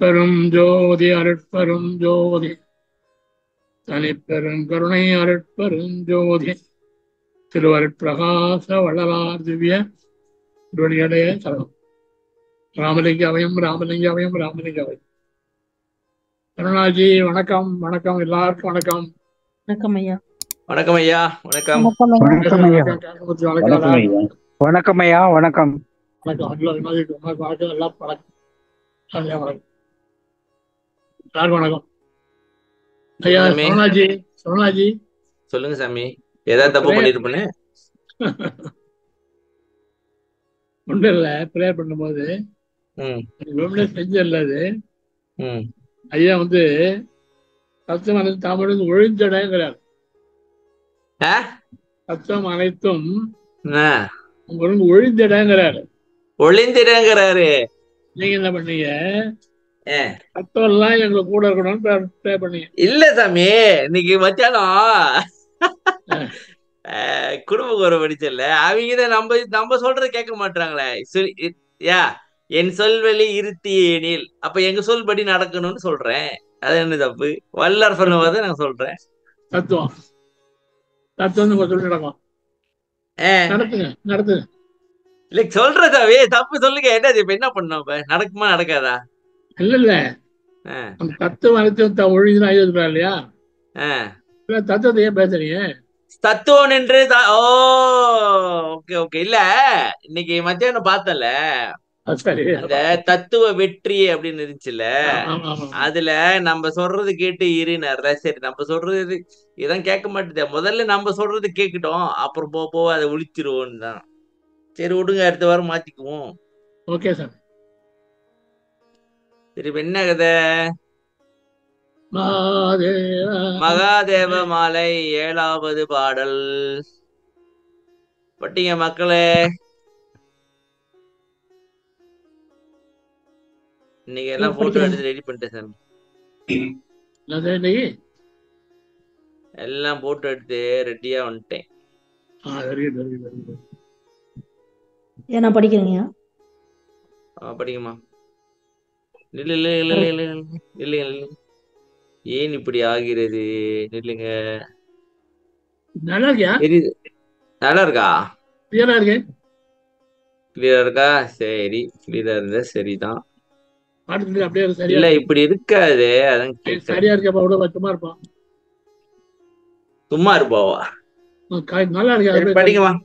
அருட்பெரும் ஜோதி அருட்பெரும் ஜோதி தனிப்பெரும் கருணை அருட்பெரும் ஜோதி திருவருட்பிரகாச வள்ளலார் திவ்ய திருவடிகளே சரணம் ராமலிங்க அவயம் ராமலிங்க அவயம் ராமலிங்க அவயம் கருணாஜி வணக்கம் வணக்கம் எல்லாருக்கும் வணக்கம் வணக்கம் ஐயா வணக்கம் ஐயா வணக்கம் வணக்கம் ஐயா கேசவமூர்த்தி வணக்கம் வணக்கம் ஐயா வணக்கம் ஐயா வணக்கம் வணக்கம் அகில விமாதிக்கு வணக்கம் வணக்கம் எல்லாம் வணக்கம் ஐயா வணக்கம் எல்லாருக்கும் வணக்கம் ஐயா சாமி, சோனாஜி சோனாஜி சொல்லுங்க சாமி ஏதாவது தப்பு பண்ணிருப்பேன்னு ஒன்றும் இல்லை ப்ரேயர் பண்ணும்போது ம் வெறுமனே செஞ்சல அது ம் ஐயா வந்து சத்தம் அனைத்து தமிழ் ஒழிஞ்சடைங்கிறார் ஆ? சத்தம் அனைத்தும் ஆ, உங்களுக்கு ஒழிஞ்சடைங்கிறாரு ஒளிந்திரங்கிறாரு நீங்க என்ன பண்ணீங்க ஏ, சத்தம் எல்லாம் எங்களுக்கு கூட இருக்கணும்னு ப்ரே பண்ணீங்க இல்ல சாமி இன்னைக்கு மத்தியானம் ஆ, குடும்ப குறை படிச்சல அவங்க தான் நம்ம நம்ம சொல்றத கேட்க மாட்டாங்களே சொல்லி யா என் சொல்வெளி இருத்தி எனில் அப்ப எங்க சொல்படி நடக்கணும்னு சொல்றேன் அது என்ன தப்பு வல்லார் சொன்னதை நான் சொல்றேன் தத்துவம் தத்துவம் நம்ம சொல்லி நடக்கும் ஏ, நடத்துங்க நடத்துங்க இல்ல சொல்ற சாமி தப்பு சொல்லுங்க என்னது இப்ப என்ன பண்ணோம் இப்ப நடக்குமா நடக்காதா இல்ல இல்ல ஆ, அந்த தத்துவம் அனைத்தும் த- ஒழிஞ்சுன்னு ஐயா சொல்றாரு இல்லையா ஆ. இல்ல தத்துவத்தை ஏன் பேசுறீங்க தத்துவம் நின்று த- ஓ ஓகே ஓகே இல்ல இன்னைக்கு மத்தியானம் பார்த்தல அது சரி அந்த தத்துவ வெற்றி அப்படின்னு இருந்துச்சுல்ல ஆமா, ஆமா. அதுல நம்ம சொல்றது கேட்டு இருனார்ல சரி நம்ம சொல்றது இது- இதான் கேட்க மாட்டேது முதல்ல நம்ம சொல்றது கேட்கட்டும் அப்புறம் போக போக அதை ஒழிச்சிருவோம் தான் சரி விடுங்க அடுத்த வாரம் மாத்திக்குவோம் ஓகே சார் சரி இப்ப என்ன கதை மகாதேவா மகாதேவ மாலை ஏழாவது பாடல் பட்டிங்க மக்களே இன்னைக்கு எல்லாம் போட்டோ படிக்கிறேன். எடுத்து ரெடி பண்ணிட்டேன் சாமி என்னது இன்னைக்கு எல்லாம் போட்டோ எடுத்து ரெடியா வந்துட்டேன் ஆ very good very good very good ஏன் நான் படிக்கிறேங்கய்யா ஆ, படிங்கம்மா நில்லு நில்லு நில்லு நில்லு நில்லு நில்லுங்க நில்லுங்க ஏன் இப்படி ஆகிறது நில்லுங்க நல்லா இருக்கியா தெரியுது நல்லா இருக்கா கிளியரா இருக்கு கிளியரா இருக்கா சரி கிளியரா இருந்தா சரிதான் பாட்டு அப்படியே இருக்கு, சரியா இல்ல இருக்கு. இப்படி இருக்காது அதான் கேட்கறேன் சரியா இருக்கப்பா விட பச்சமா இருப்பான் சும்மா இருப்பாவா ஆ, கா- நல்லா இருக்கு சரி அப்படியே படிங்கம்மா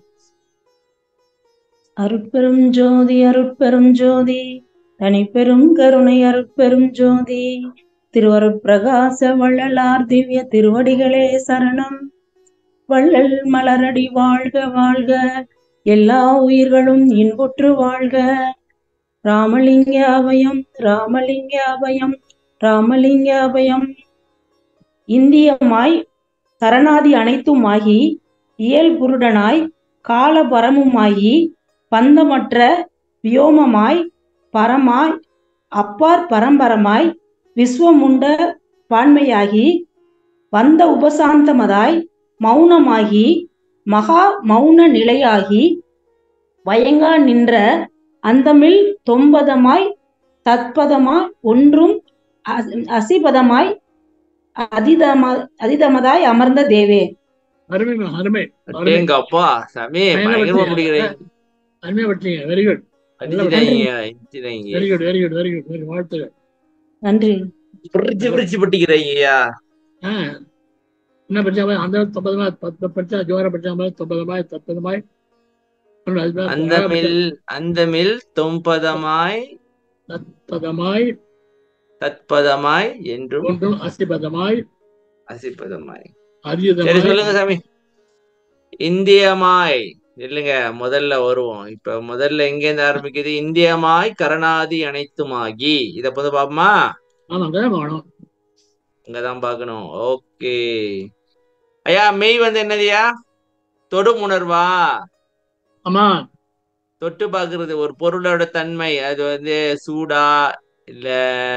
அருட்பெரும் ஜோதி அருட்பெரும் ஜோதி தனிப்பெரும் கருணை அருட்பெரும் ஜோதி திருவருட்பிரகாச வள்ளலார் திவ்ய திருவடிகளே சரணம் வள்ளல் மலரடி வாழ்க வாழ்க எல்லா உயிர்களும் இன்புற்று வாழ்க ராமலிங்க அபயம் ராமலிங்க அபயம் ராமலிங்க அபயம் இந்தியமாய் கரணாதி அனைத்துமாகி இயல் புருடனாய் காலபரமுமாகி பந்தமற்ற வியோமமாய் பரமாய் அப்பார் பரம்பரமாய் விஸ்வமுண்ட பான்மையாகி வந்த உபசாந்தமதாய் மௌனமாகி மகா மௌன நிலையாகி வயங்கா நின்ற அந்தமில் தொம்பதமாய் தத்பதமாய் ஒன்றும் அ- அசிபதமாய் அதிதம அதிதமதாய் அமர்ந்த தேவே அருமைமா அருமை அருமை எங்க அப்பா சாமி பயணம் பயங்கரமா வச்சு- பிடிக்கிறேன் அருமையா படிச்சீங்க வெரி குட் அடிச்சுட்டாங்க அடிச்சுட்டாங்க very good very good very good very வாழ்த்துகள் நன்றி பிரிச்சு பிரிச்சு பட்டிக்கிறாங்கய்யா ஆ என்ன படிச்சா அந்த தொம்பதுமாய் பத்து படிச்சா ஜோர படிச்சா மாதிரி தொம்பதுமாய் தப்பதுமாய் ஒன்று அது மேல அந்த மில் அந்த மில் தொம்பதமாய் பதமாய் தத்பதமாய் என்றும் ஒன்றும் அசிபதமாய் அசிப்பதமாய் சரி அரியதமாய் சொல்லுங்க சாமி இந்தியமாய் இல்லைங்க முதல்ல வருவோம் இப்ப முதல்ல எங்க இருந்து ஆரம்பிக்குது இந்தியமாய் கரணாதி அனைத்துமாகி இத போது பாப்போமா ஆமா அங்கதான் வேணும் அங்கதான் பார்க்கணும் ஓகே ஐயா மெய் வந்து என்னதுயா தொடும் உணர்வா ஆமா தொட்டு பார்க்கிறது ஒரு பொருளோட தன்மை அது வந்து சூடா இல்ல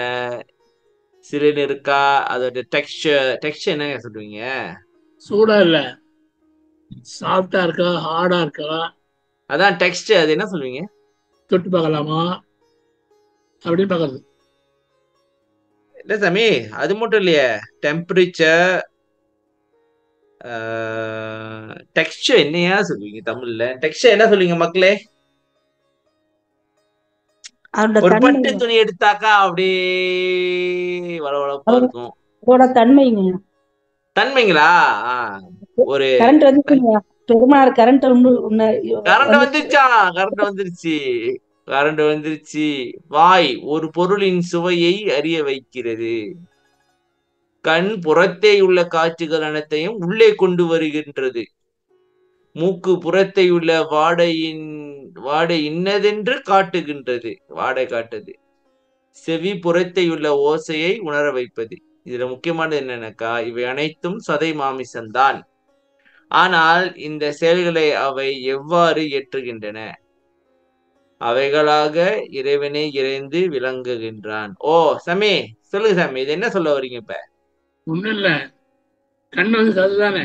சிறுநீர் இருக்கா அதோட டெக்ஸ்டர் டெக்ஸ்டர் என்னங்க சொல்லுவீங்க சூடா இல்ல சாஃப்டா இருக்கா ஹார்டா இருக்கா அதான் டெக்ஸ்ட் அது என்ன சொல்லுவீங்க தொட்டு பார்க்கலாமா அப்படின்னு பார்க்கறது இல்ல சாமி அது மட்டும் இல்லையே டெம்பரேச்சர் டெக்ஸ்டர் என்னையா சொல்லுவீங்க தமிழ்ல டெக்ஸ்டர் என்ன சொல்லுவீங்க மக்களே அதோட ஒரு தன்மை பட்டு துணி எடுத்தாக்கா அப்படியே வளவளப்பா இருக்கும் அதோட தன்மைங்க தன்மைங்களா ஆ, ஒரு கரண்ட் வந்துச்சுங்க பெருமாள் கரண்ட் கரண்ட் வந்துருச்சா கரண்ட் வந்துருச்சு கரண்ட் வந்துருச்சு வாய் ஒரு பொருளின் சுவையை அறிய வைக்கிறது கண் புறத்தே உள்ள காட்சிகள் அனைத்தையும் உள்ளே கொண்டு வருகின்றது மூக்கு புறத்தை உள்ள வாடையின் வாடை இன்னதென்று காட்டுகின்றது வாடை காட்டுது செவி புறத்தை உள்ள ஓசையை உணர வைப்பது இதுல முக்கியமானது என்னன்னாக்கா இவை அனைத்தும் சதை மாமிசம்தான் ஆனால் இந்த செயல்களை அவை எவ்வாறு ஏற்றுகின்றன அவைகளாக இறைவனை இறைந்து விளங்குகின்றான் ஓ சாமி சொல்லுங்க சாமி இது என்ன சொல்ல வரீங்க இப்ப ஒண்ணும் இல்ல கண் வந்து சதுதானே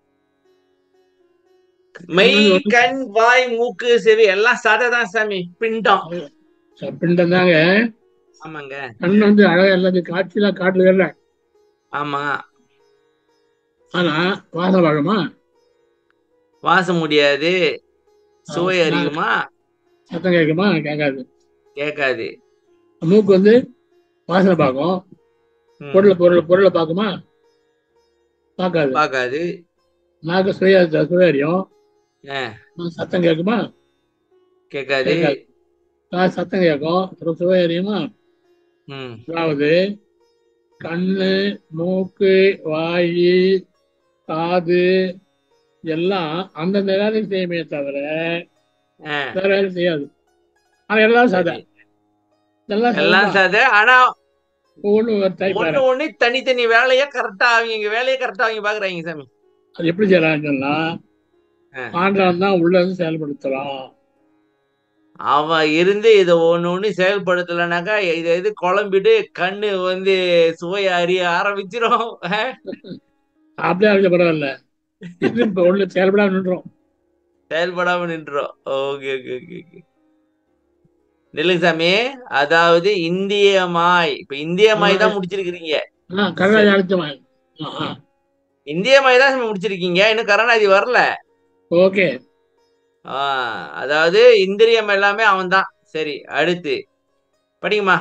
மெய் கண் வாய் மூக்கு செவி எல்லாம் சதை தான் சாமி பிண்டம் பிண்டம் தாங்க ஆமாங்க கண் வந்து அழகா எல்லாத்தையும் காட்சியெல்லாம் காட்டுதல்ல ஆமா ஆனா வாசம் பார்க்குமா வாசம் முடியாது சுவை ஆ, அறியுமா சத்தம் கேட்குமா கேட்காது கேட்காது மூக்கு வந்து வாசனை பார்க்கும் ம், பொருளை பொருளை பொருளை பார்க்குமா பார்க்காது பார்க்காது நாக்கு சுய சுய அறியும் ஆ, சத்தம் கேட்குமா கேட்காது கேட்காது. காது சத்தம் கேட்கும் அப்புறம் சுவை அறியுமா ம் அதாவது கண்ணு மூக்கு வாய் காது எல்லாம் அந்தந்த வேலை செய்யுமே தவிர ஆ, வேற வேலை செய்யாது ஆனா எல்லாம் சாதா சரி. எல்லாம் எல்லாம் சதை ஆனா ஒவ்வொன்று ஒரு டைப் வேற ஒண்ணு ஒண்ணு தனித்தனி வேலைய கரெக்டா அவங்க வேலையை கரெக்டா அவங்க பாக்குறாங்க சாமி அது எப்படி செய்யறான்னு சொன்னா ஆ. ஆண்டவன் தான் உள்ள இருந்து செயல்படுத்துறான் அவன் இருந்து இதை ஒண்ணு ஒண்ணு செயல்படுத்தலைனாக்கா இதை இது குழம்பிட்டு கண்ணு வந்து சுவை அறிய ஆரம்பிச்சிரும் ஆ? அப்படியே அழிஞ்ச பரவாயில்ல இது இப்ப உள்ள செயல்படாம நின்றோம் செயல்படாம நின்றோம் ஓகே ஓகே ஓகே ஓகே நில்லுங்க சாமி அதாவது இந்தியமாய் இப்ப இந்தியமாய் தான் முடிச்சிருக்கிறீங்க ஆ கருணாதி அழைச்சவன் ஆ இந்தியமாய் தான் சாமி முடிச்சிருக்கீங்க இன்னும் கருணாதி வரல ஓகே ஆஹ் அதாவது இந்திரியம் எல்லாமே அவன் தான் சரி அடுத்து படிங்கம்மா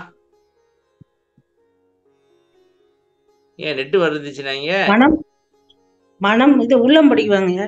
ஏன் நெட்டு வருதுச்சுனாங்க மனம் மனம் இது உள்ளம் படிக்குவாங்க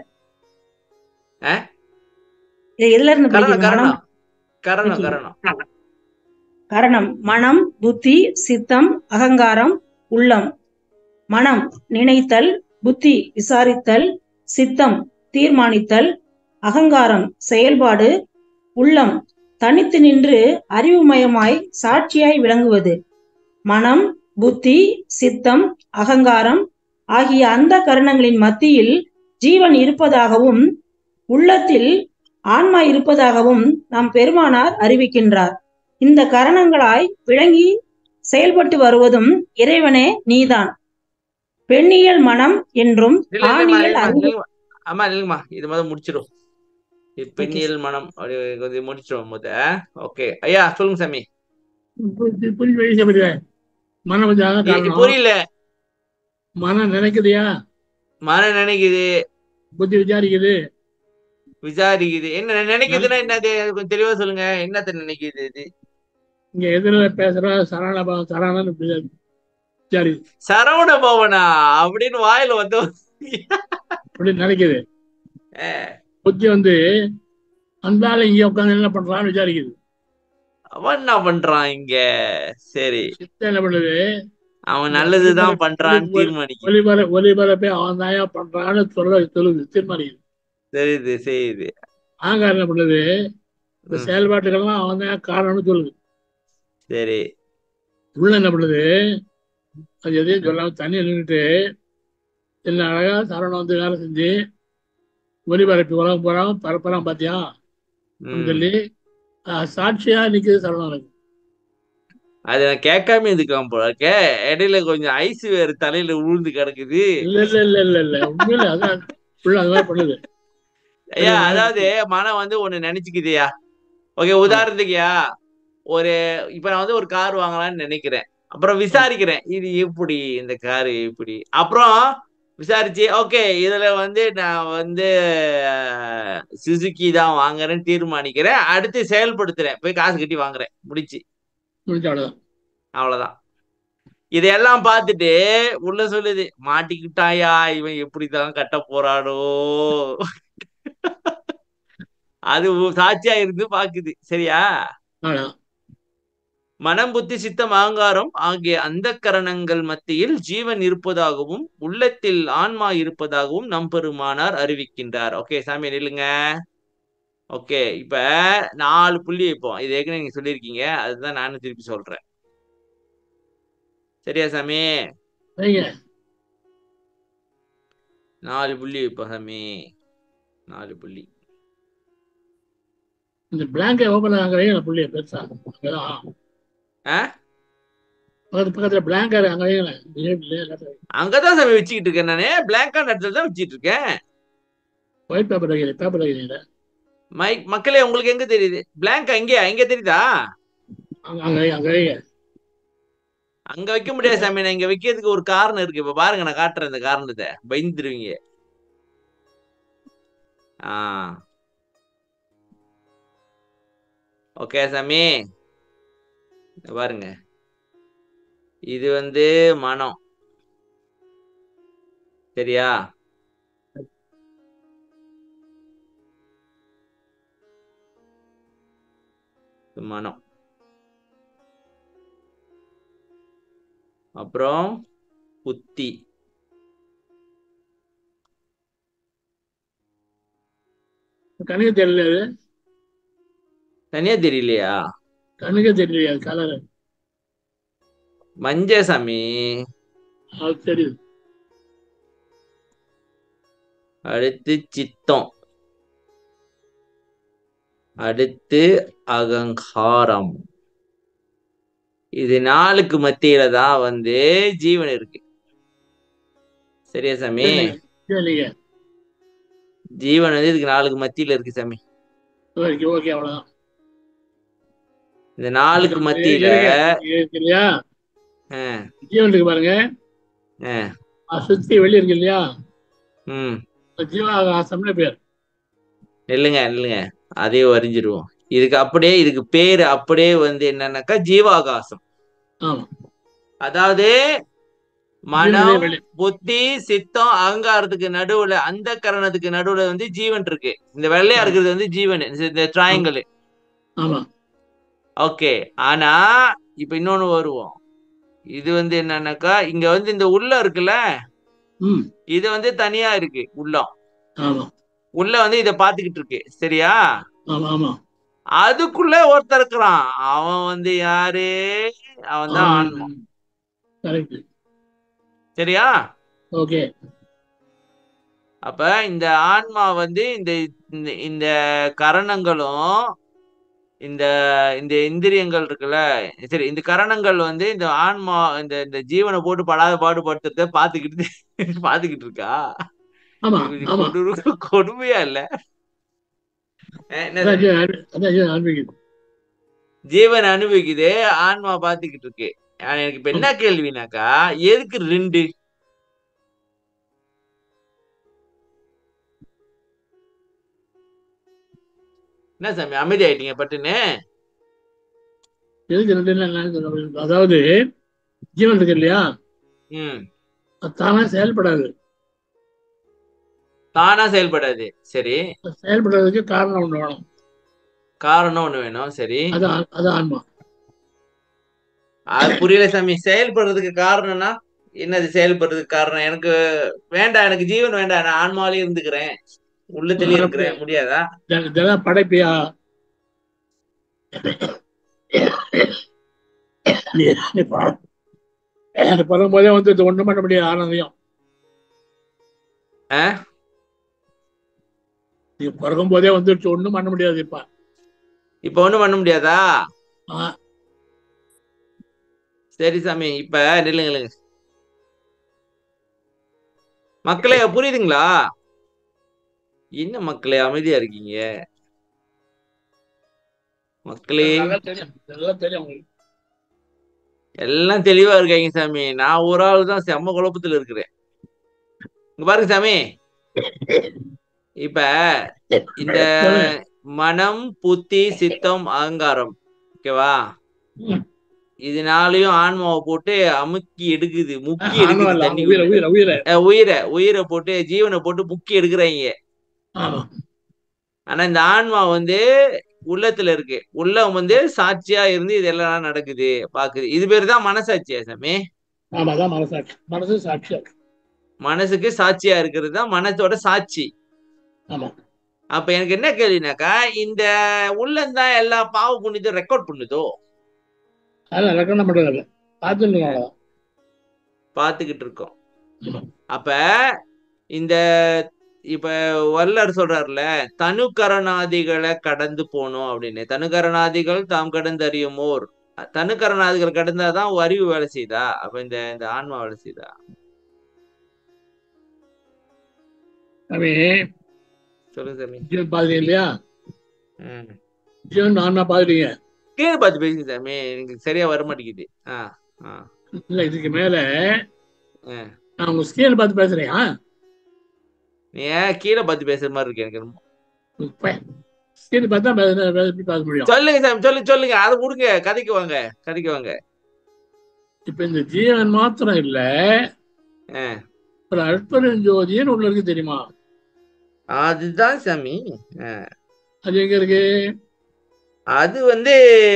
ஆ? இது எதுல இருந்து கரணம் படிக்கிறது மனம் கரணம் கரணம் Okay. கரணம் கரணம் மனம் புத்தி சித்தம் அகங்காரம் உள்ளம் மனம் நினைத்தல் புத்தி விசாரித்தல் சித்தம் தீர்மானித்தல் அகங்காரம் செயல்பாடு உள்ளம் தனித்து நின்று அறிவுமயமாய் சாட்சியாய் விளங்குவது மனம் புத்தி சித்தம் அகங்காரம் ஆகிய அந்த கரணங்களின் மத்தியில் ஜீவன் இருப்பதாகவும் உள்ளத்தில் ஆன்மா இருப்பதாகவும் நம் பெருமானார் அறிவிக்கின்றார் இந்த கரணங்களாய் விளங்கி செயல்பட்டு வருவதும் இறைவனே நீதான் பெண்ணியல் மனம் என்றும் இல்ல இல்லம்மா ஆணியல் இல்லம்மா அறிவு இல்லம்மா. ஆமா இல்லைங்கம்மா இது முதல் முடிச்சிடும் பெண்ணியல் மனம் அப்படி கொஞ்சம் முடிச்சிடும் முத ஓகே ஐயா சொல்லுங்க சாமி புரிஞ்சு புரிஞ்சு வைக்க முடியல மனம் வந்து அதான் இ- காரணம் புரியல மனம் நினைக்குதுயா மன நினைக்குது புத்தி விசாரிக்குது விசாரிக்குது என்ன நினைக்குதுன்னா என்னது கொஞ்சம் தெளிவா சொல்லுங்க என்னத்த நினைக்குது இது இங்க எதிரில பேசுற சரண சரணன்னு விசாரி சரவண பவனா அப்படின்னு வாயில வந்து அப்படி நினைக்குது அஹ், புத்தி வந்து அந்த ஆளு இங்க உட்காந்து என்ன பண்றான்னு விசாரிக்குது அவன் என்ன பண்றான் இங்க சரி சித்தம் என்ன பண்ணுது அவன் நல்லதுதான் பண்றான்னு தீர்மானிக்குது ஒலிபர ஒலிபரப்பே அவன் தாயா பண்றான்னு சொல்ல சொல்லுது தீர்மானிக்குது தெரியுது செய்யுது ஆங்காரம் என்ன பண்ணுது இந்த ம். செயல்பாட்டுக்கெல்லாம் அவன் தான் காரணம்னு சொல்லுது சரி உள்ள என்ன பண்ணுது அது எதையும் சொல்லாம தண்ணி நின்றுட்டு என்ன அழகா சரணம் வந்து வேலை செஞ்சு ஒலிபரப்பி உலகம் போறான் பரப்புறான் பாத்தியா ம். சொல்லி ஆஹ், சாட்சியா நிக்குது சரணம் எனக்கு அது நான் கேட்காம இருக்காம போல இருக்கே இடையில கொஞ்சம் ஐஸ் வேறு தலையில உழுந்து கிடக்குது இல்ல இல்ல இல்ல இல்ல இல்ல உண்மையில அதான் உள்ள அது மாதிரி பண்ணுது ஐயா அது அதாவது மனம் வந்து ஒண்ணு நினைச்சுக்குதுயா ஓகே உதாரணத்துக்குயா ஒரு இப்ப நான் வந்து ஒரு கார் வாங்கலாம்னு நினைக்கிறேன் அப்புறம் விசாரிக்கிறேன் இது எப்படி இந்த காரு இப்படி அப்புறம் விசாரிச்சு ஓகே இதுல வந்து நான் வந்து சுசுக்கி தான் வாங்குறேன்னு தீர்மானிக்கிறேன் அடுத்து செயல்படுத்துறேன் போய் காசு கட்டி வாங்குறேன் முடிச்சு முடிஞ்ச அவ்வளவுதான் அவ்வளவுதான் இதையெல்லாம் பார்த்துட்டு உள்ள சொல்லுது மாட்டிக்கிட்டாயா இவன் எப்படிதான் கட்ட போறானோ அது உ- சாட்சியா இருந்து பாக்குது சரியா அவ்வளவுதான் மனம் புத்தி சித்தம் அகங்காரம் ஆகிய அந்த கரணங்கள் மத்தியில் ஜீவன் இருப்பதாகவும் உள்ளத்தில் ஆன்மா இருப்பதாகவும் நம்பெருமானார் அறிவிக்கின்றார் ஓகே சாமி நில்லுங்க ஓகே இப்ப நாலு புள்ளி வைப்போம் இது ஏற்கனவே நீங்க சொல்லியிருக்கீங்க அதுதான் நானும் திருப்பி சொல்றேன் சரியா சாமி சரிங்க நாலு புள்ளி வைப்போம் சாமி நாலு புள்ளி இந்த பிளாங்கை ஓபன் ஆகுறீங்க புள்ளிய பெருசா அங்கதான் ஆ பக்கத்து பக்கத்துல பிளாங்கர் அங்க வைங்களேன். இல்லையே, இல்லையே, எல்லாத்தையும் அங்கதான் சாமி வச்சுக்கிட்டு இருக்கேன் நானு பிளாங்கான இடத்துல தான் வச்சுட்டு இருக்கேன் ஒயிட் பேப்பர் வைக்கிறேன் பேப்பர் வைக்கிறீங்க மைக் மக்களே உங்களுக்கு எங்க தெரியுது பிளாங்க் அங்கேயா இங்க தெரியுதா அங்க அங்க வை, அங்க வைங்க அங்க வைக்க முடியாது சாமி நான் இங்க வைக்கிறதுக்கு ஒரு காரணம் இருக்கு இப்ப பாருங்க நான் காட்டுறேன் இந்த காரணத்தை பயந்துருவீங்க ஆ ஓகே சாமி இங்க பாருங்க இது வந்து மனம் சரியா இது மனம் அப்புறம் புத்தி கண்ணுக்கு தெரியல அது தனியா தெரியலையா கண்ணுக்கு தெரியலையா கலர் மஞ்ச சாமி அது தெரியுது அடுத்து சித்தம் அடுத்து அகங்காரம் இது நாளுக்கு மத்தியில தான் வந்து ஜீவன் இருக்கு சரியா சாமி இல்லைங்க ஜீவன் வந்து இதுக்கு நாளுக்கு மத்தியில இருக்கு சாமி ஓகே ஓகே அவ்வளவுதான் இந்த நாளுக்கு மத்தியில இருக்கு இல்லையா ஆ, ஜீவன் இருக்கு பாருங்க ஆ, அது சுத்தி வெளிய இருக்கு இல்லையா ம் அது ஜீவாகாசம்னு பேர் நில்லுங்க நில்லுங்க அதையும் வரிஞ்சிருவோம் இதுக்கு அப்படியே இதுக்கு பேரு அப்படியே வந்து என்னன்னாக்கா ஜீவாகாசம் ஆமா அதாவது ஜீவனே மனம் வெளி புத்தி சித்தம் அகங்காரத்துக்கு நடுவுல அந்த கரணத்துக்கு நடுவுல வந்து ஜீவன் இருக்கு இந்த வெள்ளையா இருக்கிறது வந்து ஜீவன் இந்த ட்ராயங்கிள் ஆமா ஓகே ஆனா இப்ப இன்னொன்னு வருவோம் இது வந்து என்னன்னாக்கா இங்க வந்து இந்த உள்ள இருக்குல்ல ம் இது வந்து தனியா இருக்கு உள்ளம் ஆமா உள்ள வந்து இத பாத்துக்கிட்டு இருக்கு சரியா ஆமா ஆமா அதுக்குள்ள ஒருத்தர் இருக்கிறான் அவன் வந்து யாரு அவன் தான் ஆன்மா கரெக்ட் சரியா ஓகே அப்ப இந்த ஆன்மா வந்து இந்த இந்த- இந்த கரணங்களும் இந்த இந்த இந்திரியங்கள் இருக்குல்ல சரி இந்த கரணங்கள் வந்து இந்த ஆன்மா இந்த இந்த ஜீவனை போட்டு படாத பாடுபடுத்துறத பாத்துக்கிட்டு பாத்துக்கிட்டு இருக்கா ஆமா இது ஆமா கொடூர- கொடுமையா இல்ல அஹ் என்ன அதான் ஜீவன் அனு- அதான் ஜீவன் அனுபவிக்குது ஜீவன் அனுபவிக்குது ஆன்மா பாத்துக்கிட்டு இருக்கு ஆனா எனக்கு இப்ப என்ன கேள்வினாக்கா எதுக்கு ரெண்டு என்ன சாமி அமைதி ஆயிட்டீங்க பட்டுன்னு எதுக்கு ரெண்டு நாள் என்னன்னு சொல்ல முடியாது. அதாவது ஜீவன் இருக்கு இல்லையா ம் அது தானா செயல்படாது தானா செயல்படாது சரி அது செயல்படுறதுக்கு காரணம் ஒண்ணு வேணும் காரணம் ஒண்ணு வேணும் சரி அது ஆ- அது ஆன்மா அது புரியல சாமி செயல்படுறதுக்கு காரணம்னா என்னது செயல்படுறதுக்கு காரணம் எனக்கு வேண்டாம் எனக்கு ஜீவன் வேண்டாம் நான் ஆன்மாவிலே இருந்துக்கிறேன் உள்ளத்திலேயே இருக்கிறேன் முடியாதா தின- தினம் படைப்பியா நீ- நீ பா- நீ பிறகும்போதே வந்து இது ஒண்ணும் பண்ண முடியாது ஆனந்தையும் ஆ? நீ பிறக்கும் போதே வந்துருச்சு ஒண்ணும் பண்ண முடியாது இப்ப இப்ப ஒண்ணும் பண்ண முடியாதா ஆ, சரி சாமி இப்ப நில்லுங்க நில்லுங்க மக்களே புரியுதுங்களா என்ன மக்களே அமைதியா இருக்கீங்க மக்களே நல்லா தெரியும் நல்லா தெரியும் உங்களுக்கு எல்லாம் தெளிவா இருக்காங்க சாமி நான் ஒரு ஆள் தான் செம்ம குழப்பத்துல இருக்கிறேன் இங்க பாருங்க சாமி இப்ப இந்த சொல்லுங்க. மனம் புத்தி சித்தம் அகங்காரம் ஓகேவா ம். இதனாலயும் ஆன்மாவை போட்டு அமுக்கி எடுக்குது முக்கி ஆன்மா எடுக்குது இல்ல, தண்ணி உயிரை உயிரை உயிரை அஹ் உயிரை உயிரை போட்டு ஜீவனை போட்டு முக்கி எடுக்கிறாங்க ஆமா ஆனா இந்த ஆன்மா வந்து உள்ளத்துல இருக்கு உள்ளம் வந்து சாட்சியா இருந்து இதெல்லாம் நடக்குது பாக்குது இது பேர் தான் மனசாட்சியா சாமி ஆமா அதான் மனசாட்சி மனசு சாட்சியா இருக்கு மனசுக்கு சாட்சியா இருக்கிறது தான் மனசோட சாட்சி ஆமா அப்ப எனக்கு என்ன கேள்வினாக்கா இந்த உள்ளம் தான் எல்லா பாவ புண்ணியத்தையும் ரெக்கார்ட் பண்ணுதோ அதெல்லாம் ரெக்கமெண்ட் பண்றது இல்லை பார்த்துட்டு அவ்வளவுதான் பார்த்துக்கிட்டு இருக்கோம் ஆமா. அப்ப இந்த இப்ப வல்லர் சொல்றாருல தனுகரணாதிகளை கடந்து போகணும் அப்படின்னு தனுகரணாதிகள் தாம் கடந்து அறியுமோர் தனுகரணாதிகள் கடந்தாதான் அறிவு வேலை செய்தா அப்ப இந்த இந்த ஆன்மா வேலை செய்தா சாமி சொல்லுங்க சாமி ஜீவன் பாக்குறீங்க இல்லையா ம். ஜீவன் ஆன்மா பாக்குறீங்க கீழே பார்த்து பேசுங்க சாமி எனக்கு சரியா வர மாட்டேங்குது ஆ ஆ இல்ல இதுக்கு மேல ஆ. நான் உங்க ஸ்கேல் பார்த்து பேசுறேன் ஆ? நீ ஏன் கீழே பார்த்து பேசுற மாதிரி இருக்கு எனக்கு என்னமோ. ஸ்கேல் பார்த்தா பே- பே- எப்படி பேச முடியும் சொல்லுங்க சாமி சொல்லு சொல்லுங்க அதை விடுங்க கதைக்கு வாங்க கதைக்கு வாங்க இப்ப இந்த ஜீவன் மாத்திரம் இல்ல ஆ. ஒரு அற்பெருஞ்சோதின்னு உள்ள இருக்கு தெரியுமா அதுதான் சாமி ஆ. அது எங்க இருக்கு அது வந்து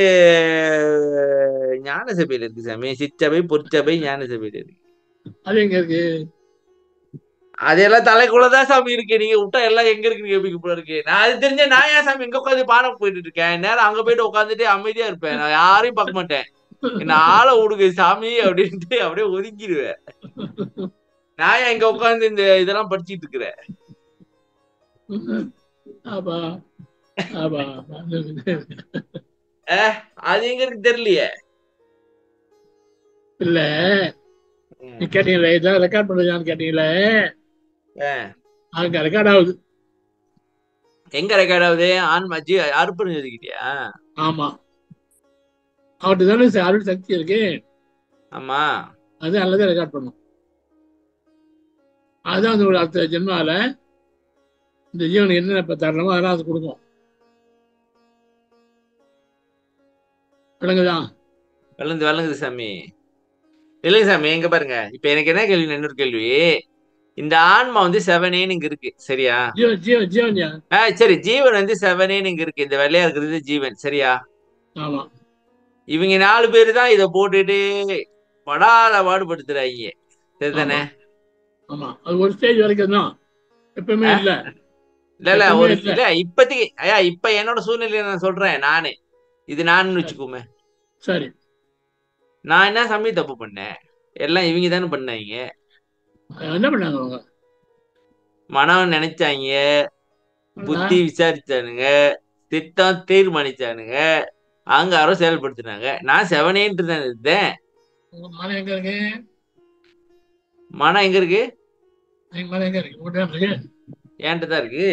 ஞான சபையில இருக்கு சாமி சிற்றபை பொற்சபை ஞான சபையில இருக்கு அது எங்க இருக்கு அதெல்லாம் தலைக்குள்ளதான் சாமி இருக்கு நீங்க விட்டா எல்லாம் எங்க இருக்குன்னு கேட்பீங்க போல இருக்கு நான் அது தெரிஞ்ச நான் ஏன் சாமி இங்க உட்காந்து பாடம் போயிட்டு இருக்கேன் நேரம் அங்க போயிட்டு உட்காந்துட்டு அமைதியா இருப்பேன் நான் யாரையும் பார்க்க மாட்டேன் என்ன ஆளை விடுங்க சாமி அப்படின்ட்டு அப்படியே ஒதுக்கிடுவேன் நான் ஏன் இங்க உட்காந்து இந்த இதெல்லாம் படிச்சிட்டு இருக்கிறேன் ஆபா ஆபா அது எங்க இருக்கு தெரியலையே இல்ல ம். நீ கேட்டீங்களே இதான் ரெக்கார்ட் பண்றதான்னு கேட்டீங்களே ஆ. அங்க ரெக்கார்ட் ஆகுது எங்க ரெக்கார்ட் ஆகுது ஆன்மா ஜி அறுப்புன்னு சொல்லிக்கிட்டியா ஆமா அவர்கிட்ட தானே ச- அருள் சக்தி இருக்கு ஆமா அது நல்லதே ரெக்கார்ட் பண்ணும் அதுதான் அந்த ஒரு அடுத்த ஜென்மால இந்த ஜீவனுக்கு என்னென்ன இப்ப தரணுமோ அதெல்லாம் அது கொடுக்கும் விளங்குதா விளங்குது விளங்குது சாமி இல்லைங்க சாமி எங்க பாருங்க இப்ப எனக்கு என்ன கேள்வி இன்னொரு கேள்வி இந்த ஆன்மா வந்து செவனேன்னு இங்க இருக்கு சரியா ஜீவன் ஜீவன் ஜீவன் யா. ஆ சரி ஜீவன் வந்து செவனேன்னு இங்க இருக்கு இந்த வெள்ளையா இருக்கிறது ஜீவன் சரியா ஆமா இவங்க நாலு பேர் தான் இதை போட்டுட்டு படாத பாடுபடுத்துறாங்க சரிதானே ஆமா அது ஒரு ஸ்டேஜ் வரைக்கும் தான் எப்பவுமே இல்ல இல்ல இல்ல எப்பவுமே ஒரு இல்ல. இல்ல இப்போதைக்கு ஐயா இப்ப என்னோட சூழ்நிலையை நான் சொல்றேன் நானு இது நான் வச்சுக்கோமே சரி நான் என்ன சாமி தப்பு பண்ணேன் எல்லாம் இவங்க தானே பண்ணாங்க என்ன பண்ணாங்க அவங்க மனம் நினைச்சாங்க புத்தி விசாரிச்சானுங்க திட்டம் தீர்மானிச்சானுங்க அங்காரம் செயல்படுத்தினாங்க நான் செவனேன்ட்டு தான் இருந்தேன் உங்க மனம் எங்க இருக்கு மனம் எங்க இருக்கு எங்க மனம் எங்க இருக்கு உங்கள்ட்ட தான் இருக்கு என்கிட்ட தான் இருக்கு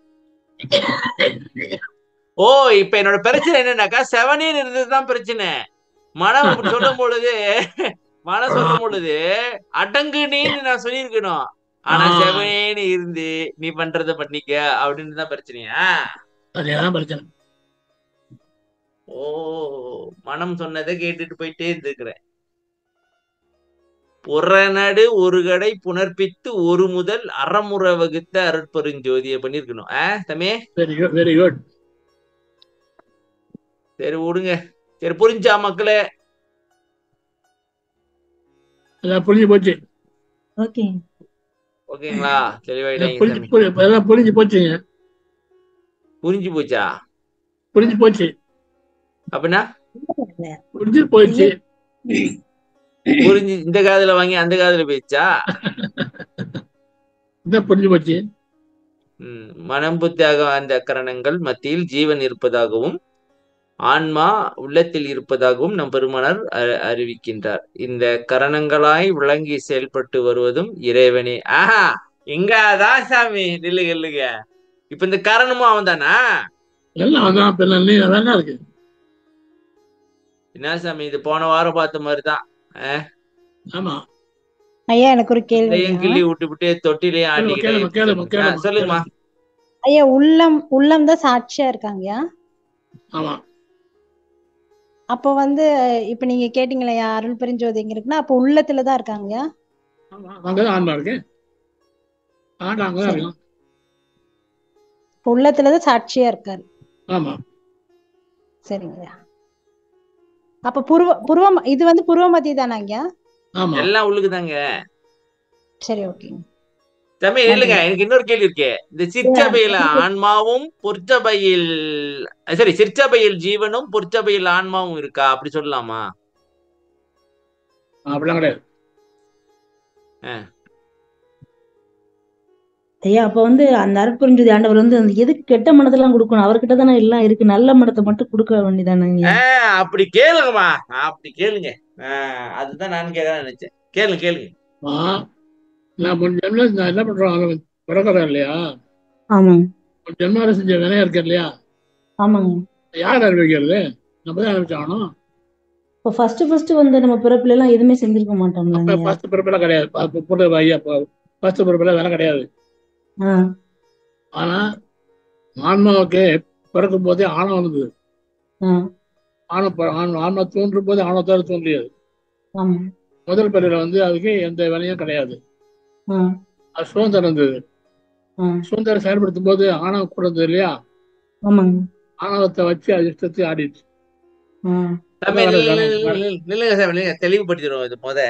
ஓ இப்ப என்னோட பிரச்சனை என்னன்னாக்கா செவனேன்னு இருந்ததுதான் பிரச்சனை மனம் அப்படி சொல்லும் பொழுது மனம் சொல்லும் பொழுது அடங்கு நீன்னு நான் சொல்லியிருக்கணும் ஆனா ஆ. செவனேன்னு இருந்து நீ பண்றத பண்ணிக்க அப்படின்னு தான் பிரச்சனையா அதேதான் பிரச்சனை ஓ மனம் சொன்னதை கேட்டுட்டு போயிட்டே இருந்துக்கிறேன் புறநடு ஒரு கடை புனர்ப்பித்து ஒரு முதல் அறமுறை வகுத்த அருட்பெருஞ்சோதியை பண்ணிருக்கணும் ஆ தமே வெரி குட் வெரி குட் சரி விடுங்க சரி புரிஞ்சா மக்களே அதான் புரிஞ்சு போச்சு ஓகே ஓகேங்களா தெளிவாயிட்டாங்க புரிஞ்சு சாமி புரி- எல்லாம் புரிஞ்சு போச்சுங்க புரிஞ்சு போச்சா புரிஞ்சு போச்சு அப்படின்னா புரிஞ்சு போயிடுச்சு புரிஞ்சு இந்த காதுல வாங்கி அந்த காதுல போயிடுச்சா இதான் புரிஞ்சு போச்சு ம், மனம் புத்தியாக அந்த கரணங்கள் மத்தியில் ஜீவன் இருப்பதாகவும் ஆன்மா உள்ளத்தில் இருப்பதாகவும் நம் பெருமனர் அ- அறிவிக்கின்றார் இந்த கரணங்களாய் விளங்கி செயல்பட்டு வருவதும் இறைவனே ஆஹா இங்கதான் சாமி நில்லுங்க இல்லுங்க இப்ப இந்த கரணமும் அவன் தானா எல்லாம் அதான் இப்ப நீ அதான் இருக்கு என்ன சாமி இது போன வாரம் பார்த்த மாதிரி தான் ஆமா ஐயா எனக்கு ஒரு கேள்வி கையும் கிள்ளி விட்டு விட்டு தொட்டிலையும் கேளுமா கேளுமா ஆட்டிக்கிட்டே கேளுமா ஆ, சொல்லுங்கம்மா ஐயா உள்ளம் உள்ளம் தான் சாட்சியா இருக்காங்கயா ஆமா அப்போ வந்து இப்ப நீங்க கேட்டீங்களா அருள் பெருஞ்சோதி எங்க இருக்குன்னா அப்போ உள்ளத்துல தான் இருக்காங்கயா ஆமா அங்கதான் ஆன்மா இருக்கு ஆண்டா அங்கதான் சரி. இருக்கும் இப்ப உள்ளத்துல தான் சாட்சியா இருக்காரு ஆமா சரிங்கய்யா அப்ப புருவ புருவம் இது வந்து புருவ மத்தி தானாங்கய்யா ஆமா எல்லாம் உள்ளுக்குதாங்க சரி ஓகேங்க தம்பி இல்லைங்க எனக்கு இன்னொரு கேள்வி இருக்கு இந்த சிற்சபையில ஆன்மாவும் பொற்சபையில் சரி சிற்சபையில் ஜீவனும் பொற்சபையில் ஆன்மாவும் இருக்கா அப்படி சொல்லலாமா அப்படிலாம் கிடையாது ஐயா அப்ப வந்து அந்த அருட்புரிஞ்சது ஆண்டவர் வந்து அந்த எதுக்கு கெட்ட மனதெல்லாம் கொடுக்கணும் அவர்கிட்ட தானே எல்லாம் இருக்கு நல்ல மனத்தை மட்டும் கொடுக்க வேண்டியதானங்க ஆஹ் அப்படி கேளுங்கம்மா அப்படி கேளுங்க ஆஹ் அதுதான் நான் கேட்க நினைச்சேன் கேளுங்க கேளுங்க ஆ, நான் முன் ஜென்மல நான் என்ன பண்றோம் பிறக்கிறேன் இல்லையா ஆமாங்க முன் ஜென்மால செஞ்ச வினையா இருக்கு இல்லையா ஆமாங்க யார் அறிவிக்கிறது நம்ம தான் அறிவிச்சாகணும் இப்போ ஃபர்ஸ்ட் ஃபர்ஸ்ட் வந்து நம்ம பிறப்புல எல்லாம் எதுவுமே செஞ்சிருக்க அப்ப மாட்டோம்ல ஃபர்ஸ்ட் பிறப்பெல்லாம் கிடையாது புள்ள ஐயா ஃபர்ஸ்ட் பிறப்பெல்லாம் வேலை கிடையாது ஆ ஆனா ஆன்மாவுக்கு பிறக்கும் போதே ஆணவம் இருந்தது ஆ ஆணவ ப- ஆண்- ஆன்மா தோன்றும் போது ஆணவத்தோட தோன்றியது ஆமா முதல் பிறவில வந்து அதுக்கு எந்த வேலையும் கிடையாது ஆ அது சுதந்திரம் இருந்தது ஆ சுதந்திரம் செயல்படுத்தும் போது ஆணவம் கூட இருந்தது இல்லையா ஆமாங்க ஆணவத்தை வச்சு அது இஷ்டத்தை ஆடிடுச்சு ஆ தம்பி, வர- நில்லு, வர- நில்லு, வர- நில்லு, நில்லுங்க சார் நில்லுங்க தெளிவுபடுத்திடுவோம் இது முத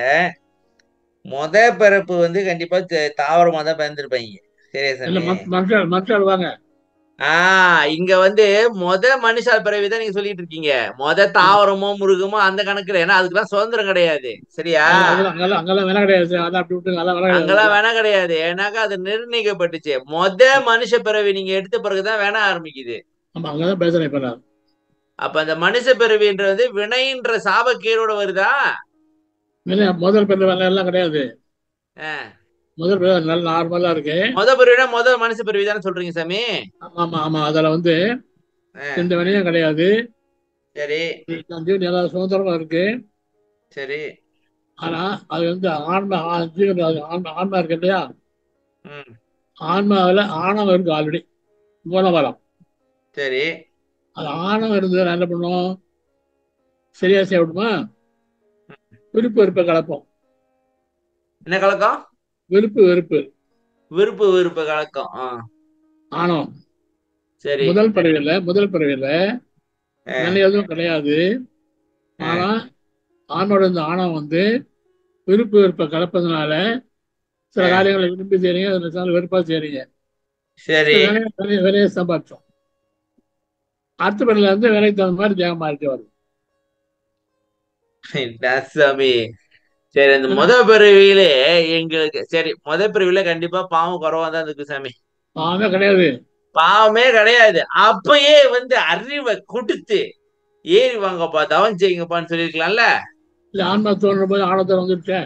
முத பிறப்பு வந்து கண்டிப்பா த- தாவரமா தான் பிறந்திருப்பாங்க சரியா இல்ல சாமி மத்த- மனுஷன் மனுஷன் வாங்க ஆஹ் இங்க வந்து மொத மனுஷால் பிறவி தான் நீங்க சொல்லிட்டு இருக்கீங்க மொத தாவரமோ முருகமோ அந்த கணக்குல ஏன்னா அதுக்கெல்லாம் சுதந்திரம் கிடையாது சரியா அங்கெல்லாம் அங்கெல்லாம் அங்கெல்லாம் வேலை கிடையாது அதான் அப்படி விட்டு அதெல்லாம் வேலை அங்கெல்லாம் கிடையாது வேணா கிடையாது ஏன்னாக்கா அது நிர்ணயிக்கப்பட்டுச்சு மொத மனுஷ பிறவி நீங்க எடுத்த பிறகுதான் வேணா ஆரம்பிக்குது ஆமா அங்கதான் பேசுறேன் இப்ப நான் அப்ப அந்த மனுஷ பிறவின்றது வினைன்ற சாபக்கீரோட வருதா இல்ல, முதல் பிறந்த வேலை எல்லாம் கிடையாது ஆஹ் முதல் பிறந்த நல்ல நார்மலா இருக்கு மொத பிறவினா மொத மனுஷ பிறவி தானே சொல்றீங்க சாமி ஆமா ஆமா ஆமா அதுல வந்து ஆஹ் எந்த வேலையும் கிடையாது சரி ஜீவன் எல்லா சுதந்திரமா இருக்கு சரி ஆனா அது வந்து ஆன்மா ஆ- ஜீவன் அது ஆன்மா ஆன்மா இருக்கு இல்லையா ம் ஆன்மாவில் ஆணவம் இருக்கு ஆல்ரெடி மூலவரம் சரி அது ஆணவம் இருந்தது நான் என்ன பண்ணுவோம் சரியா செய்ய விடுமா விருப்பு வெறுப்பை கலப்போம் என்ன கலக்கம் விருப்பு வெறுப்பு விருப்பு விருப்பு கலக்கம் ஆ ஆணவம் சரி முதல் பிறவில முதல் பிறவில ஆ. நல்ல எதுவும் கிடையாது ஆனா ஆணோட இந்த ஆணவம் வந்து விருப்பு வெறுப்பை கலப்பதுனால சில ஆ. காரியங்களை விரும்பி செய்றீங்க சில நேரம் வெறுப்பா செய்றீங்க சரி சில வேலையை- வேலையை வேலையை சம்பாதிச்சோம் அடுத்த பிறவில இருந்து வேலைக்கு தகுந்த மாதிரி தியாகம் மாறிட்டு வருது என்ன சாமி சரி இந்த முத பிறவியிலே எங்களுக்கு சரி முத பிறவியில கண்டிப்பா பாவம் குறவா தான் இருக்கு சாமி பாவமே கிடையாது பாவமே கிடையாது அப்பயே வந்து அறிவை கொடுத்து ஏறி வாங்கப்பா தவம் செய்யுங்கப்பான்னு சொல்லியிருக்கலாம்ல இல்ல ஆன்மா தோன்றும் போது ஆணவத்தை வந்துருச்சு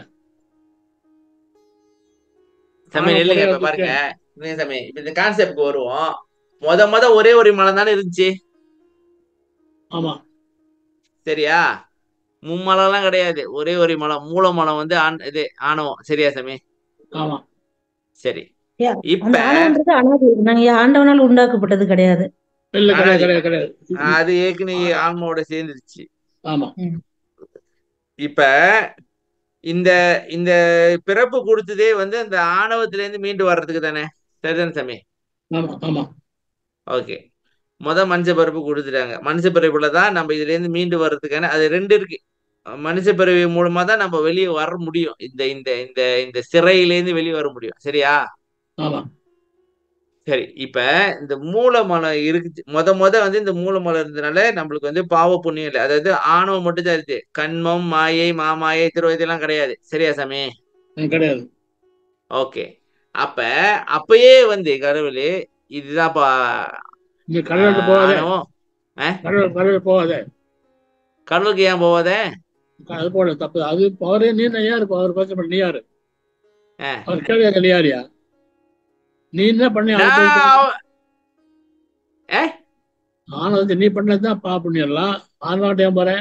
சாமி ஆணவம் இல்லைங்க குறைய இப்ப பாருங்க இல்லைங்க சாமி இப்ப இந்த கான்செப்ட்க்கு வருவோம் முத முத ஒரே ஒரு மலம் தானே இருந்துச்சு ஆமா சரியா மும்மலம்லாம் கிடையாது ஒரே ஒரு மலம் மூல மலம் வந்து ஆண் இது ஆணவம் சரியா சாமி ஆமா சரி ஐயா, இப்ப அந்த ஆணவன்றது அனாதி நாங்க ஆண்டவனால் உண்டாக்கப்பட்டது கிடையாது இல்ல கிடையாது ஆனா- கிடையாது கிடையாது அது ஏற்கனவே ஆன்மாவோட சேர்ந்துருச்சு ஆமா இப்ப இந்த இந்த பிறப்பு கொடுத்ததே வந்து அந்த ஆணவத்துல இருந்து மீண்டு வர்றதுக்கு தானே சரிதானே சாமி ஆமா ஆமா ஓகே முத மனுஷ பிறப்பு கொடுத்துட்டாங்க மனுஷ பிறப்புல தான் நம்ம இதுல இருந்து மீண்டு வர்றதுக்கான அது ரெண்டு இருக்கு மனுஷ பிறவி மூலமா தான் நம்ம வெளியே வர முடியும் இந்த இந்த இந்த இந்த சிறையிலேருந்து வெளியே வர முடியும் சரியா ஆமா சரி இப்ப இந்த மூலமலம் இருக்கு முத முத வந்து இந்த மூலமலம் இருந்ததுனால நம்மளுக்கு வந்து பாவ புண்ணியம் இல்லை அதாவது ஆணவம் மட்டும் தான் இருக்கு கண்மம் மாயை மாமாயை திருவ இதெல்லாம் கிடையாது சரியா சாமி ம், கிடையாது ஓகே அப்ப அப்பயே வந்து கடவுளே இதுதான்ப்பா நீ கடலுக்கு போகாத ஆணவம் கடல் கடல் போகாத கடலுக்கு ஏன் போவாதே அது போல தப்பு அது அவரே நீ நான் யாரு அவர் பேச நீ யாரு ஆ. அவர் கேள்வி நீ யாரியா நீ என்ன பண்ணி நான் ஆனது நீ பண்ணதுதான் பா பண்ணிடலாம் ஆன்மாட்ட ஏன் போற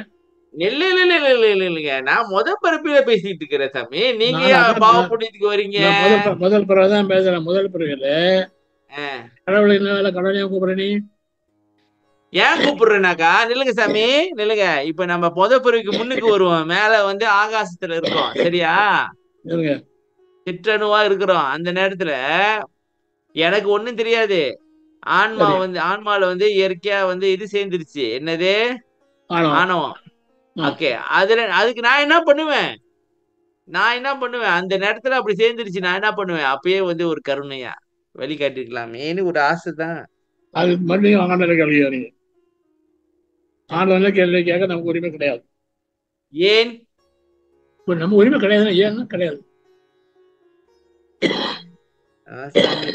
இல்ல இல்ல இல்ல இல்ல இல்ல இல்ல இல்லைங்க நான் முத பிறப்பில பேசிட்டு இருக்கிறேன் சாமி நீங்க நான் ஏன் அதான் பாவ நான் புண்ணியத்துக்கு வரீங்க நான் முதல் ப- முதல் பிறகு தான் பேசுறேன் முதல் பிறகுல ஆ. கடவுளை என்ன வேலை கடவுளையா கூப்பிடுற நீ ஏன் கூப்பிடுறேனாக்கா நில்லுங்க சாமி நில்லுங்க இப்ப நம்ம முத பிறவிக்கு முன்னுக்கு வருவோம் மேல வந்து ஆகாசத்துல இருக்கோம் சரியா இருங்க சிற்றணுவா இருக்கிறோம் அந்த நேரத்துல எனக்கு ஒண்ணும் தெரியாது ஆன்மா சரி வந்து ஆன்மால வந்து இயற்கையா வந்து இது சேர்ந்துருச்சு என்னது ஆணவம் ஆணவம் ஆ. ஓகே அதுல அதுக்கு நான் என்ன பண்ணுவேன் நான் என்ன பண்ணுவேன் அந்த நேரத்துல அப்படி சேர்ந்துருச்சு நான் என்ன பண்ணுவேன் அப்பயே வந்து ஒரு கருணையா வழிகாட்டிருக்கலாமேன்னு ஒரு ஆசை தான் அது மறுபடியும் ஆண்டவரை கேள்வி வரீங்க ஆண்டவனை கேள்வி கேட்க நமக்கு உரிமை கிடையாது ஏன் இப்ப நம்ம உரிமை கிடையாது ஏன்னா கிடையாது ஆசாமி.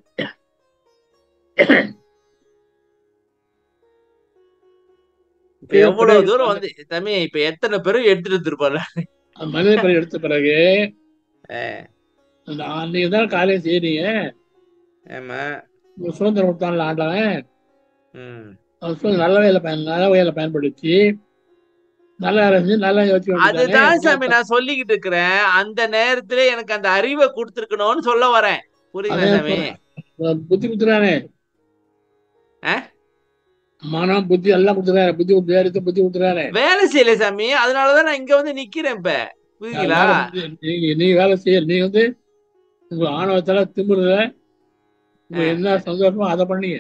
இப்ப பிறகு எவ்வளவு தூரம் பிறகு வந்து தம்பி இப்ப எத்தனை பேரும் எடுத்துட்டு வந்திருப்பாரு அந்த மனித பிறகு எடுத்த பிறகு ஆ, அந்த ஆ- நீங்க தான் காலையும் செய்றீங்க ஆமா உங்களுக்கு சுதந்திரம் கொடுத்தான்ல ஆண்டவன் ம் அவன் சுதந்திரம் நல்ல வகையில பயன் நல்ல வகையில பயன்படுத்தி நல்ல அரசு நல்ல யோசிக்க வேண்டியதானே அதுதான் சாமி நான் சொல்லிக்கிட்டு இருக்கிறேன் அந்த நேரத்துல எனக்கு அந்த அறிவை கொடுத்துருக்கணும்னு சொல்ல வரேன் புரியுதா அதே சாமி சொல்றேன். புத்தி குத்துறானே ஆ? மனம் புத்தி எல்லாம் குடுத்துறாரு புத்தி குடுத்துறாரு புத்தி குடுத்துறாரு வேலை செய்யல சாமி அதனாலதான் நான் இங்க வந்து நிக்கிறேன் இப்ப புரியுதுங்களா நீங்க நீ வேலை செய்ய நீ வந்து உங்க ஆணவத்தால திமுறத உங்க ஆ. என்ன சந்தோஷமோ அதை பண்ணீங்க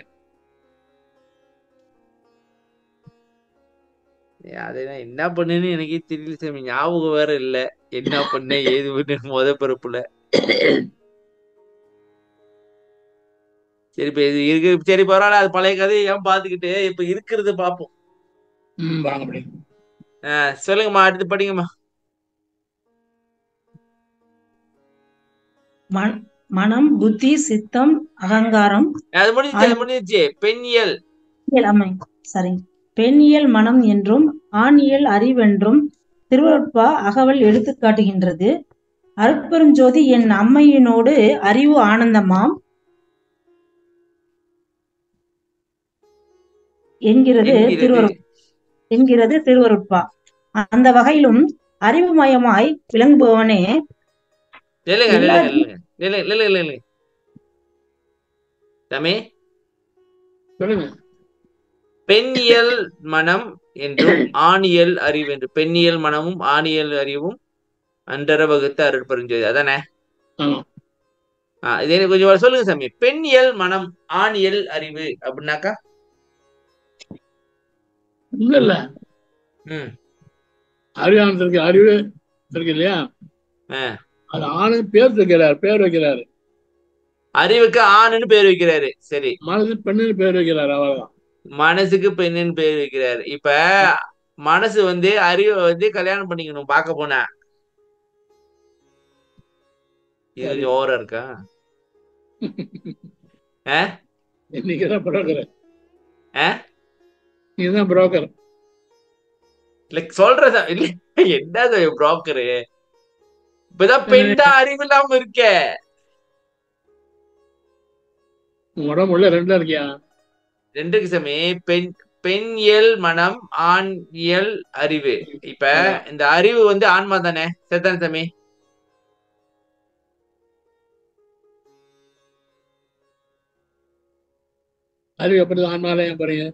அதை நான் என்ன பண்ணுன்னு எனக்கே தெரியல சாமி ஞாபகம் வேற இல்ல என்ன பண்ணேன் ஏது பண்ணேன் முத பிறப்புல சரி இப்ப இது இருக்கு சரி பரவாயில்ல அது பழைய கதையை ஏன் பாத்துக்கிட்டு இப்ப இருக்கிறது பாப்போம் ம் வாங்க அப்படி ஆஹ் சொல்லுங்கம்மா அடுத்து படிங்கம்மா மன- மனம் புத்தி சித்தம் அகங்காரம் அது முடிஞ்சிச்சு அது முடிஞ்சிச்சு பெண்ணியல் இயலாமை சரி பெண்ணியல் மனம் என்றும் ஆணியல் அறிவென்றும் திருவருட்பா அகவல் எடுத்து காட்டுகின்றது அருட்பெருஞ்சோதி என் அம்மையினோடு அறிவு ஆனந்தமாம் என்கிறது என்கிறது திருவரு என்கிறது திருவருட்பா அந்த வகையிலும் அறிவுமயமாய் விளங்குபவனே நில்லுங்க எல்லா நில்லுங்க நில்லுங்க நில்லுங்க நில்லுங்க நில்லுங்க தம்பி சொல்லுங்க பெண்ணியல் மனம் என்றும் ஆணியல் அறிவு என்று பெண்ணியல் மனமும் ஆணியல் அறிவும் அன்றர வகுத்த அருட்பெருஞ்சோதி அதானே ஆமா ஆஹ் இது எனக்கு கொஞ்சம் சொல்லுங்க சாமி பெண்ணியல் மனம் ஆணியல் அறிவு அப்படின்னாக்கா இல்ல இல்ல ம் அறிவானது இருக்கு அறிவு இருக்கு இல்லையா ஆ. அது ஆணு பேர் வைக்கிறார் பேர் வைக்கிறாரு அறிவுக்கு ஆணுன்னு பேர் வைக்கிறாரு சரி மனசு பெண்ணுன்னு பேர் வைக்கிறாரு அவ்வளவுதான் மனசுக்கு பெண்ணுன்னு பேர் வைக்கிறாரு இப்ப மனசு வந்து அறிவை வந்து கல்யாணம் பண்ணிக்கணும் பார்க்க போனா இது சரி. கொஞ்சம் ஓவரா இருக்கா ஆ? இன்னைக்கு தான் புரோக்கர் ஆ? நீங்க தான் புரோக்கர் இல்ல சொல்றதா இல்ல என்னது புரோக்கரு இப்பதான் பெண் தான் அறிவு இல்லாம இருக்க உடம்பு உள்ள ரெண்டுல இருக்கியா ரெண்டுக்கு சாமி பெண் பெண் இயல் மனம் ஆண் இயல் அறிவு இப்ப இந்த அறிவு வந்து ஆன்மா தானே சரிதானே சாமி அறிவு எப்படி ஆன்மால ஏன் போறீங்க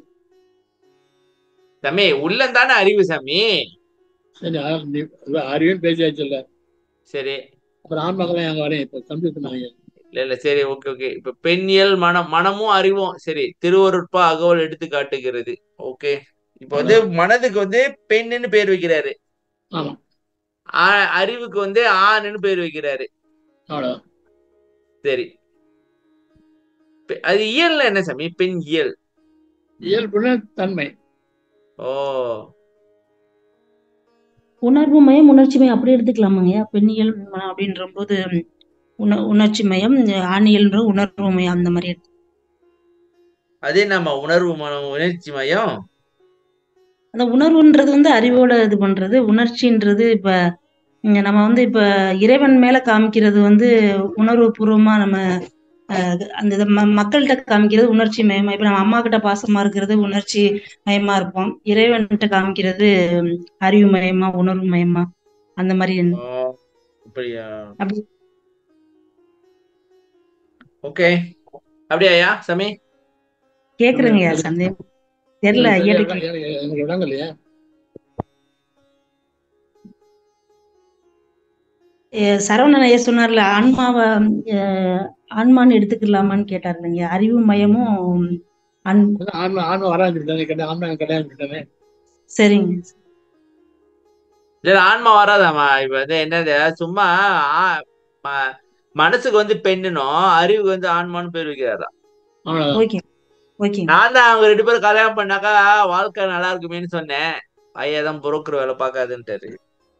சாமி உள்ளம் தானே அறிவு சாமி சரி அதான் நீ- அதான் அறிவும் பேசியாச்சு இல்ல சரி அப்புறம் ஆன்மாக்கெல்லாம் எங்க வரேன் இப்ப கம்ப்யூட்டர் நாங்க இல்ல இல்ல சரி ஓகே ஓகே இப்ப பெண்ணியல் மனம் மனமும் அறிவும் சரி திருவருட்பா அகவல் எடுத்து காட்டுகிறது ஓகே இப்ப வந்து மனதுக்கு வந்து பெண்ணுன்னு பேர் வைக்கிறாரு ஆமா ஆ- அறிவுக்கு வந்து ஆணுன்னு பேர் வைக்கிறாரு அவ்வளவுதான் சரி பெ- அது இயல்ல என்ன சாமி பெண் இயல் இயல்புன தன்மை ஓ உணர்வு மயம் உணர்ச்சி மயம் அப்படி எடுத்துக்கலாமாங்கய்யா பெண்ணியல் மனம் அப்படின்ற போது உண உணர்ச்சி மயம் ஆணியல்ன்ற உணர்வு மயம் அந்த மாதிரி எடுத்து அதே நம்ம உணர்வு மனம் உணர்ச்சி மயம் அந்த உணர்வுன்றது வந்து அறிவோட இது பண்றது உணர்ச்சின்றது இப்ப இங்க நம்ம வந்து இப்ப இறைவன் மேல காமிக்கிறது வந்து உணர்வு பூர்வமா நம்ம அஹ் அந்த இத ம மக்கள்கிட்ட காமிக்கிறது உணர்ச்சி மயமா இப்ப நம்ம அம்மா கிட்ட பாசமா இருக்கிறது உணர்ச்சி மயமா இருப்போம் இறைவன்கிட்ட காமிக்கிறது உம், அறிவு மயமா உணர்வு மயமா அந்த மாதிரி ஓ, அப்படியா அப்படி ஓகே அப்படியாயா சமி கேக்குறேங்கய்யா சந்தேகம் தெரியல சரியா ஐயாட்ட விளங்க- எனக்கு எனக்கு விளங்க இல்லையா அஹ் சரவணன் ஐயா சொன்னார்ல ஆன்மாவை அஹ் ஆன்மான்னு எடுத்துக்கலாமான்னு கேட்டார் இல்லைங்க அறிவு மயமும் அன் அதான் ஆன்மா ஆன்மா வரான்னு சொல்லிட்டேன் ஆன்மா கிடையாது சொல்லிட்டேன் சரிங்க இல்ல ஆன்மா வராதாம்மா இப்ப வந்து என்னது சும்மா ஆ- ம- மனசுக்கு வந்து பெண்ணுனும் அறிவுக்கு வந்து ஆன்மான்னு பேர் வைக்கிறாரா அவ்வளவுதான் ஓகே ஓகே நான் தான் அவங்க ரெண்டு பேரும் கல்யாணம் பண்ணாக்கா வாழ்க்கை நல்லா இருக்குமேன்னு சொன்னேன் ஐயா தான் புரோக்கர் வேலை பார்க்காதுன்ட்டாரு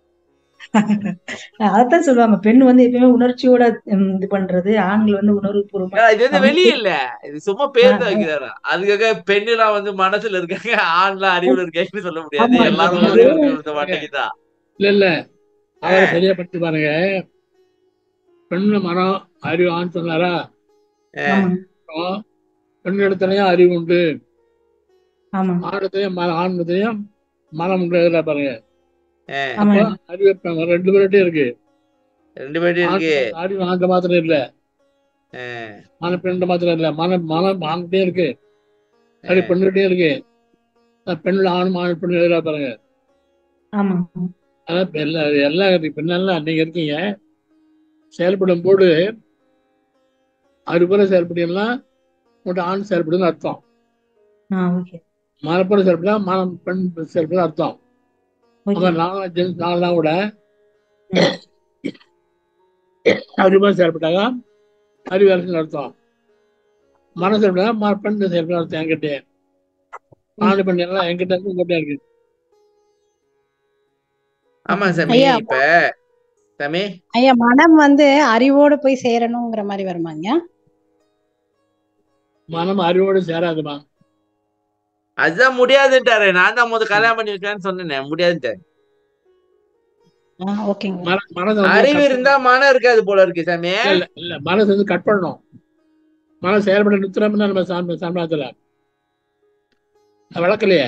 அதான் சொல்லுவாங்க பெண் வந்து எப்பயுமே உணர்ச்சியோட உம், இது பண்றது ஆண்கள் வந்து உணர்வு பூர்வமா ஏன்னா, இது வந்து வெளியே இல்ல இது சும்மா பேர் தான் ஆ, ஆ. வைக்கிறாரா அதுக்காக பெண்ணுலாம் வந்து மனசுல இருக்காங்க ஆண்லாம் அறிவுல இருக்காங்கன்னு சொல்ல முடியாது ஆமா, எல்லாரும் அது- ஒரே ஒரு மாட்டேங்குதா இல்ல இல்ல அவரை சரியா படுத்தி பாருங்க பெண்ணு மனம் அறிவு ஆண் சொன்னாரா ஆமாங்க அப்புறம் பெண் இடத்துலயும் அறிவு உண்டு ஆமாங்க ஆணத்தையும் ஆண் இடத்துலயும் மனம் உண்டு பாருங்க அப்ப ஆமாங்க அறிவு இருப்பாங்க ரெண்டு பேர்கிட்டயும் இருக்கு ரெண்டு பேரும் ஆண் இருக்கு அறிவு ஆண்ட மாத்திரம் இல்ல ஆ, மன பெண்ண மாத்திரம் இல்ல மன மனம் ஆண்கிட்டே இருக்கு அறிவு பெண்ணுகிட்டே இருக்கு அஹ் பெண்ணுல ஆணும் ஆண் பெண்ணு எழுதுறா பாருங்க ஆமாங்க அதான் இப்ப எல்லா எல்லாம் இருக்கு பெண்ணெல்லாம் நீங்க இருக்கீங்க செயல்படும் போது அறிவுரை செயல்படுனா உங்கள்கிட்ட ஆண் செயல்படுன்னு அர்த்தம் ஆ ஓகே மனப்பட செயல்படா மனம் பெண் செயல்படுன்னு அர்த்தம் ஓகே அவன் நாலாம் ஜென்ஸ் நாலாம் கூட அறிவுரை செயல்பட்டாங்க அறிவாளர்கள் அர்த்தம் மன செயல்பட்டா ம பெண் செயல்பட அர்த்தம் என்கிட்ட ஆண் பெண் எல்லாம் என்கிட்ட இருக்கு உங்ககிட்ட இருக்கு ஆமா சாமி ஐயா, இப்ப சாமி ஐயா மனம் வந்து அறிவோடு போய் சேரணுங்கிற மாதிரி வருமாங்க மனம் அறிவோடு சேராதுமா அதுதான் முடியாதுன்ட்டாரு நான் தான் முதல் கல்யாணம் பண்ணி வைக்கலான்னு சொன்னேன் முடியாதுன்ட்டாரு ஆ ஓகேங்க மன மனதை வந்து அறிவு கட் இருந்தா மனம் இருக்காது போல இருக்கு சாமி இல்ல இல்ல, இல்ல மனசு வந்து கட் பண்ணணும் மனசு செயல்பட நிறுத்துறோம்னா நம்ம சாமி சமயத்துல வழக்கலையே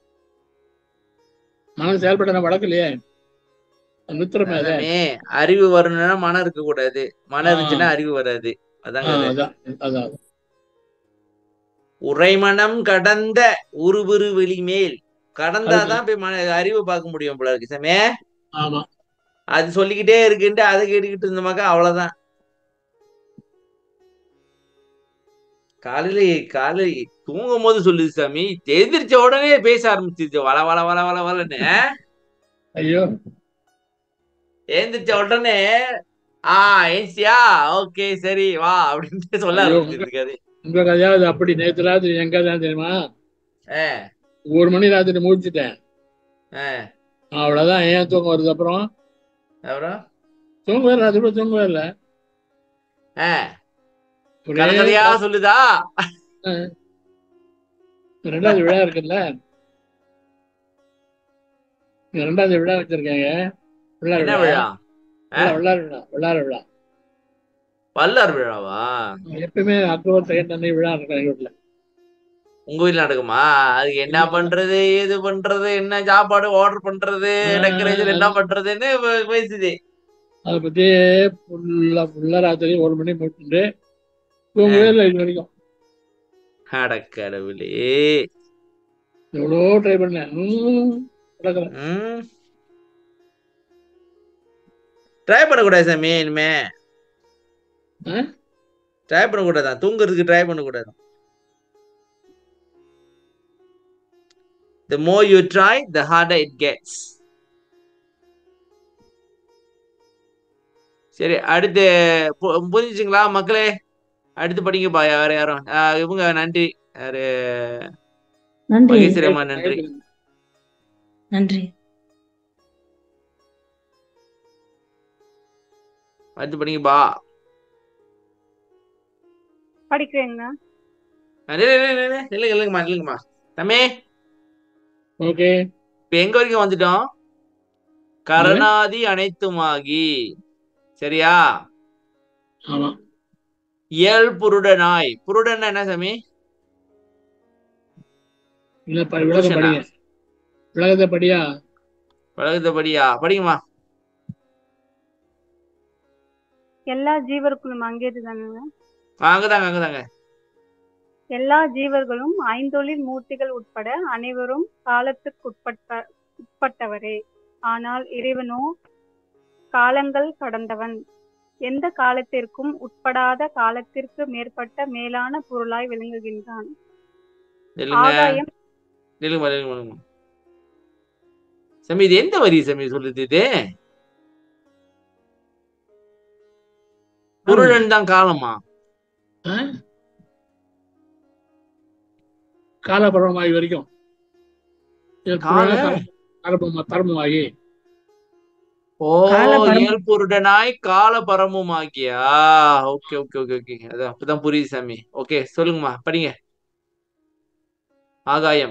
மனசு செயல்பட நம்ம வழக்கலையே நிறுத்துறமே அதை சாமி அறிவு வரணும்னா மனம் இருக்க கூடாது மனம் ஆ. இருந்துச்சுன்னா அறிவு வராது ஆ, அதான் கதை. அதான் அதான் உறைமனம் கடந்த உருபுரு வெளிமேல் கடந்தாதான் போய் மன அறிவு பார்க்க முடியும் போல இருக்கு சாமி ஆமா அது சொல்லிக்கிட்டே இருக்குன்ட்டு அதை கேட்டுக்கிட்டு இருந்தோமாக்கா அவ்வளவுதான் காலையில காலையில தூங்கும் போது சொல்லுது சாமி எந்திரிச்ச உடனே பேச ஆரம்பிச்சிருச்சு வள வள வள வள வளன்னு ஐயோ எந்திரிச்ச உடனே ஆ ஏசியா ஓகே சரி வா அப்படின்ட்டு சொல்ல ஐயோ, ஆரம்பிச்சிருக்காரு உங்க கதையாவது அப்படி நேத்து ராத்திரி எங்க கதை தெரியுமா ஆ ஒரு மணி ராத்திரி முடிச்சுட்டேன் ஆ அவ்வளவுதான் ஏன் தூக்கம் வருது அப்புறம் அப்புறம் தூங்கவே இல்லை ராத்திரி பூரா தூங்கவே இல்லை ஆ ஒரே கதை கதையா சொல்லுதா ரெண்டாவது விழா இருக்குல்ல இங்க ரெண்டாவது விழா வச்சிருக்காங்க விழா என்ன விழா விழா விழா விழா விழா விழா வல்லார் விழாவா எப்பயுமே அக்டோபர் செகண்ட் அன்னைக்கு விழா இருக்கும் எங்க வீட்டுல உங்க வீட்ல நடக்குமா அதுக்கு என்ன பண்றது ஏது பண்றது என்ன சாப்பாடு ஆர்டர் பண்றது டெக்கரேஷன் என்ன பண்றதுன்னு பே- பேசுது அதை பத்தி ஃபுல்லா ஃபுல்லா ராத்திரி ஒரு மணி முடிச்சுட்டு தூங்கவே இல்லை இது வரைக்கும் அடக்கடவுளே எவ்வளோ ட்ரை பண்ணேன் ம், நடக்கல ம் ட்ரை பண்ணக்கூடாது சாமி இனிமே ஆ? ட்ரை பண்ணக்கூடாதான் தூங்குறதுக்கு ட்ரை பண்ணக்கூடாது The more you try, the harder it gets. சரி அடுத்து பு- புரிஞ்சுச்சுங்களா மக்களே அடுத்து படிங்கப்பா வேற யாரும் ஆ, இவங்க நன்றி யாரு நன்றி மகேஸ்வரி அம்மா நன்றி நன்றி அடுத்து படிங்கப்பா படிக்கிறேங்கண்ணா ஆ, இல்ல, இல்ல, இல்ல, இல்ல, இல்லைங்க இல்லைங்கம்மா இல்லைங்கம்மா தம்பி ஓகே இப்ப எங்க வரைக்கும் வந்துட்டோம் கரணாதி அனைத்துமாகி சரியா ஆமா இயல் புருடனாய் புருடன் என்ன சாமி இல்ல ப- விளக்கம் புருஷனா? படிங்க விளக்கத்தை படியா உலகத்தை படியா படிங்கம்மா எல்லா ஜீவர்களும் அங்கேது தானுங்க ஆ, அங்கதாங்க அங்கதாங்க எல்லா ஜீவர்களும் ஐந்தொழில் மூர்த்திகள் உட்பட அனைவரும் காலத்துக்குட்பட்ட உட்பட்டவரே ஆனால் இறைவனோ காலங்கள் கடந்தவன் எந்த காலத்திற்கும் உட்படாத காலத்திற்கு மேற்பட்ட மேலான பொருளாய் விளங்குகின்றான் இல்லைங்க ஆகாயம் நில்லுங்கம்மா நில்லுங்க நில்லுங்க. சாமி இது எந்த வரி சாமி சொல்லுது இது புருடன் தான் காலமா ஆ? காலபரமாகி வரைக்கும் இயல் கால புருடனாய் தர்ம தர்மமாகி ஓ கால பரம் இயல் புருடனாய் கால பரமும் ஆகியா ஓகே ஓகே ஓகே ஓகே அதான் அப்பதான் புரியுது சாமி ஓகே சொல்லுங்கம்மா படிங்க ஆகாயம்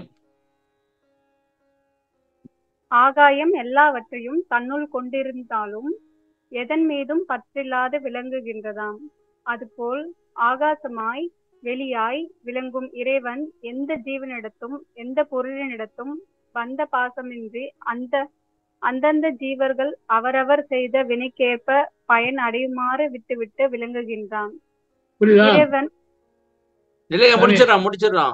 ஆகாயம் எல்லாவற்றையும் தன்னுள் கொண்டிருந்தாலும் எதன் மீதும் பற்றில்லாது விளங்குகின்றதாம் அதுபோல் ஆகாசமாய் வெளியாய் விளங்கும் இறைவன் எந்த ஜீவனிடத்தும் எந்த பொருளினிடத்தும் பந்த பாசமின்றி அந்த அந்தந்த ஜீவர்கள் அவரவர் செய்த வினைக்கேற்ப பயன் அடையுமாறு விட்டுவிட்டு விளங்குகின்றான் புரியுதா இறைவன் இல்லைங்க சாமி முடிச்சிடறோம் முடிச்சிடறோம்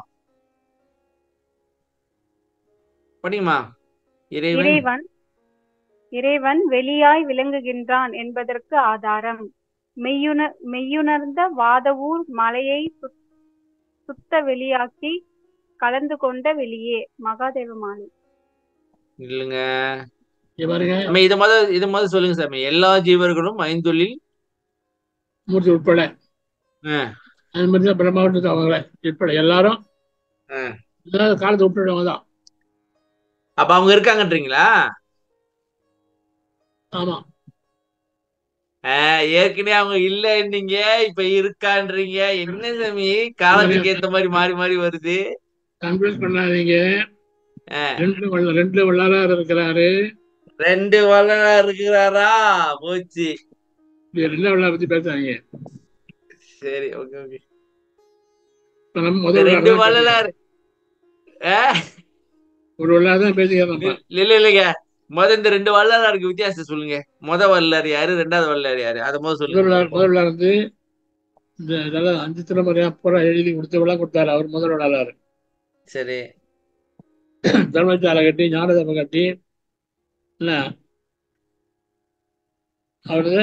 படிங்கம்மா இறைவன் இறைவன் இறைவன் வெளியாய் விளங்குகின்றான் என்பதற்கு ஆதாரம் மெய்யுண மெய்யுணர்ந்த வாதவூர் மலையை சுத்- சுத்த வெளியாக்கி கலந்து கொண்ட வெளியே மகாதேவ மாலை இல்லைங்க இங்க பாருங்க சாமி இது முத இது முத சொல்லுங்க சாமி எல்லா ஜீவர்களும் ஐந்தொழில் மூர்த்தி உட்பட ஆ, அது மாதிரி தான் பிரம்மாவட்டத்து அவங்கள உட்பட எல்லாரும் ஆ. எல்லாரும் காலத்தை உட்படுறவங்க தான் அப்ப அவங்க இருக்காங்கன்றீங்களா ஆமா ஆ, ஏற்கனவே அவங்க இல்லைன்னீங்க இப்ப இருக்கான்றீங்க என்ன சாமி காலத்துக்கு ஏத்த மாதிரி மாறி மாறி வருது கன்ஃபியூஸ் பண்ணாதீங்க ஆ, ரெண்டு வள்ள- ரெண்டு வள்ளலார் இருக்கிறாரு ரெண்டு வள்ளலார் இருக்கிறாரா போச்சு இது ரெண்டு வள்ளலார் பத்தி பேசாதீங்க சரி ஓகே ஓகே இப்ப நம்ம இந்த முதல் ரெண்டு வள்ளலார் தான் பேசுகிறோம். வள்ளலார் ஆ, ஒரு வள்ளலார் தான் பேசுகிறோம் நம்ம இல்ல இல்ல இல்லைங்க முத இந்த ரெண்டு வள்ளலாருக்கு வித்தியாசம் சொல்லுங்க முத வள்ளலார் யாரு ரெண்டாவது வள்ளலார் யாரு அத முத முதல் சொல்லுங்க வள்ளலார் பாப்போம் முதல் வள்ளலார் வந்து இந்த இதெல்லாம் அஞ்சு தலைமுறையா பூரா எழுதி கொடுத்து விழா கொடுத்தாரு அவர் முதல் வள்ளலார் சரி தர்மசாலை கட்டி ஞானதர்மம் கட்டி என்ன அவரு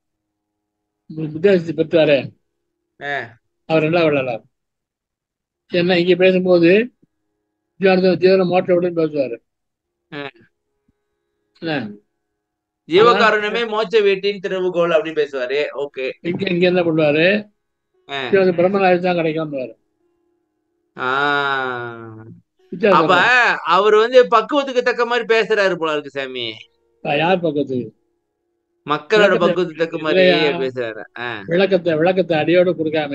வித்தியாசத்தை பெற்றாரு ஆ, அவர் ரெண்டாவது வள்ளலார் என்ன இங்க பேசும்போது ஜீவன ஜீவன மோட்டை விட்டு பேசுவாரு ஆ. என்ன ஜீவகாருண்யமே மோட்ச வீட்டின் திறவுகோல் அப்படின்னு பேசுவாரு ஓகே இங்க இங்க என்ன பண்ணுவாரு ஆ. ஜீவன பிரம்மனாய் தான் கிடைக்கும் ஆ. வித்தியாசம் அப்ப இருக்கு. அவர் வந்து பக்குவத்துக்கு தக்க மாதிரி பேசுறாரு போல இருக்கு சாமி யார் பக்கத்துக்கு மக்களோட விளக்கத்தை பக்குவத்துக்கு தக்க மாதிரி இல்லையா பேசுறாரு ஆ, விளக்கத்தை விளக்கத்தை அடியோடு கொடுக்காம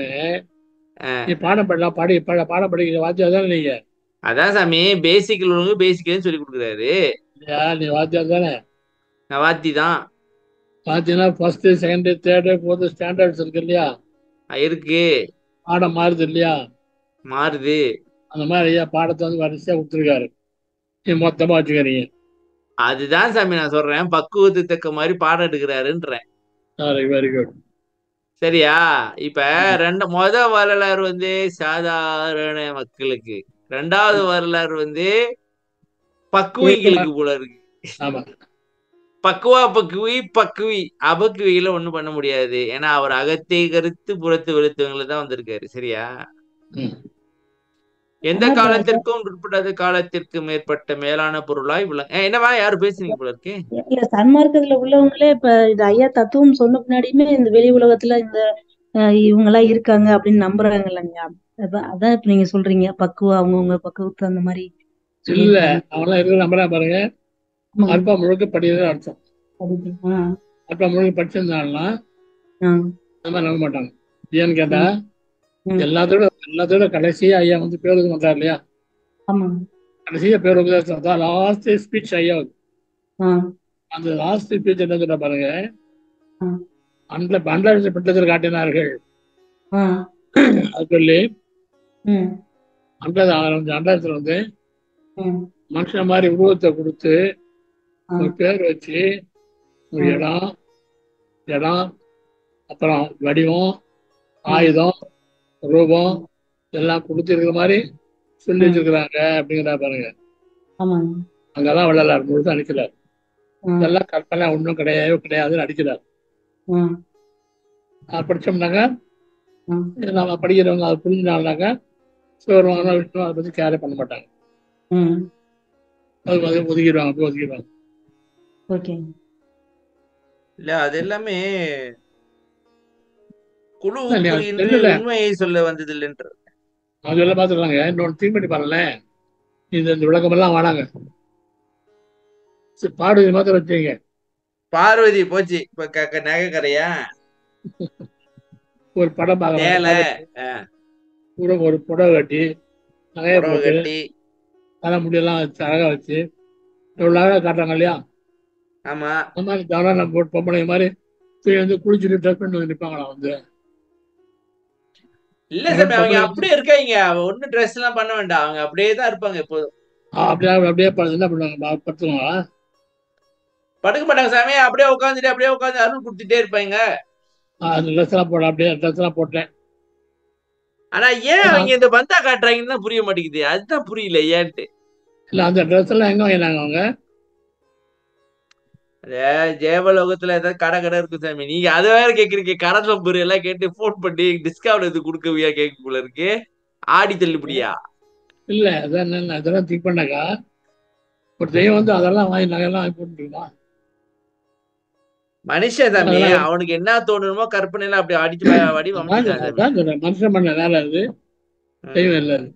ஆ. நீ பாடம் பண்ணலாம் பாடி பாட பாடம் படிக்கிற வாத்தியார் தானே நீங்க அதான் சாமி பேசிக் உள்ளவங்க பேசிக்னு சொல்லி கொடுக்குறாரு இல்லையா நீ வாத்தியார் தானே நான் வாத்தி தான் பார்த்தீங்கன்னா first second third fourth standards இருக்கு இல்லையா இருக்கு பாடம் மாறுது இல்லையா மாறுது அந்த மாதிரி ஐயா பாடத்தை வந்து வரிசையா கொடுத்துருக்காரு நீ மொத்தமா வச்சுக்கிறீங்க அதுதான் சாமி நான் சொல்றேன் பக்குவத்துக்கு தக்க மாதிரி பாடம் எடுக்கிறாருன்றேன் சரி வெரி குட் சரியா இப்ப ரெண்டு முத வரலாறு வந்து சாதாரண மக்களுக்கு ரெண்டாவது வரலாறு வந்து பக்குவிகளுக்கு போல இருக்கு ஆமா பக்குவா பக்குவி பக்குவி அபக்குவியில ஒண்ணும் பண்ண முடியாது ஏன்னா அவர் அகத்தை கருத்து புறத்து வெளுத்தவங்களை தான் வந்திருக்காரு சரியா ம். எந்த ஆமா, காலத்திற்கும் உட்படாத காலத்திற்கு மேற்பட்ட மேலான பொருளாய் விளங்க ஏ, என்னவா யாரு பேசுனீங்க போல இருக்கு இல்ல சன்மார்க்கத்துல உள்ளவங்களே இப்ப இது ஐயா தத்துவம் சொன்ன பின்னாடியுமே இந்த வெளி உலகத்துல இந்த அஹ், இவங்க எல்லாம் இருக்காங்க அப்படின்னு நம்புறாங்க இல்லைங்க அதான் அதான் இப்ப நீங்க சொல்றீங்க பக்குவம் அவங்கவுங்க பக்குவத்து அந்த மாதிரி இல்ல சொல்லியிருக்காங்க அவங்களாம் இருக்கிற நம்பரா பாருங்க ஆமாங்க. அல்பா முழுக்க படிக்கிறது அர்த்தம் அதுக்கு, ஆ, அல்பா முழுக்க படிச்சிருந்தாங்கன்னா ஆ, அந்த மாதிரி நம்ப மாட்டாங்க ஏன்னு கேட்டா ம். எல்லாத்தோட எல்லாத்தோட கடைசியா ஐயா வந்து பேர் இது பண்றாரு இல்லையா ஆமாங்க கடைசியா பேர் உபதேசம் தான் லாஸ்ட் ஸ்பீச் ஐயா ஆ, அந்த லாஸ்ட் ஸ்பீச் என்ன சொல்ற பாருங்க ஆ. அண்ட பண்டாட்சி பெற்றதில் காட்டினார்கள் ஆ அது சொல்லி ம் அண்டாவது ஆரம்பிச்சு அண்டாயிரத்துல வந்து ம் மனுஷன் மாதிரி உருவத்தை கொடுத்து ஆ ஒரு பேர் வச்சு ஒரு ம் இடம் இடம் அப்புறம் வடிவம் ம் ஆயுதம் ரூபம் எல்லாம் கொடுத்துருக்கிற மாதிரி சொல்லி ம் வச்சிருக்கிறாங்க அப்படிங்கிறா பாருங்க ஆமாங்க அங்கெல்லாம் வள்ளலார் முழுசா அடிக்கிறார் ம் இதெல்லாம் கற்பனை ஒன்றும் கிடையவே கிடையாதுன்னு அடிக்கிறார் ம் அது படிச்சோம்னாக்கா ம் இது நம்ம படிக்கிறவங்க அதை புரிஞ்சுனாங்கனாக்கா சிவருவாங்க விஷ்ணு அதை பற்றி கேரே பண்ண மாட்டாங்க ம் அது வந்து ஒதுக்கிடுவாங்க அப்படி ஒதுக்கிடுவாங்க ஓகேங்க இல்ல அது எல்லாமே குழு இல்ல, நீ அது புரிந்து தெரியல உண்மையை சொல்ல வந்தது இல்லைன்ற அது எல்லாம் பார்த்துருக்காங்க இன்னொன்று தீ பண்ணி பாருங்களேன் இந்த இந்த விளக்கமெல்லாம் வேணாங்க சரி, பாடுவது மாத்திரம் வச்சுங்க பார்வதி போச்சு இப்ப க- க- நகைக்கரையா ஒரு படம் பார்க்குறாங்க சேலை பார்த்துட்டு ஆஹ், கூட ஒரு புடவை கட்டி நகையை புடவை போட்டு கட்டி தலை முடியெல்லாம் வச்சு அழகா வச்சு எவ்வளோ அழகாக காட்டுறாங்க இல்லையா ஆமா அந்த மாதிரி தவறா நம்ம போட்டு பொம்பளை மாதிரி போய் வந்து குளிச்சுட்டு ட்ரெஸ் பண்ணி வந்து நிற்பாங்களா வந்து இல்ல அந்த சாமி அவங்க பொம்பளை அப்படியே இருக்காங்க ஒன்னும் ட்ரெஸ் எல்லாம் பண்ண வேண்டாம் அவங்க அப்படியே தான் இருப்பாங்க எப்போதும் அப்படியே அப்படியே ப- என்ன பண்ணுவாங்க ப- படுத்துவாங்களா படுக்க மாட்டாங்க சாமி அப்படியே உட்காந்துட்டு அப்படியே உட்காந்து அருள் கொடுத்துட்டே இருப்பாங்க ஆ, அந்த ட்ரெஸ் எல்லாம் போட அப்படியே ட்ரெஸ் எல்லாம் போட்டேன் ஆனா ஏன் ஆ, அவங்க இந்த பந்தா காட்டுறாங்கன்னு தான் புரிய மாட்டேங்குது அதுதான் புரியல ஏன்ட்டு இல்ல அந்த ட்ரெஸ் எல்லாம் எங்க வாங்கினாங்க அவங்க அதே ஜெயபலோகத்துல ஏதாவது கடை கடை இருக்கு சாமி நீங்க அது வேற கேக்குறீங்க கடை நம்பர் எல்லாம் கேட்டு போன் பண்ணி டிஸ்கவுண்ட் எது கொடுக்கவியா கேட்க போல இருக்கு ஆடி தள்ளுபடியா இல்ல அதான் என்ன அதெல்லாம் திங்க் பண்ணாக்கா ஒரு தெய்வம் வந்து அதெல்லாம் வாங்கி நகையெல்லாம் வாங்கி போட்டுருக்குமா மனுஷன் சாமி அதெல்லாம் அவனுக்கு என்ன தோணுமோ கற்பனை எல்லாம் அப்படி அடிச்சு வ- வடி அதான் வமைச்சுக்கான் சாமி அதான் சொல்றேன் மனுஷன் பண்ண வேலை அது ம். தெய்வம் இல்லை அது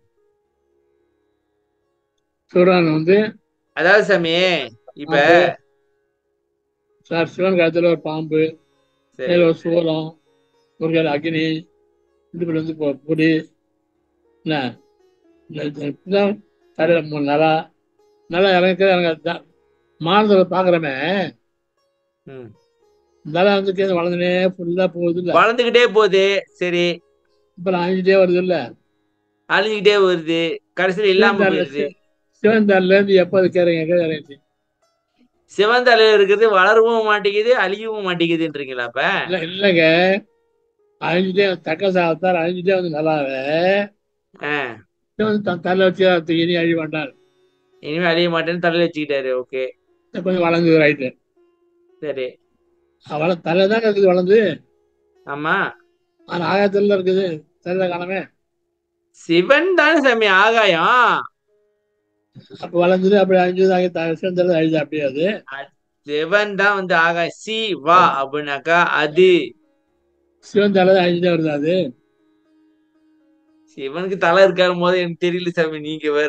சிவரான் வந்து அதாவது சாமி இப்ப பாம்பு சார் சிவன் காலத்துல ஒரு பாம்பு சரி கையில ஒரு சூலம் ஒரு கையில அக்னி இடுப்புல வந்து பொ- பொடி என்ன இந்த- இந்த இப்படிதான் தலையில மூணு நிலா நிலா இறங்க இறங்க மானத்தில் பாக்குறமே ம். நிலா வந்து கீழே வளர்ந்துனே ஃபுல்லா போகுது இல்ல வளர்ந்துகிட்டே போகுது சரி இப்ப அழிஞ்சிட்டே வருது இல்ல அழிஞ்சுக்கிட்டே வருது கடைசியில இல்லாம சிவன் போயிடுது தாள்ல சிவன் தாள்ல இருந்து எப்போ அது கேறீங்க கீழே இறங்கிச்சு சிவந்தலையில இருக்கிறது வளரவும் மாட்டேங்குது அழியவும் மாட்டேங்குதுன்றீங்களா அப்ப இல்ல இல்லைங்க அழிஞ்சிட்டே தக்க சாத்தார் அழிஞ்சிட்டே வந்து நல்லாவே ஆ, சிவன் தன் தலை வச்சு அதை இனி அழிய மாட்டார் இனிமே அழிய மாட்டேன்னு தலையில வச்சுக்கிட்டாரு ஓகே கொஞ்சம் வளர்ந்து ரைட்டு சரி வள தலை தான் இருக்குது வளர்ந்து ஆமா ஆனா ஆகாயத்துல இருக்குது தலை காணமே சிவன் தானே சாமி ஆகாயம் அப்ப வளர்ந்துட்டு அப்படி அழிஞ்சது ஆகி த- சிவன் தலை அழிஞ்சு அப்படியே அது சிவன் தான் வந்து ஆகாயம் சி வா அப்படின்னாக்கா அது சிவன் தலை தான் அழிஞ்சுட்டே வருது அது சிவனுக்கு தலை இருக்காரும் போது எனக்கு தெரியல சாமி நீங்க வேற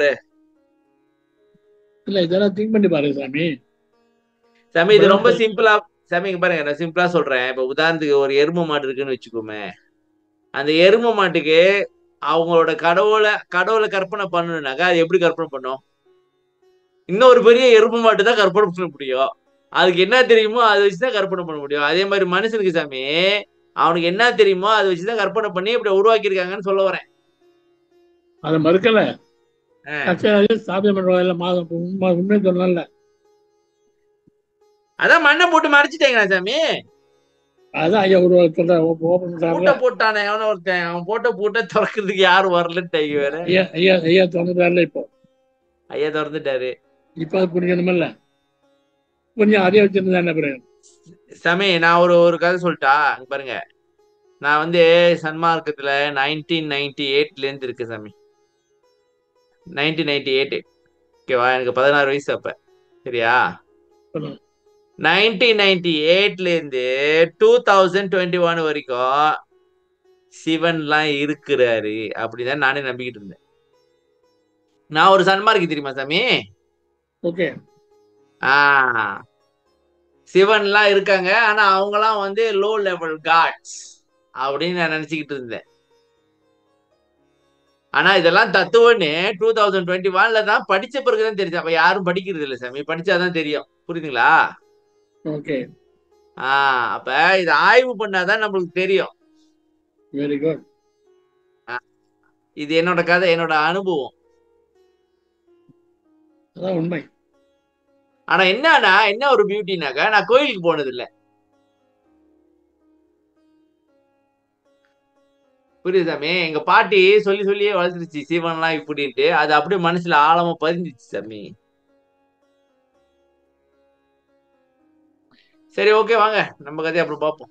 இல்ல இதெல்லாம் திங்க் பண்ணி பாருங்க சாமி சாமி இது இப்பெல்லாம் ரொம்ப சொல்- சிம்பிளா சாமி இங்க பாருங்க நான் சிம்பிளா சொல்றேன் இப்ப உதாரணத்துக்கு ஒரு எரும மாடு இருக்குன்னு வச்சுக்கோமே அந்த எரும மாட்டுக்கு அவங்களோட கடவுளை கடவுளை கற்பனை பண்ணணும்னாக்கா அது எப்படி கற்பனை பண்ணும் இன்னொரு பெரிய எரும மாட்டு தான் கற்பனை பண்ண முடியும் அதுக்கு என்ன தெரியுமோ அதை வச்சுதான் கற்பனை பண்ண முடியும் அதே மாதிரி மனுஷனுக்கு சாமி அவனுக்கு என்ன தெரியுமோ அதை வச்சுதான் கற்பனை பண்ணி இப்படி உருவாக்கியிருக்காங்கன்னு சொல்ல வரேன் அதை மறுக்கல ஆ. கட்சியாலே சாத்தியம் பண்றவங்க மாதம் உண்மை உண்மை சொல்லல அதான் மண்ணை போட்டு மறைச்சிட்டேங்களா சாமி அதான் ஐயா ஒரு சொல்ற ஓப்பன் பூட்டை பண்றாருல போட்டானே எவனோ ஒருத்தன் அவன் போட்ட பூட்டை திறக்கிறதுக்கு யாரும் வரலன்ட்டாங்க வேற ஐயா ஐயா ஐயா திறந்துட்டாருல இப்போ ஐயா திறந்துட்டாரு இப்ப அது புரிஞ்சுக்கணுமில்ல கொஞ்சம் அதே வச்சிருந்தா என்ன பிறகு சாமி நான் ஒரு ஒரு கதை சொல்லிட்டா இங்க பாருங்க நான் வந்து சன்மார்க்கத்துல நைன்டீன் நைன்டி எயிட்ல இருந்து இருக்கு சாமி நைன்டீன் நைன்டி எயிட் ஓகேவா எனக்கு பதினாறு வயசு அப்ப சரியா சொல்லுங்க. நைன்டீன் நைன்டி எயிட்ல இருந்து டூ தௌசண்ட் டுவெண்ட்டி ஒன் வரைக்கும் சிவன்லாம் இருக்கிறாரு அப்படிதான் நானே நம்பிக்கிட்டு இருந்தேன் நான் ஒரு சன்மார்க்கு தெரியுமா சாமி ஓகே ஆ சிவன்லாம் இருக்காங்க ஆனா அவங்கலாம் வந்து லோ லெவல் காட்ஸ் அப்படின்னு நான் நினைச்சுக்கிட்டு இருந்தேன் ஆனா இதெல்லாம் தத்துவம்னு டூ தௌசண்ட் டுவெண்ட்டி ஒன்ல தான் படிச்ச பிறகுதான் தெரிஞ்சு அப்ப யாரும் படிக்கிறது இல்லை சாமி படிச்சாதான் தெரியும் புரியுதுங்களா ஓகே ஆ அப்ப இதை ஆய்வு பண்ணாதான் நம்மளுக்கு தெரியும் வெரி குட் இது என்னோட கதை என்னோட அனுபவம் அதான் உண்மை ஆனா என்னன்னா என்ன ஒரு பியூட்டினாக்கா நான் கோயிலுக்கு போனது இல்ல புரியுது எங்க பாட்டி சொல்லி சொல்லியே வளர்த்துருச்சு சிவன்லாம் இப்படின்ட்டு அது அப்படியே மனசுல ஆழமா பதிஞ்சிச்சு சாமி சரி ஓகே வாங்க நம்ம கதையை அப்புறம் பார்ப்போம்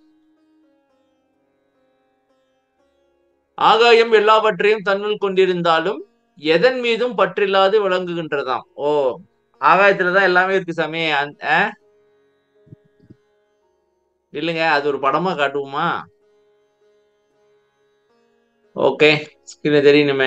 ஆகாயம் எல்லாவற்றையும் தன்னுள் கொண்டிருந்தாலும் எதன் மீதும் பற்றில்லாது விளங்குகின்றதாம் ஓ ஆகாயத்துலதான் எல்லாமே இருக்கு சாமி அந்த ஆ? இல்லைங்க அது ஒரு படமா காட்டுவோமா ஓகே ஸ்கிரீன்ல தெரியணுமே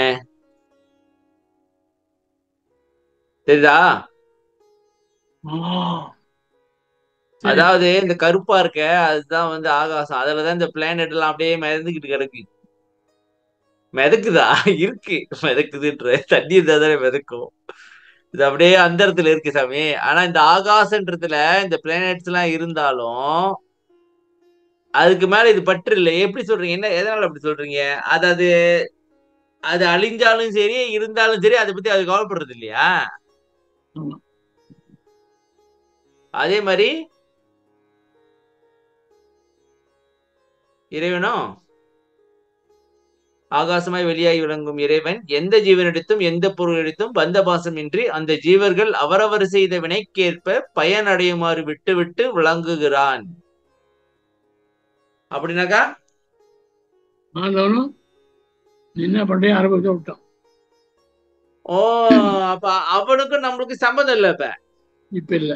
தெரியுதா ஆ, சரி. அதாவது இந்த கருப்பா இருக்க அதுதான் வந்து ஆகாசம் அதுலதான் இந்த பிளானட் எல்லாம் அப்படியே மிதந்துகிட்டு கிடக்கு மிதக்குதா இருக்கு மிதக்குதுன்ற தண்ணி இருந்தா தானே மிதக்கும் இது அப்படியே அந்த இடத்துல இருக்கு சாமி ஆனா இந்த ஆகாசன்றதுல இந்த பிளானட்ஸ் எல்லாம் இருந்தாலும் அதுக்கு மேல இது பற்று இல்லை எப்படி சொல்றீங்க என்ன எதனால அப்படி சொல்றீங்க அதாவது அது அழிஞ்சாலும் சரி இருந்தாலும் சரி அதை பத்தி அது கவலைப்படுறது இல்லையா ஆமா. அதே மாதிரி இறைவனும் ஆகாசமாய் வெளியாகி விளங்கும் இறைவன் எந்த ஜீவனிடத்தும் எந்த பொருளிடத்தும் பந்த பாசம் இன்றி அந்த ஜீவர்கள் அவரவர் செய்த வினைக்கேற்ப பயனடையுமாறு விட்டு விட்டு விளங்குகிறான் அப்படின்னாக்கா ஆண்டவனும் நீ என்ன பண்றியோ அனுபவிக்க விட்டான் ஓ அப்ப அவனுக்கும் நம்மளுக்கு சம்மந்தம் இல்ல இப்ப இப்ப இல்ல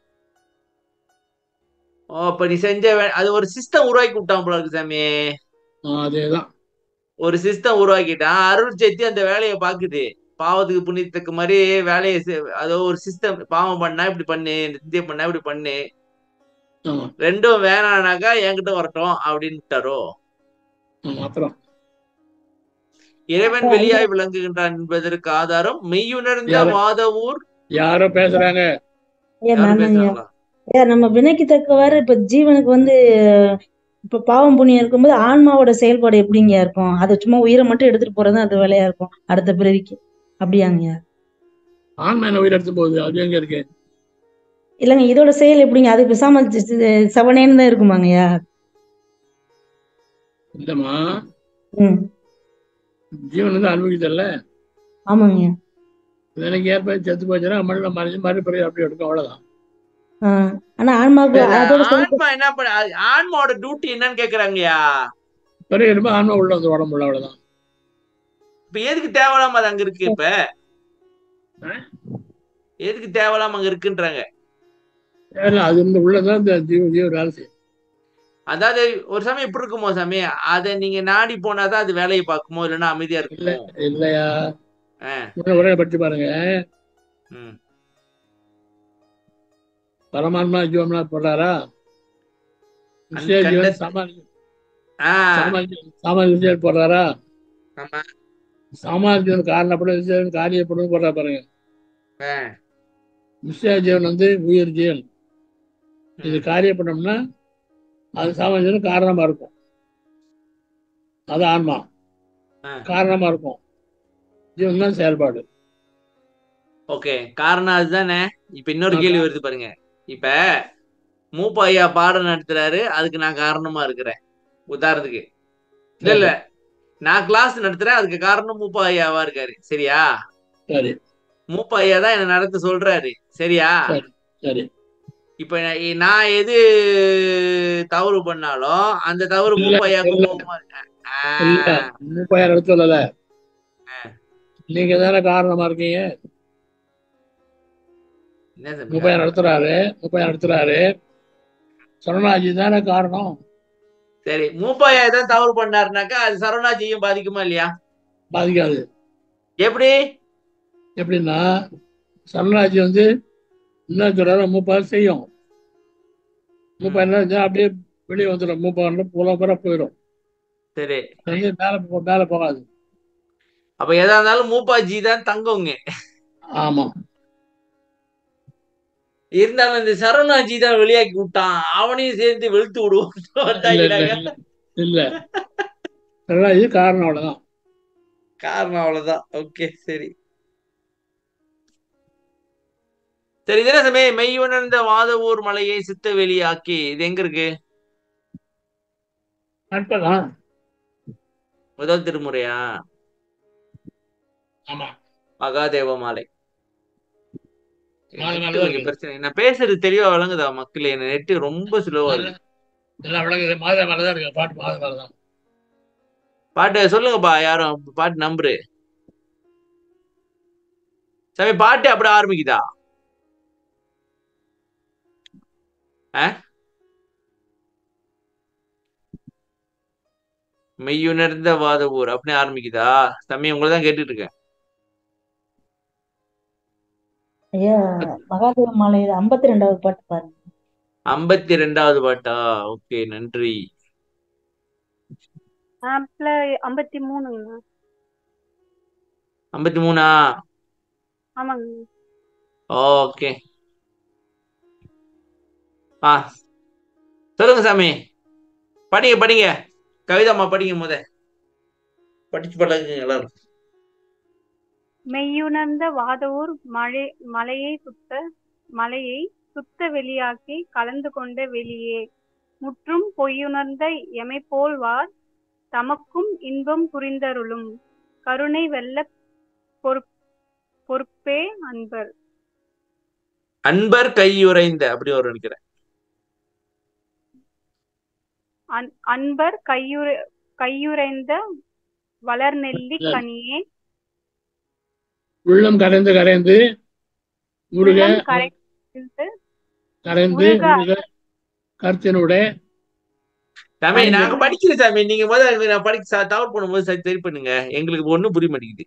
ஓ அப்ப நீ செஞ்ச வே- அது ஒரு சிஸ்டம் உருவாக்கி விட்டான் போல இருக்கு சாமி ஆ, அதேதான் ஒரு சிஸ்டம் உருவாக்கிட்டான் அருள் சேர்த்தி அந்த வேலையை பாக்குது பாவத்துக்கு புண்ணியத்துக்கு மாதிரி வேலையை செ- அதோ ஒரு சிஸ்டம் பாவம் பண்ணா இப்படி பண்ணு நித்தியம் பண்ணா இப்படி பண்ணு ஆமா ரெண்டும் வேணானாக்கா என்கிட்ட வரட்டும் அப்படின்ட்டாரோ ஆமா அப்புறம் இறைவன் வெளியாய் விளங்குகின்றான் என்பதற்கு ஆதாரம் மெய்யுணர்ந்த யாரு? வாதவூர் யாரோ பேசுறாங்க ஏன் யாரும் நானுங்க பேசுறாங்களா ஏன் நம்ம வினைக்கு தக்கவாறு இப்ப ஜீவனுக்கு வந்து இப்ப பாவம் புண்ணியம் இருக்கும்போது ஆன்மாவோட செயல்பாடு எப்படிங்க இருக்கும் அது சும்மா உயிரை மட்டும் எடுத்துட்டு போறது அது வேலையா இருக்கும் அடுத்த பிறவிக்கு அப்படியாங்கய்யா ஆன்மா என்ன உயிர் எடுத்து போகுது அது எங்க இருக்கு இல்லைங்க இதோட செயல் எப்படிங்க அது பேசாம சி- சி- செவனேன்னு தான் இருக்குமாங்கய்யா இல்லம்மா ம் ஜீவன் வந்து அனுபவிக்குதல்ல ஆமாங்கய்யா எனக்கு ஏற்ப செத்து போச்சுன்னா மண்ணில் மறைஞ்சு மறுபிறகு அப்படி எடுக்கும் அவ்வளவுதான் ஆ. ஆனா ஆன்மாவுக்கு இல்ல, அதோட செயல் ஆன்மா என்ன பண்ண அது ஆன்மாவோட டியூட்டி என்னன்னு கேக்குறாங்கய்யா பிறகு எடுப்ப ஆன்மா உள்ள வந்து உடம்புல அவ்வளவுதான் இப்ப எதுக்கு தேவையில்லாம அது அங்க இருக்கு இப்ப ஆ? எதுக்கு தேவையில்லாம அங்க இருக்குன்றாங்க ஏன்னா அது இந்த உள்ளதான் இந்த ஜீவ ஜீவ வேலை செய்யும் அதாவது ஒரு சமயம் இப்படி இருக்குமோ சாமி அதை நீங்க நாடி போனாதான் அது வேலையை பார்க்குமோ இல்லைன்னா அமைதியா இல்ல இருக்குமோ இல்லையா ஆ. உடனே உடனே படிச்சு பாருங்க ம். பரமாத்மா ஜீவம்னா போடுறாரா விஷய கண்ட- ஜீவன் சாமானிய ஆ, சாமானிய சாமானிய விஷயம் போடுறாரா ஆமா. சாமானிய ஜீவன் காரணப்படும் விஷயம் காரியப்படும் போடுறா பாருங்க ஆ. விஷய ஜீவன் வந்து உயிர் ஜீவன் இது ம். காரியப்படம்னா அது சாமானிய ஜீவன் காரணமா இருக்கும் அது ஆன்மா ஆ. காரணமா இருக்கும் ஜீவன் தான் செயல்பாடு ஓகே காரணம் அதுதானே இப்ப இன்னொரு ஆ, கேள்வி கா- வருது பாருங்க இப்ப மூப்பா ஐயா பாடம் நடத்துறாரு அதுக்கு நான் காரணமா இருக்கிறேன் உதாரணத்துக்கு இல்ல இல்ல நான் கிளாஸ் நடத்துறேன் அதுக்கு காரணம் மூப்பா ஐயாவா இருக்காரு சரியா சரி மூப்பா ஐயா தான் என்ன நடத்த சொல்றாரு சரியா சரி சரி இப்ப நான் நான் எது தவறு பண்ணாலும் அந்த தவறு இல்ல, மூப்பா ஐயாவுக்கு இல்ல. கோவமா இருக்கு. இல்ல ஆ, முப்பதாயிரம் எடுத்து சொல்லல ஆ. நீங்க தானே காரணமா இருக்கீங்க என்ன தம்பி? முப்பதாயிரம் நடத்துறாரு முப்பதாயிரம் நடத்துறாரு சரணாஜி தானே காரணம் சரி மூப்பா ஐயா தான் தவறு பண்ணாருனாக்கா அது சரவணாஜியும் பாதிக்குமா இல்லையா பாதிக்காது எப்படி எப்படின்னா சரணாஜி வந்து என்ன சொல்றாரு முப்பது செய்யும் முப்பது என்ன செஞ்சா அப்படியே வெளியே வந்துடும் முப்பது புலம் பூரா போயிடும் சரி அது மேல போ- மேல போகாது அப்ப எதா இருந்தாலும் மூப்பாஜி தான் தங்கங்க ஆமா இருந்தாலும் இந்த சரவணாஜி தான் வெளியாக்கி விட்டான் அவனையும் சேர்ந்து வெளுத்து விடுவோம் இல்ல இல்ல இல்ல இல்ல சரணாஜி காரணம் அவ்வளவுதான் காரணம் அவ்வளவுதான் ஓகே சரி சரி இதே சமே மெய் உணர்ந்த வாத ஊர் மலையை சித்த வெளியாக்கி இது எங்க இருக்கு நட்பதான் முதல் திருமுறையா ஆமா மகாதேவ மாலை மாலை நெட்டு மேலதான் கொஞ்சம் இருக்கு பிரச்சனை நான் பேசுறது தெளிவா விளங்குதா மக்களே என்ன நெட்டு ரொம்ப ஸ்லோவா நல்ல- இருக்கு நல்லா விளங்குது மாதா மேலதான் இருக்கு பாட்டு மாதா மேலதான் பாட்டு சொல்லுங்கப்பா யாரும் பாட்டு நம்புரு சாமி பாட்டு அப்படி ஆரம்பிக்குதா ஆ? மெய்யுணர்ந்த வாத ஊர் அப்படின்னு ஆரம்பிக்குதா தம்பி உங்களை தான் கேட்டுட்டு இருக்கேன் ஐயா மகாதேவ மாலையில ஐம்பத்தி ரெண்டாவது பாட்டு பாருங்க ஐம்பத்தி ரெண்டாவது பாட்டா ஓகே நன்றி ஆப்ல ஐம்பத்தி மூணுங்க ஐம்பத்தி மூணா ஆமாங்க ஓகே ஆ சொல்லுங்க சாமி படிங்க படிங்க கவிதாம்மா படிங்க முத படிச்சு பழகுங்க எல்லாரும் மெய்யுணர்ந்த வாதவூர் மழை மலையை சுத்த மலையை சுத்த வெளியாக்கி கலந்து கொண்ட வெளியே முற்றும் பொய்யுணர்ந்த எமை போல்வார் தமக்கும் இன்பம் புரிந்தருளும் கருணை வெல்ல பொறுப் பொறுப்பே அன்பர் அன்பர் கையுறைந்த அப்படி ஒரு நினைக்கிறேன் அன்- அன்பர் கையுற கையுறைந்த வளர்நெல்லி கனியே உள்ளம் கரைந்து கரைந்து முருக உள்ளம் கரைந்து கரைந்து முருக முருக கருத்தினுடைய சாமி ஐந்து. நாங்க படிக்கிறோம் சாமி நீங்க முதல்ல நான் படிக்க தவறு பண்ணும்போது சரி சரி பண்ணுங்க எங்களுக்கு ஒண்ணும் புரிய மாட்டேங்குது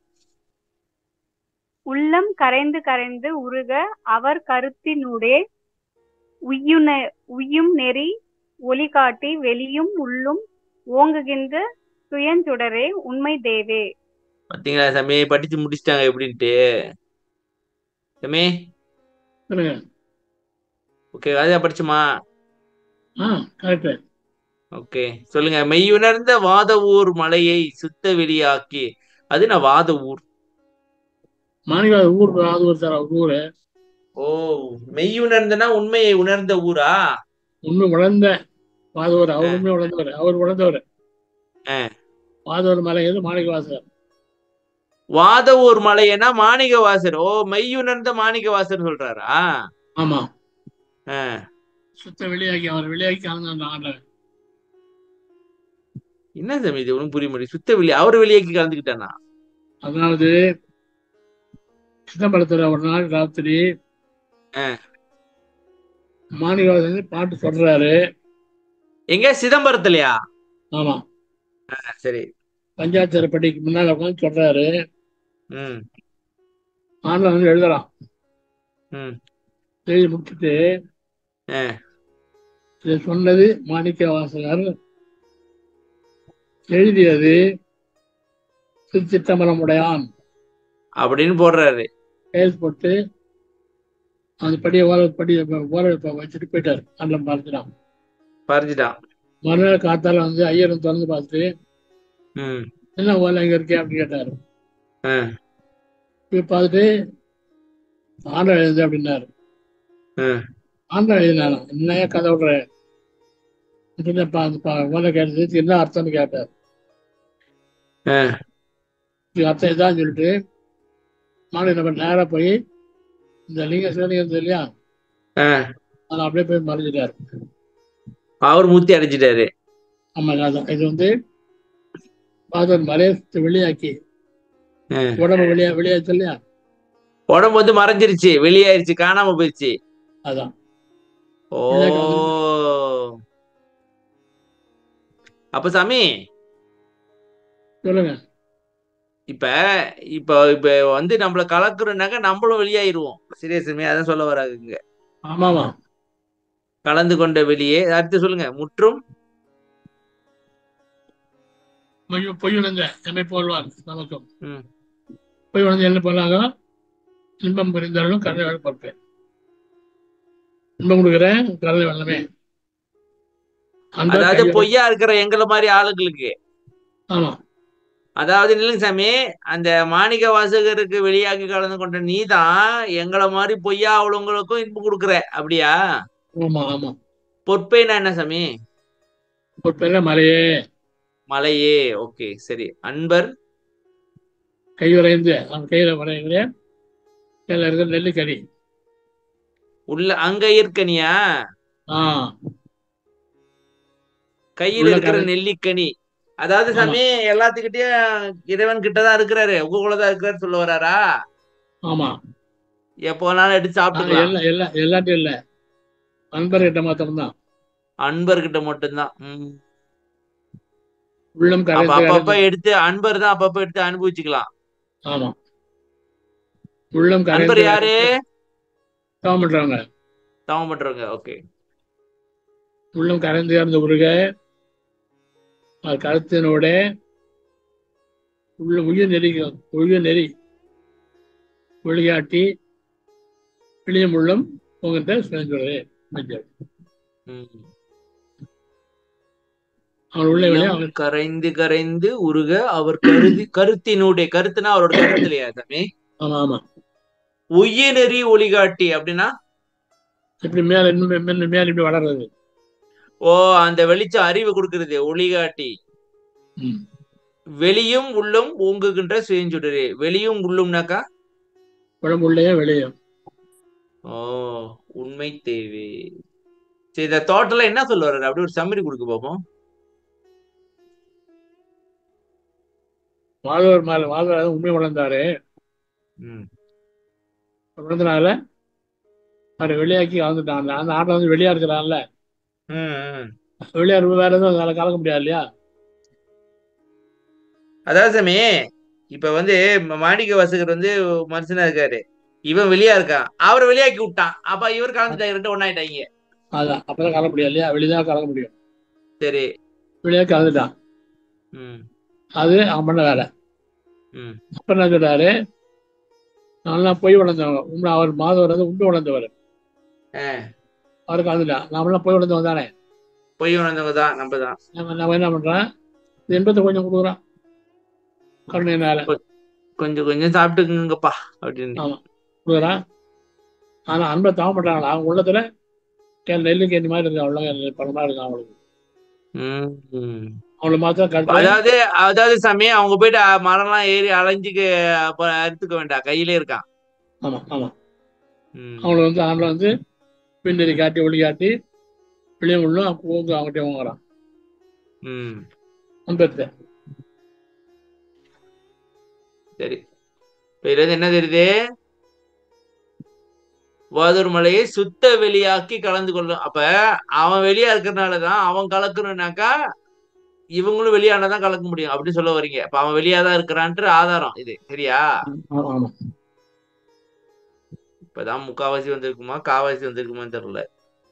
உள்ளம் கரைந்து கரைந்து உருக அவர் கருத்தினூடே உய்யுன உய்யும் நெறி ஒளி காட்டி வெளியும் உள்ளும் ஓங்குகின்ற சுயஞ்சுடரே உண்மை தேவே பாத்தீங்களா சாமி படிச்சு முடிச்சிட்டாங்க எப்படின்ட்டு சாமி சொல்லுங்க ஓகே அதே படிச்சுமா ஆ கரெக்ட் ஓகே சொல்லுங்க மெய்யுணர்ந்த வாத ஊர் மலையை சுத்த வெளியாக்கி அது நான் வாத ஊர் மாணிக்க ஊர் அது ஒரு தர ஊரு ஓ மெய்யுணர்ந்தனா உண்மையை உணர்ந்த ஊரா உண்மை உணர்ந்த வாதவர் அவர் உண்மை உணர்ந்தவர் அவர் உணர்ந்தவர் ஆ. வாதவர் மலை எது மாணிக்க வாசகர் வாத ஊர் மலையனா மாணிக வாசர் ஓ மெய்யுணர்ந்த மாணிக வாசர் சொல்றாரா ஆமா ஆ. சுத்த வெளியாக்கி அவர் வெளியாக்கி கலந்து அந்த ஆண்டவர் என்ன சாமி இது ஒன்றும் புரிய முடியும் சுத்த வெளியே அவர் வெளியாக்கி கலந்துக்கிட்டானா அதாவது சிதம்பரத்துல ஒரு நாள் ராத்திரி ஆ. மாணிக்கவாசன் பாட்டு சொல்றாரு எங்க சிதம்பரத்துலயா ஆமா ஆ, சரி பஞ்சாயத்து பட்டிக்கு முன்னால உட்காந்து சொல்றாரு ம் ஆன்ல வந்து எழுதலாம் ம் எழுதி முடிச்சுட்டு ஆ. இதை சொன்னது மாணிக்க வாசகர் எழுதியது சித்தம்பரம் உடையான் அப்படின்னு போடுறாரு கையில் போட்டு அந்த படியை ஓர படி ஓர வச்சுட்டு போயிட்டாரு அந்த பார்த்துட்டான் பறிஞ்சிட்டான் மறுநாள் காத்தால வந்து ஐயரும் திறந்து பார்த்து ம் என்ன ஓலை எங்க இருக்கே அப்படின்னு கேட்டாரு ஆ. போய் பார்த்துட்டு ஆண்டா எழுது அப்படின்னாரு ஆ. ஆண்டா எழுதினானா என்னையா கதை விடுற அப்படின்னு பா- அந்த பா- ஓலை கேட்டது என்ன அர்த்தம்னு கேட்டார் ஆ. இது அர்த்தம் இதான் சொல்லிட்டு மாநில நம்ம நேரா போய் இந்த லிங்க சிவலிங்கம் இருந்தது இல்லையா ஆ. அதை அப்படியே போய் மறைஞ்சிட்டாரு அவர் மூர்த்தி அடைஞ்சிட்டாரு ஆமா அதான் இது வந்து பாதர் மலையை வெளியாக்கி ஆ. உடம்பு வெளியா வெளியாச்சு இல்லையா உடம்பு வந்து மறைஞ்சிருச்சு வெளியாயிருச்சு காணாம போயிடுச்சு அதான் ஓ இதான் அப்ப சாமி சொல்லுங்க இப்ப இப்ப இப்ப வந்து நம்மள கலக்குறோம்னாக்க நம்மளும் வெளியாயிருவோம் சரியா சாமி அதான் சொல்ல வராங்க ஆமாமா கலந்து கொண்ட வெளியே அடுத்து சொல்லுங்க முற்றும் பொய் பொய் உணர்ந்த என்னை போல்வார் நமக்கும் ம். பொய் உணர்ந்து என்ன போலாங்க இன்பம் புரிந்தாலும் கருணை வேலை பார்ப்பேன் இன்பம் கொடுக்குறேன் கருணை வெள்ளமே அந்த அதாவது கையோட- பொய்யா இருக்கிற எங்களை மாதிரி ஆளுங்களுக்கு ஆமா அதாவது நில்லுங்க சாமி அந்த மாணிக்க வாசகருக்கு வெளியாகி கலந்து கொண்ட நீ தான் எங்களை மாதிரி பொய்யா அவளுங்களுக்கும் இன்பு கொடுக்குற அப்படியா ஆமா ஆமா பொற்பைனா என்ன சாமி ஒரு பெரிய மலையே மலையே ஓகே சரி அன்பர் கை வரைந்து அவன் கையில வரைகிற கையில இருக்கிற நெல்லிக்கனி உள்ள அங்க இருக்கனியா ஆ கையில உள்ள இருக்கிற கரை- நெல்லிக்கனி அதாவது ஆமா. சாமி எல்லாத்துக்கிட்டயும் இறைவன் கிட்டதான் இருக்கிறாரு உங்களுக்குள்ளதான் இருக்கிறாரு சொல்ல வராரா ஆமா எப்போ வேணாலும் எடுத்து ஆ, சாப்பிட்டுக்கலாம் எல்லா எல்லா எல்லாத்தையும் இல்ல நண்பர்கிட்ட மாத்திரம்தான் அன்பர்கிட்ட மட்டும்தான் ம். உள்ளம் அப்ப கரைந்து அப்பப்ப கரைந்து எடுத்து அன்பர் தான் அப்பப்ப எடுத்து அனுபவிச்சுக்கலாம் ஆமா உள்ளம் அன்பர் கரைந்து யாரு தவம் பண்றவங்க தவம் பண்றவங்க ஓகே உள்ளம் கரைந்து கறந்த உருக அது கருத்தினோட உள்ள உயிர் நெறி உயிர் நெறி ஒளிகாட்டி வெளியும் உள்ளம் உங்கள்கிட்ட சுழன்றது மஞ்சள் ம். அவன் உள்ள வெளியே உள்ளம் அவன் கரைந்து கரைந்து உருக அவர் கருதி கருத்தினுடைய கருத்துனா அவரோட கருத்து இல்லையா சாமி ஆமா ஆமா உயிர்நெறி ஒளிகாட்டி அப்படின்னா இப்படி மேல இன்னும் மே- மேல மேல இப்படி வளர்றது ஓ அந்த வெளிச்சம் அறிவு கொடுக்கிறது ஒளிகாட்டி ம். வெளியும் உள்ளும் ஓங்குகின்ற சுயஞ்சுடரே வெளியும் உள்ளும்னாக்கா உடம்பு உள்ளே வெளியும் ஓ உண்மை தேவை சரி இந்த தோட்டல என்ன சொல்ல வர்றாரு அப்படி ஒரு சம்மரி கொடுக்க பார்ப்போம் வாழ்வர் மேல வாழ்வர் உண்மை வளர்ந்தாரு ம். வளர்ந்தனால அவரை வெளியாக்கி கலந்துட்டான் அந்த- அந்த ஆட்டை வந்து வெளியா இருக்கிறான்ல ம், ம். வெளியா இருப்ப வேற எதுவும் அதில் கலக்க முடியாது இல்லையா அதாவது சாமி இப்ப வந்து ம- மாணிக்க வாசகர் வந்து மனுஷனா இருக்காரு இவன் வெளியா இருக்கான் அவரை வெளியாக்கி விட்டான் அப்ப இவர் கலந்துட்டாங்க ரெண்டு ஒன்னாயிட்டாங்க அதான் அப்பதான் கலக்க முடியாது இல்லையா வெளிதான் கலக்க முடியும் சரி வெளியே கலந்துட்டான் ம் அது அவன் பண்ண வேலை ம் அப்ப என்ன சொல்றாரு நல்லா பொய் வளர்ந்தவங்க உண்மை அவர் மாதவர் வந்து உண்மை வளர்ந்தவர் ஆ. அவர் கலந்துட்டான் நாமெல்லாம் பொய் வளர்ந்தவன் தானே பொய் உணர்ந்தவங்க தான் நம்ம தான் நம்ம நம்ம என்ன பண்றோம் இந்த இன்பத்தை கொஞ்சம் கொடுக்குறோம் கருணையினால கொஞ்சம் கொஞ்சம் சாப்பிட்டுக்குங்கப்பா அப்படின்னு ஆமா கொடுக்குறான் ஆனா அன்பை தாம பண்றாங்களா அவங்க உள்ளத்துல கே- நெல்லுக்கு இந்த மாதிரி இருக்கு அவ்வளோ பணமா இருக்கு அவங்களுக்கு ம், ம். அவங்கள மாத்திரம் கருத்து அதாவது அதாவது சாமி அவங்க போயிட்டு அ, மரம்லாம் ஏறி அலைஞ்சுக்கு அப்ப அறுத்துக்க வேண்டாம் கையிலே இருக்கான் ஆமா ஆமா ம். அவங்கள வந்து ஆண்களை வந்து பின்னறி காட்டி ஒளி காட்டி வெளியே உள்ளும் அவங்க அவங்ககிட்ட வாங்குறான் ம் அன்பத்தை சரி இப்ப இதுல இருந்து என்ன தெரியுது வாதூர் மலையை சுத்த வெளியாக்கி கலந்து கொள்ளும் அப்ப அவன் வெளியா இருக்கிறதுனாலதான் அவன் கலக்கணும்னாக்கா இவங்களும் வெளியானதான் கலக்க முடியும் அப்படின்னு சொல்ல வர்றீங்க அப்ப அவன் வெளியாதான் இருக்கிறான்ட்டு ஆதாரம் இது சரியா ஆமா ஆமா இப்பதான் முக்காவாசி வந்திருக்குமா காவாசி வந்திருக்குமான்னு தெரியல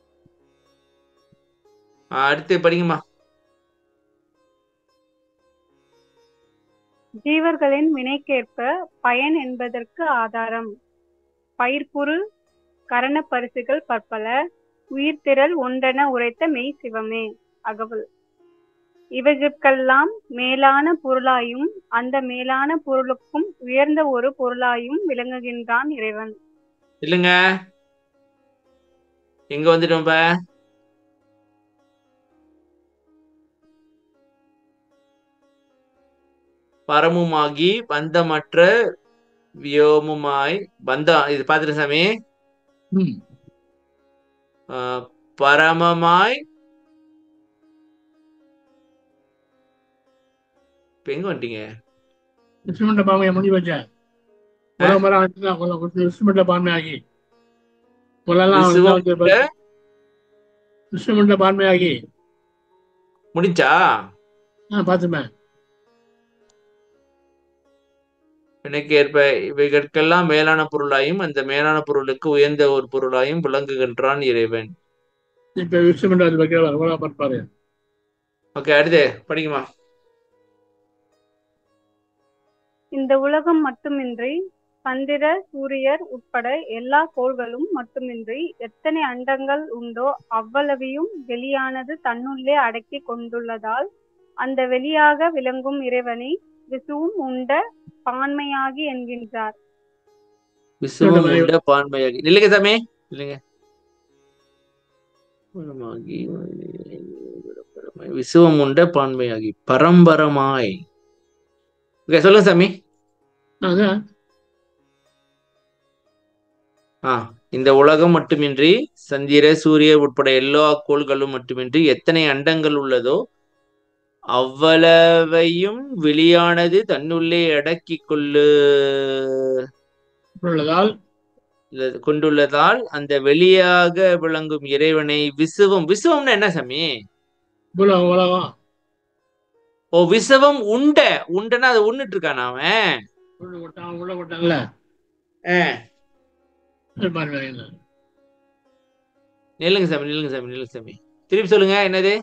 ஆ, அடுத்து படிங்கம்மா ஜீவர்களின் வினைக்கேற்ப பயன் என்பதற்கு ஆதாரம் பயிர்ப்புறு கரண பரிசுகள் பற்பல உயிர்த்திரள் ஒன்றென உரைத்த மெய் சிவமே அகவல் இவற்றுக்கெல்லாம் மேலான பொருளாயும் அந்த மேலான பொருளுக்கும் உயர்ந்த ஒரு பொருளாயும் விளங்குகின்றான் இறைவன் இல்லைங்க எங்க வந்துட்டோம் இப்ப பரமுமாகி பந்தமற்ற வியோமுமாய் பந்தம் இது பாத்துட்டு சாமி ம் ஆஹ் பரமமாய் இப்ப எங்க வந்துட்டீங்க இன்ஸ்ட்ருமெண்ட்டை பாமையை முடிஞ்சு வச்சேன் உலக மரம் வச்சுதான் இன்ஸ்ட்ருமெண்ட்டை பான்மையாகி முதல்லாம் விசுவம் இன்ஸ்ட்ருமெண்ட்டை பான்மையாகி முடிஞ்சா ஆ பார்த்துப்பேன் எனக்கு ஏற்ப இவைகளுக்கெல்லாம் மேலான பொருளாயும் அந்த மேலான பொருளுக்கு உயர்ந்த ஒரு பொருளாயும் விளங்குகின்றான் இறைவன் இப்போ இன்ஸ்ட்ருமெண்ட் அது வைக்கிறவர் உலக பார்ப்பாரு ஓகே அடுத்து படிக்குமா இந்த உலகம் மட்டுமின்றி சந்திர சூரியர் உட்பட எல்லா கோள்களும் மட்டுமின்றி எத்தனை அண்டங்கள் உண்டோ அவ்வளவையும் வெளியானது தன்னுள்ளே அடக்கி கொண்டுள்ளதால் அந்த வெளியாக விளங்கும் இறைவனை விசுவும் உண்ட பான்மையாகி என்கின்றார் விசுவம் உண்ட பான்மையாகி நில்லுங்க சாமி நில்லுங்க பரமாகி, விசுவம் உண்ட பான்மையாகி பரம்பரமாய் ஓகே சொல்லுங்க சாமி அதான் ஆ இந்த உலகம் மட்டுமின்றி சந்திர சூரிய உட்பட எல்லா கோள்களும் மட்டுமின்றி எத்தனை அண்டங்கள் உள்ளதோ அவ்வளவையும் வெளியானது தன்னுள்ளே அடக்கிக் கொள்ளு உள்ளதால் கொண்டுள்ளதால் அந்த வெளியாக விளங்கும் இறைவனை விசுவம் விசுவம்னா என்ன சாமி உலகம் உலகம் ஓ விசுவம் உண்ட உண்டனா அதை உண்ணுட்டு இருக்கான் அவன் உள்ள விட்டான் உள்ள விட்டான்ல ஆ, அது மாதிரி வேலைங்க. நில்லுங்க சாமி நில்லுங்க சாமி நில்லுங்க சாமி திருப்பி சொல்லுங்க என்னது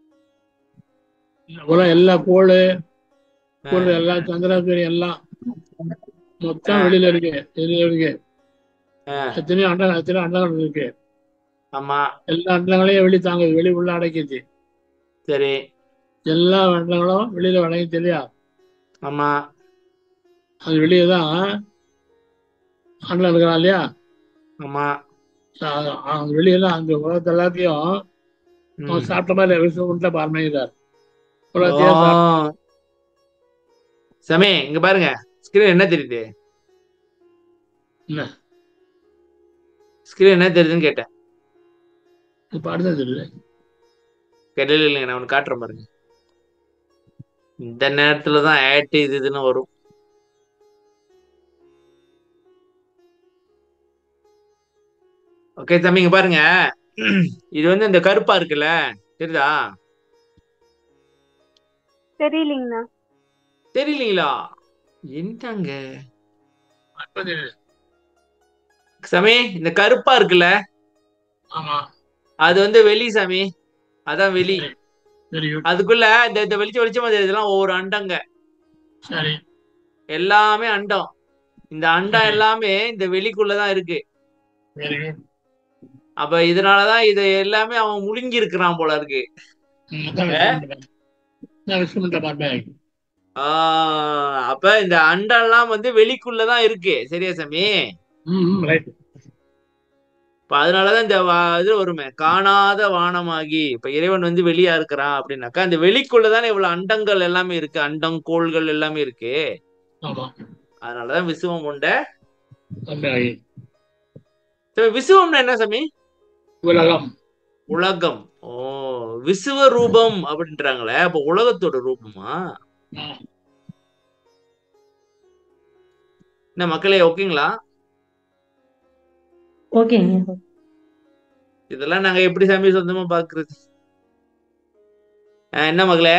உலகம் எல்லா கோளு ஆ, கோள் எல்லாம் சந்திராசூரி எல்லாம் மொத்தம் ஆ. வெளியில இருக்கு வெளியில இருக்கு ஆ, எத்தனையோ அண்டங்கள் எத்தனையோ அண்டங்கள் இருக்கு ஆமா எல்லா அண்டங்களையும் வெளி தாங்குது வெளி உள்ள அடைக்குது சரி எல்லா அண்டங்களும் வெளியில அடங்கி இல்லையா ஆமா அது வெளியே தான் அண்டல் இருக்கிறான் இல்லையா ஆமா அது- அது வெளியே தான் அந்த உலகத்தை எல்லாத்தையும் ம். அவன் சாப்பிட்ட மாதிரி விசுவம் உண்ட பார்மைகிறார் உலகத்தையே சாப்பிட்ட ஓ. சாமி இங்க பாருங்க ஸ்கிரீன் என்ன தெரியுது என்ன? ஸ்கிரீன் என்ன தெரியுதுன்னு கேட்டேன் இப்ப அடுத்தது இல்லை கேட்டல இல்லைங்க நான் உனக்கு காட்டுறேன் பாருங்க இந்த நேரத்துல தான் ஆட் இது இதுன்னு வரும் ஓகே தம்பி இங்க பாருங்க இது வந்து இந்த கருப்பா இருக்குல்ல தெரியுதா தெரியலீங்கண்ணா தெரியலீங்களா என்னங்க அடுத்தது இல்லை. சாமி இந்த கருப்பா இருக்குல்ல ஆமா அது வந்து வெளி சாமி அதான் வெளி வெரி குட் அதுக்குள்ள இந்த இந்த வெளிச்சம் வெளிச்சமா தெரியுதுலாம் ஒவ்வொரு அண்டங்க சரி எல்லாமே அண்டம் இந்த அண்டம் சரி. எல்லாமே இந்த வெளிக்குள்ளதான் இருக்கு வெரி குட் அப்ப இதனாலதான் இது எல்லாமே அவன் முழுங்கி இருக்கிறான் போல இருக்கு விசுவம் பார்மை ஆஹ் அப்ப இந்த அண்டம் எல்லாம் வந்து வெளிக்குள்ளதான் இருக்கு சரியா சாமி ம் ரைட் இப்ப அதனாலதான் இந்த வா- இது வருமே காணாத வானமாகி இப்ப இறைவன் வந்து வெளியா இருக்கிறான் அப்படின்னாக்கா அந்த வெளிக்குள்ளதானே இவ்வளவு அண்டங்கள் எல்லாமே இருக்கு அண்டம் கோள்கள் எல்லாமே இருக்கு ஆமா அதனாலதான் விசுவம் உண்ட பார்மை சரி, விசுவம்னா என்ன சாமி உலகம் உலகம் ஓ விசுவ ரூபம் அப்படின்றாங்களே அப்ப உலகத்தோட ரூபமா ஆ. என்ன மக்களே ஓகேங்களா ஓகேங்க இதெல்லாம் நாங்க எப்படி சாமி சொந்தமா பாக்குறது ஆஹ், என்ன மகளே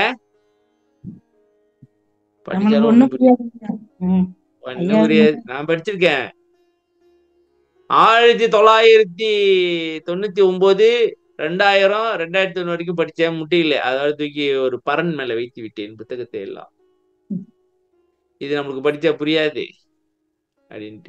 படிச்சாலும் நம்மளுக்கு ஒண்ணும் ஒண்ணும் புரியாதுங்க ம் ஒண்ணும் புரியாது நான் படிச்சிருக்கேன் ஆயிரத்தி தொள்ளாயிரத்தி தொண்ணூத்தி ஒன்பது ரெண்டாயிரம் ரெண்டாயிரத்தி ஒண்ணு வரைக்கும் படிச்சேன் முட்டியில அதாவது தூக்கி ஒரு பரன் மேல வைத்து விட்டேன் புத்தகத்தை எல்லாம் இது நம்மளுக்கு படிச்சா புரியாது அப்படின்ட்டு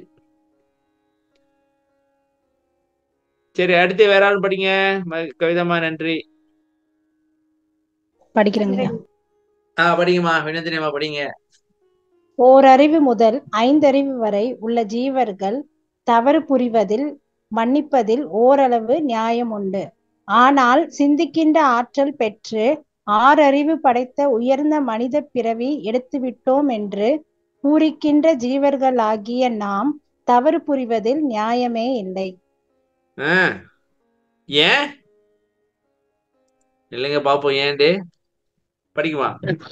சரி அடுத்து வேற ஆள் படிங்க ம- கவிதாம்மா நன்றி படிக்கிறேங்க ஆ படிங்கம்மா வினோதினியம்மா படிங்க ஓரறிவு முதல் ஐந்தறிவு வரை உள்ள ஜீவர்கள் தவறு புரிவதில் மன்னிப்பதில் ஓரளவு நியாயம் உண்டு ஆனால் சிந்திக்கின்ற ஆற்றல் பெற்று ஆறறிவு படைத்த உயர்ந்த மனித பிறவி எடுத்துவிட்டோம் என்று பூரிக்கின்ற ஜீவர்களாகிய நாம் தவறு புரிவதில் நியாயமே இல்லை ஆ ஏன் இல்லைங்க பாப்போம் ஏன்டே படிக்குமா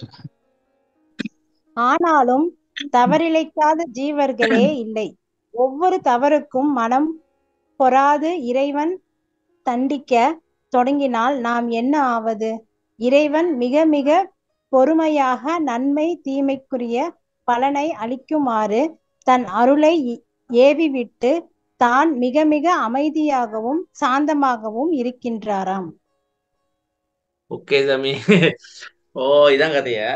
ஆனாலும் தவறிழைக்காத ஜீவர்களே இல்லை ஒவ்வொரு தவறுக்கும் மனம் பொறாது இறைவன் தண்டிக்க தொடங்கினால் நாம் என்ன ஆவது இறைவன் மிக மிக பொறுமையாக நன்மை தீமைக்குரிய பலனை அளிக்குமாறு தன் அருளை இ- ஏவிவிட்டு தான் மிக மிக அமைதியாகவும் சாந்தமாகவும் இருக்கின்றாராம் ஓகே சாமி ஓ இதான் கதையா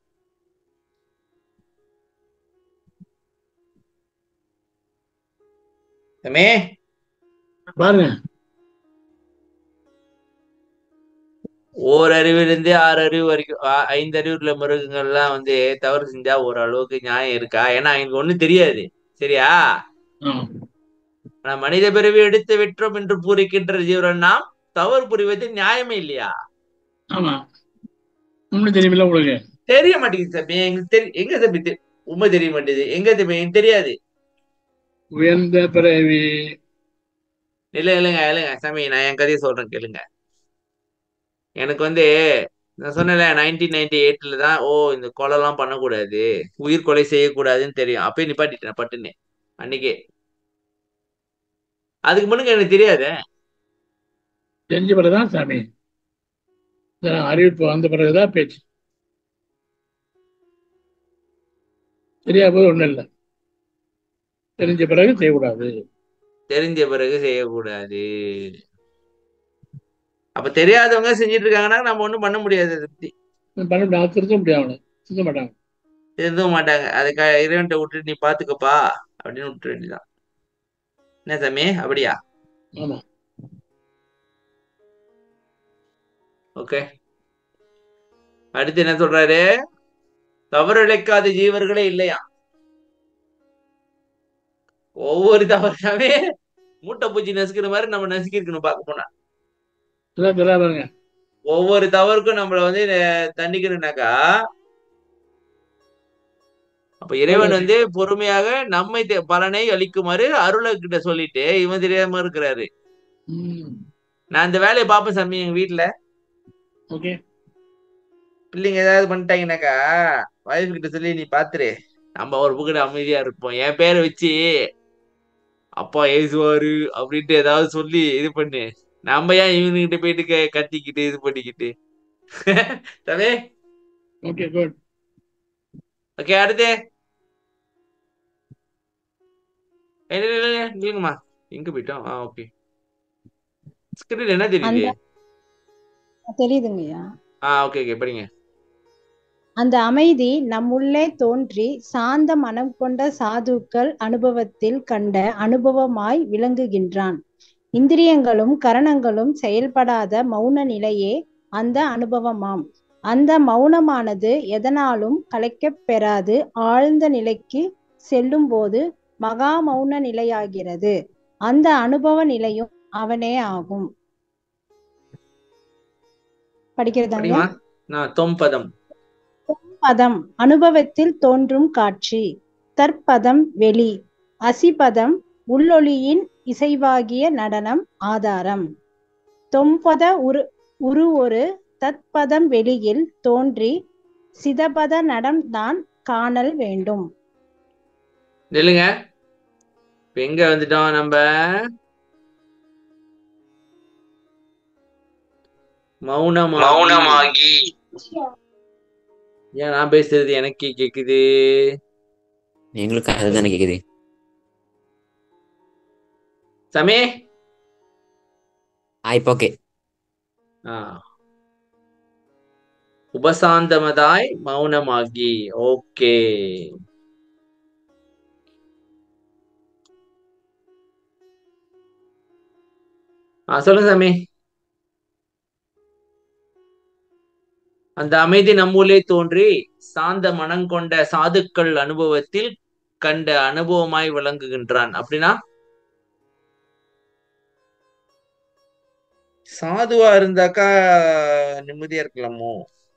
சாமி பாருங்க ஓரறிவிலிருந்து ஆறு அறிவு வரைக்கும் ஆ- ஐந்து அறிவுள்ள மிருகங்கள்லாம் வந்து தவறு செஞ்சா ஓரளவுக்கு நியாயம் இருக்கா ஏன்னா எனக்கு ஒண்ணும் தெரியாது சரியா ஆமா ஆனா மனித பிறவி எடுத்து விட்டோம் என்று பூரிக்கின்ற ஜீவன் நாம் தவறு புரிவது நியாயமே இல்லையா ஆமா ஒன்றும் தெரியுமில்ல உங்களுக்கு தெரிய மாட்டேங்குது தம்பி எங்களுக்கு தெரி எங்க தம்பி தெ- உண்மை தெரிய மாட்டேங்குது எங்க தம்பி எனக்கு தெரியாது உயர்ந்த பிறவி இல்ல இல்லைங்க இல்லைங்க சாமி நான் என் கதையை சொல்றேன் கேளுங்க எனக்கு வந்து நான் சொன்னேன்ல நைன்டீன் நைன்டி எயிட்ல தான் ஓ இந்த கொலைலாம் பண்ணக்கூடாது உயிர் கொலை செய்யக்கூடாதுன்னு தெரியும் அப்பயே நிப்பாட்டிட்டேன் பட்டுன்னு அன்னைக்கே அதுக்கு முன்னுக்கு எனக்கு தெரியாது தெரிஞ்ச பிறகுதான் சாமி இதெல்லாம் அறிவிப்பு வந்த பிறகுதான் பேச்சு தெரியாத போது ஒண்ணும் இல்லை தெரிஞ்ச பிறகு செய்யக்கூடாது தெரிஞ்ச பிறகு செய்யக்கூடாது அப்ப தெரியாதவங்க செஞ்சுட்டு இருக்காங்கன்னா நம்ம ஒண்ணும் பண்ண முடியாது அதை பத்தி பண்ண முடியாது திருத்த முடியாது அவனை திருத்த மாட்டாங்க திருந்தவும் மாட்டாங்க அதுக்காக இறைவன்ட்ட விட்டுட்டு நீ பாத்துக்கப்பா அப்படின்னு விட்டுற வேண்டியதான் என்ன சாமி அப்படியா ஆமா ஓகே அடுத்து என்ன சொல்றாரு தவறிழைக்காத ஜீவர்களே இல்லையா ஒவ்வொரு தவறாவே மூட்டை பூச்சி நசுக்கிற மாதிரி நம்ம நசுக்கி இருக்கணும் பார்க்க போனா இதெல்லாம் தெரியாது பாருங்க ஒவ்வொரு தவறுக்கும் நம்மள வந்து அஹ், தண்டிக்கணும்னாக்கா அப்ப இறைவன் வந்து பொறுமையாக நம்மை தெ- பலனை அளிக்குமாறு அருளை கிட்ட சொல்லிட்டு இவன் தெரியாம இருக்கிறாரு ம் நான் இந்த வேலையை பார்ப்பேன் சாமி எங்க வீட்டுல ஓகே பிள்ளைங்க ஏதாவது பண்ணிட்டாங்கனாக்கா வைஃப் கிட்ட சொல்லி நீ பாத்துரு நம்ம ஒரு புக்கிட்ட அமைதியா இருப்போம் என் பேரை வச்சு அப்பா ஏசுவாரு அப்படின்ட்டு ஏதாவது சொல்லி இது பண்ணு நம்ம ஏன் இவனுகிட்ட போயிட்டு க- கத்திக்கிட்டு இது பண்ணிக்கிட்டு தவே ஓகே குட் ஓகே அடுத்து ஏய், இல்ல, இல்ல, இல்ல, இல்லைங்கம்மா எங்க போயிட்டோம் ஆ ஓகே ஸ்கிரீன் என்ன தெரியுது தெரியுதுங்கய்யா ஆ ஓகே ஓகே படிங்க அந்த அமைதி நம்முள்ளே தோன்றி சாந்த மனம் கொண்ட சாதுக்கள் அனுபவத்தில் கண்ட அனுபவமாய் விளங்குகின்றான் இந்திரியங்களும் கரணங்களும் செயல்படாத மௌன நிலையே அந்த அனுபவமாம் அந்த மௌனமானது எதனாலும் கலைக்கப் பெறாது ஆழ்ந்த நிலைக்கு செல்லும் போது மகா மௌன நிலையாகிறது அந்த அனுபவ நிலையும் அவனே ஆகும் படிக்கிறதாங்க படிங்கம்மா நான் தொம்பதம் பதம் அனுபவத்தில் தோன்றும் காட்சி தற்பதம் வெளி அசிபதம் உள்ளொளியின் இசைவாகிய நடனம் ஆதாரம் தொம்பத உரு உரு ஒரு தத்பதம் வெளியில் தோன்றி சிதபத நடம் தான் காணல் வேண்டும் நில்லுங்க இப்ப எங்க வந்துட்டோம் நம்ம மௌனமாகி மௌனமாகி ஏன் நான் பேசுறது எனக்கே கேக்குது எங்களுக்கு அதுதானே கேக்குது சமே ஆ இப்போ ஓகே ஆ உபசாந்தமதாய் மௌனமாகி ஓகே ஆ சொல்லுங்க சாமி அந்த அமைதி நம்முள்ளே தோன்றி சாந்த மனம் கொண்ட சாதுக்கள் அனுபவத்தில் கண்ட அனுபவமாய் விளங்குகின்றான் அப்படின்னா சாதுவா இருந்தாக்கா நிம்மதியா இருக்கலாமோ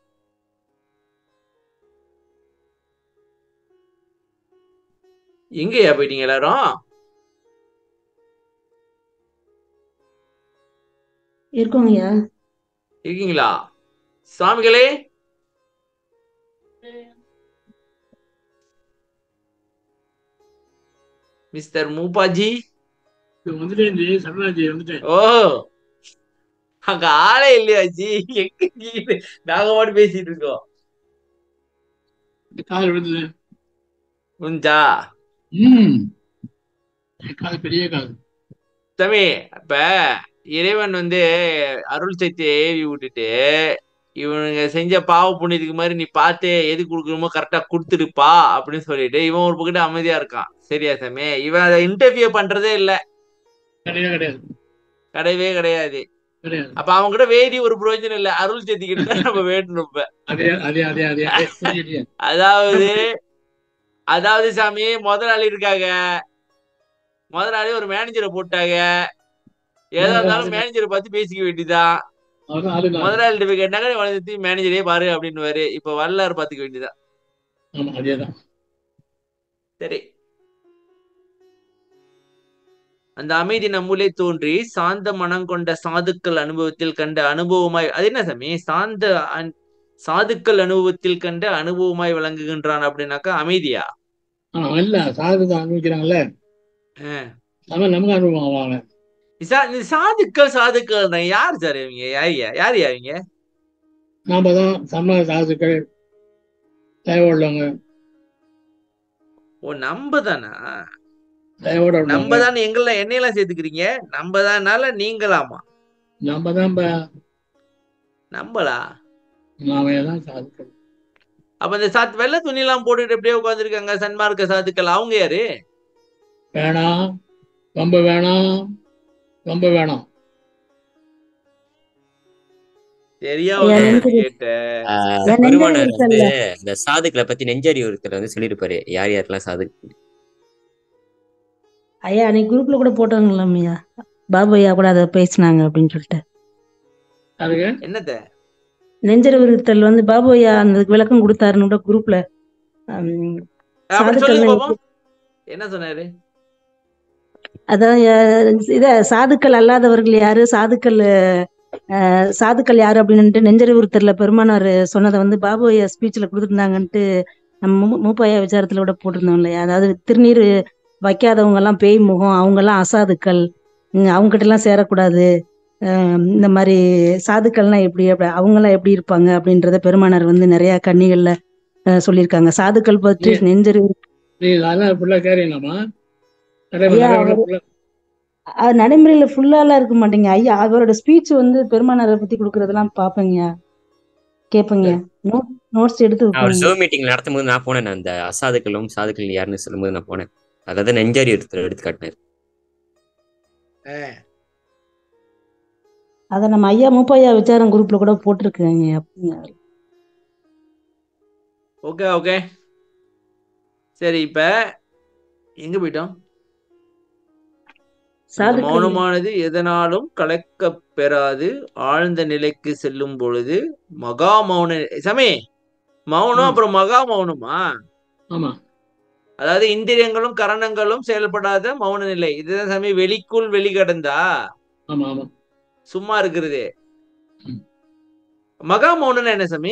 எங்கயா போயிட்டீங்க எல்லாரும் இருக்கோங்கய்யா இருக்கீங்களா சுவாமிகளே மிஸ்டர் மூப்பாஜி வந்துட்டேன் ஜி சரணாஜி வந்துட்டேன் ஓ அங்க ஆளே இல்லையா ஜி எங்க இருக்கீங்க? நாங்க மட்டும் பேசிட்டு இருக்கோம் கால் விழுந்தது புரிஞ்சா ம் என் கால் பெரிய கால் தம்பி அப்ப இறைவன் வந்து அருள் சக்தியை ஏவி விட்டுட்டு இவனுங்க செஞ்ச பாவ புண்ணியத்துக்கு மாதிரி நீ பார்த்து எது கொடுக்கணுமோ கரெக்டா கொடுத்துடுப்பா அப்படின்னு சொல்லிட்டு இவன் ஒரு பக்கிட்ட அமைதியா இருக்கான் சரியா சாமி இவன் அதை இன்டர்வியூ பண்றதே இல்ல கிடையவே கிடையாது கிடையவே கிடையாது கிடையாது அப்ப அவங்க கிட்ட வேதி ஒரு பிரயோஜனம் இல்ல அருள் சேர்த்திக்கிட்டு தான் நம்ம வேண்டணும் இப்ப அதே அதே அதே அதே அதே புரியுது. அதாவது அதாவது சாமி முதலாளி இருக்காங்க முதலாளி ஒரு மேனேஜரை போட்டாங்க ஏதா இருந்தாலும் மேனேஜரை பார்த்து பேசிக்க வேண்டியதுதான் அதான் அதுதான் முதலாளிகிட்ட போய் கேட்டாங்க வளர்த்தி மேனேஜரே பாரு அப்படின்னு இப்ப வல்லார் பாத்துக்க வேண்டியதுதான் ஆமா அதேதான் சரி அந்த அமைதி நம்முள்ளே தோன்றி சாந்த மனம் கொண்ட சாதுக்கள் அனுபவத்தில் கண்ட அனுபவமாய் அது என்ன சாமி சாந்த அன்- சாதுக்கள் அனுபவத்தில் கண்ட அனுபவமாய் விளங்குகின்றான் அப்படின்னாக்கா அமைதியா ஆனா இல்ல சாதுக்கு அனுபவிக்கிறாங்கல்ல ஆ. அவன் நமக்கு அனுபவம் ஆவாங்க சா- இந்த சாதுக்கள் சாதுக்கள் தான் யார் சார் இவங்க யார் யார் அவங்க நாம தான் சம சாதுக்கள் தயவு உள்ளவங்க ஓ நம்ம தானா தயவோட நம்ம உள்ளவங்க தானே எங்கள என்னையெல்லாம் சேர்த்துக்கிறீங்க நம்ம தானால நீங்களாமா நம்ம தான் இப்ப நம்மளா நாம தான் சாதுக்கள் அப்ப இந்த சாத் வெள்ளை துணி எல்லாம் போட்டுட்டு எப்படியே உட்காந்துருக்காங்க சன்மார்க்க சாதுக்கள் அவங்க யாரு வேணாம் ரொம்ப வேணாம் ரொம்ப வேணாம் சரியா ஐயா, ஒரு நெஞ்சு- கேட்டேன் ஆஹ் என் பெருமானார் நெஞ்சறிவு வந்து இருக்கல்ல. இந்த சாதுக்களை பத்தி நெஞ்சறிவுறுத்தல வந்து சொல்லியிருப்பாரு யார் யாருக்கெல்லாம் சாது ஐயா அன்னைக்கு குரூப்ல கூட போட்டாங்களாம் ஐயா பாபு ஐயா கூட அதை பேசினாங்க அப்படின்னு சொல்லிட்டு அதுக்கு என்னத்த நெஞ்சறிவுறுத்தல் வந்து பாபு ஐயா அந்த விளக்கம் கொடுத்தாருன்னு கூட குரூப்ல ஹம், அப்படி சாதுக்கள் சொல்லுங்க பாப்போம் என்ன சொன்னாரு அதான் அஹ், இத சாதுக்கள் அல்லாதவர்கள் யாரு சாதுக்கள் அஹ், சாதுக்கள் யாரு அப்படின்னுட்டு நெஞ்சறிவுறுத்தல்ல பெருமானார் சொன்னதை வந்து பாபு ஐயா ஸ்பீச்ல கொடுத்துருந்தாங்கன்ட்டு நம்ம மூ- மூப்பாயா விசாரத்துல கூட போட்டிருந்தோம் இல்லையா அதாவது திருநீர் வைக்காதவங்க எல்லாம் பேய் முகம் அவங்க எல்லாம் அசாதுக்கள் உம், அவங்க கிட்ட எல்லாம் சேரக்கூடாது அஹ், இந்த மாதிரி சாதுக்கள்லாம் எப்படி அப்படி அவங்க எல்லாம் எப்படி இருப்பாங்க அப்படின்றத பெருமானார் வந்து நிறைய கன்னிகள்ல அஹ், சொல்லியிருக்காங்க சாதுக்கள் பற்றி நீ- நெஞ்சறிவு நீ அதெல்லாம் இப்படிலாம் கேறீங்களாமா நிறைய ஐயா, நிறைய அவரு- உள்ள- அது நடைமுறையில ஃபுல்லாலாம் இருக்க மாட்டேங்க ஐயா அவரோட ஸ்பீச் வந்து பெருமானாரை பத்தி கொடுக்கறதெல்லாம் பாப்பேங்க கேப்பேங்க நோட் நோட்ஸ் எடுத்து அவர் வைப்பேங்க ஷோ மீட்டிங் நடத்தும் போது நான் போனேன் அந்த அசாதுக்களும் சாதுக்கள் யாருன்னு சொல்லும்போது நான் போனேன் அதாவது நெஞ்சறிவுறுத்தல் எடுத்து காட்டினார் அத நம்ம ஐயா மூப்பையா விசாரம் குரூப்ல கூட போட்டிருக்காங்க ஓகே ஓகே சரி இப்ப எங்க போயிட்டோம் அந்த சாதுக்கள் மௌனமானது எதனாலும் கலக்கப் பெறாது ஆழ்ந்த நிலைக்கு செல்லும் பொழுது மகா மௌன சமே மௌனம் ம். அப்புறம் மகா மௌனமா ஆமா அதாவது இந்திரியங்களும் கரணங்களும் செயல்படாத மௌன நிலை இதுதான் சாமி வெளிக்குள் வெளிக்கடந்தா ஆமா ஆமா சும்மா இருக்கிறது ம். மகா மௌனம்னா என்ன சாமி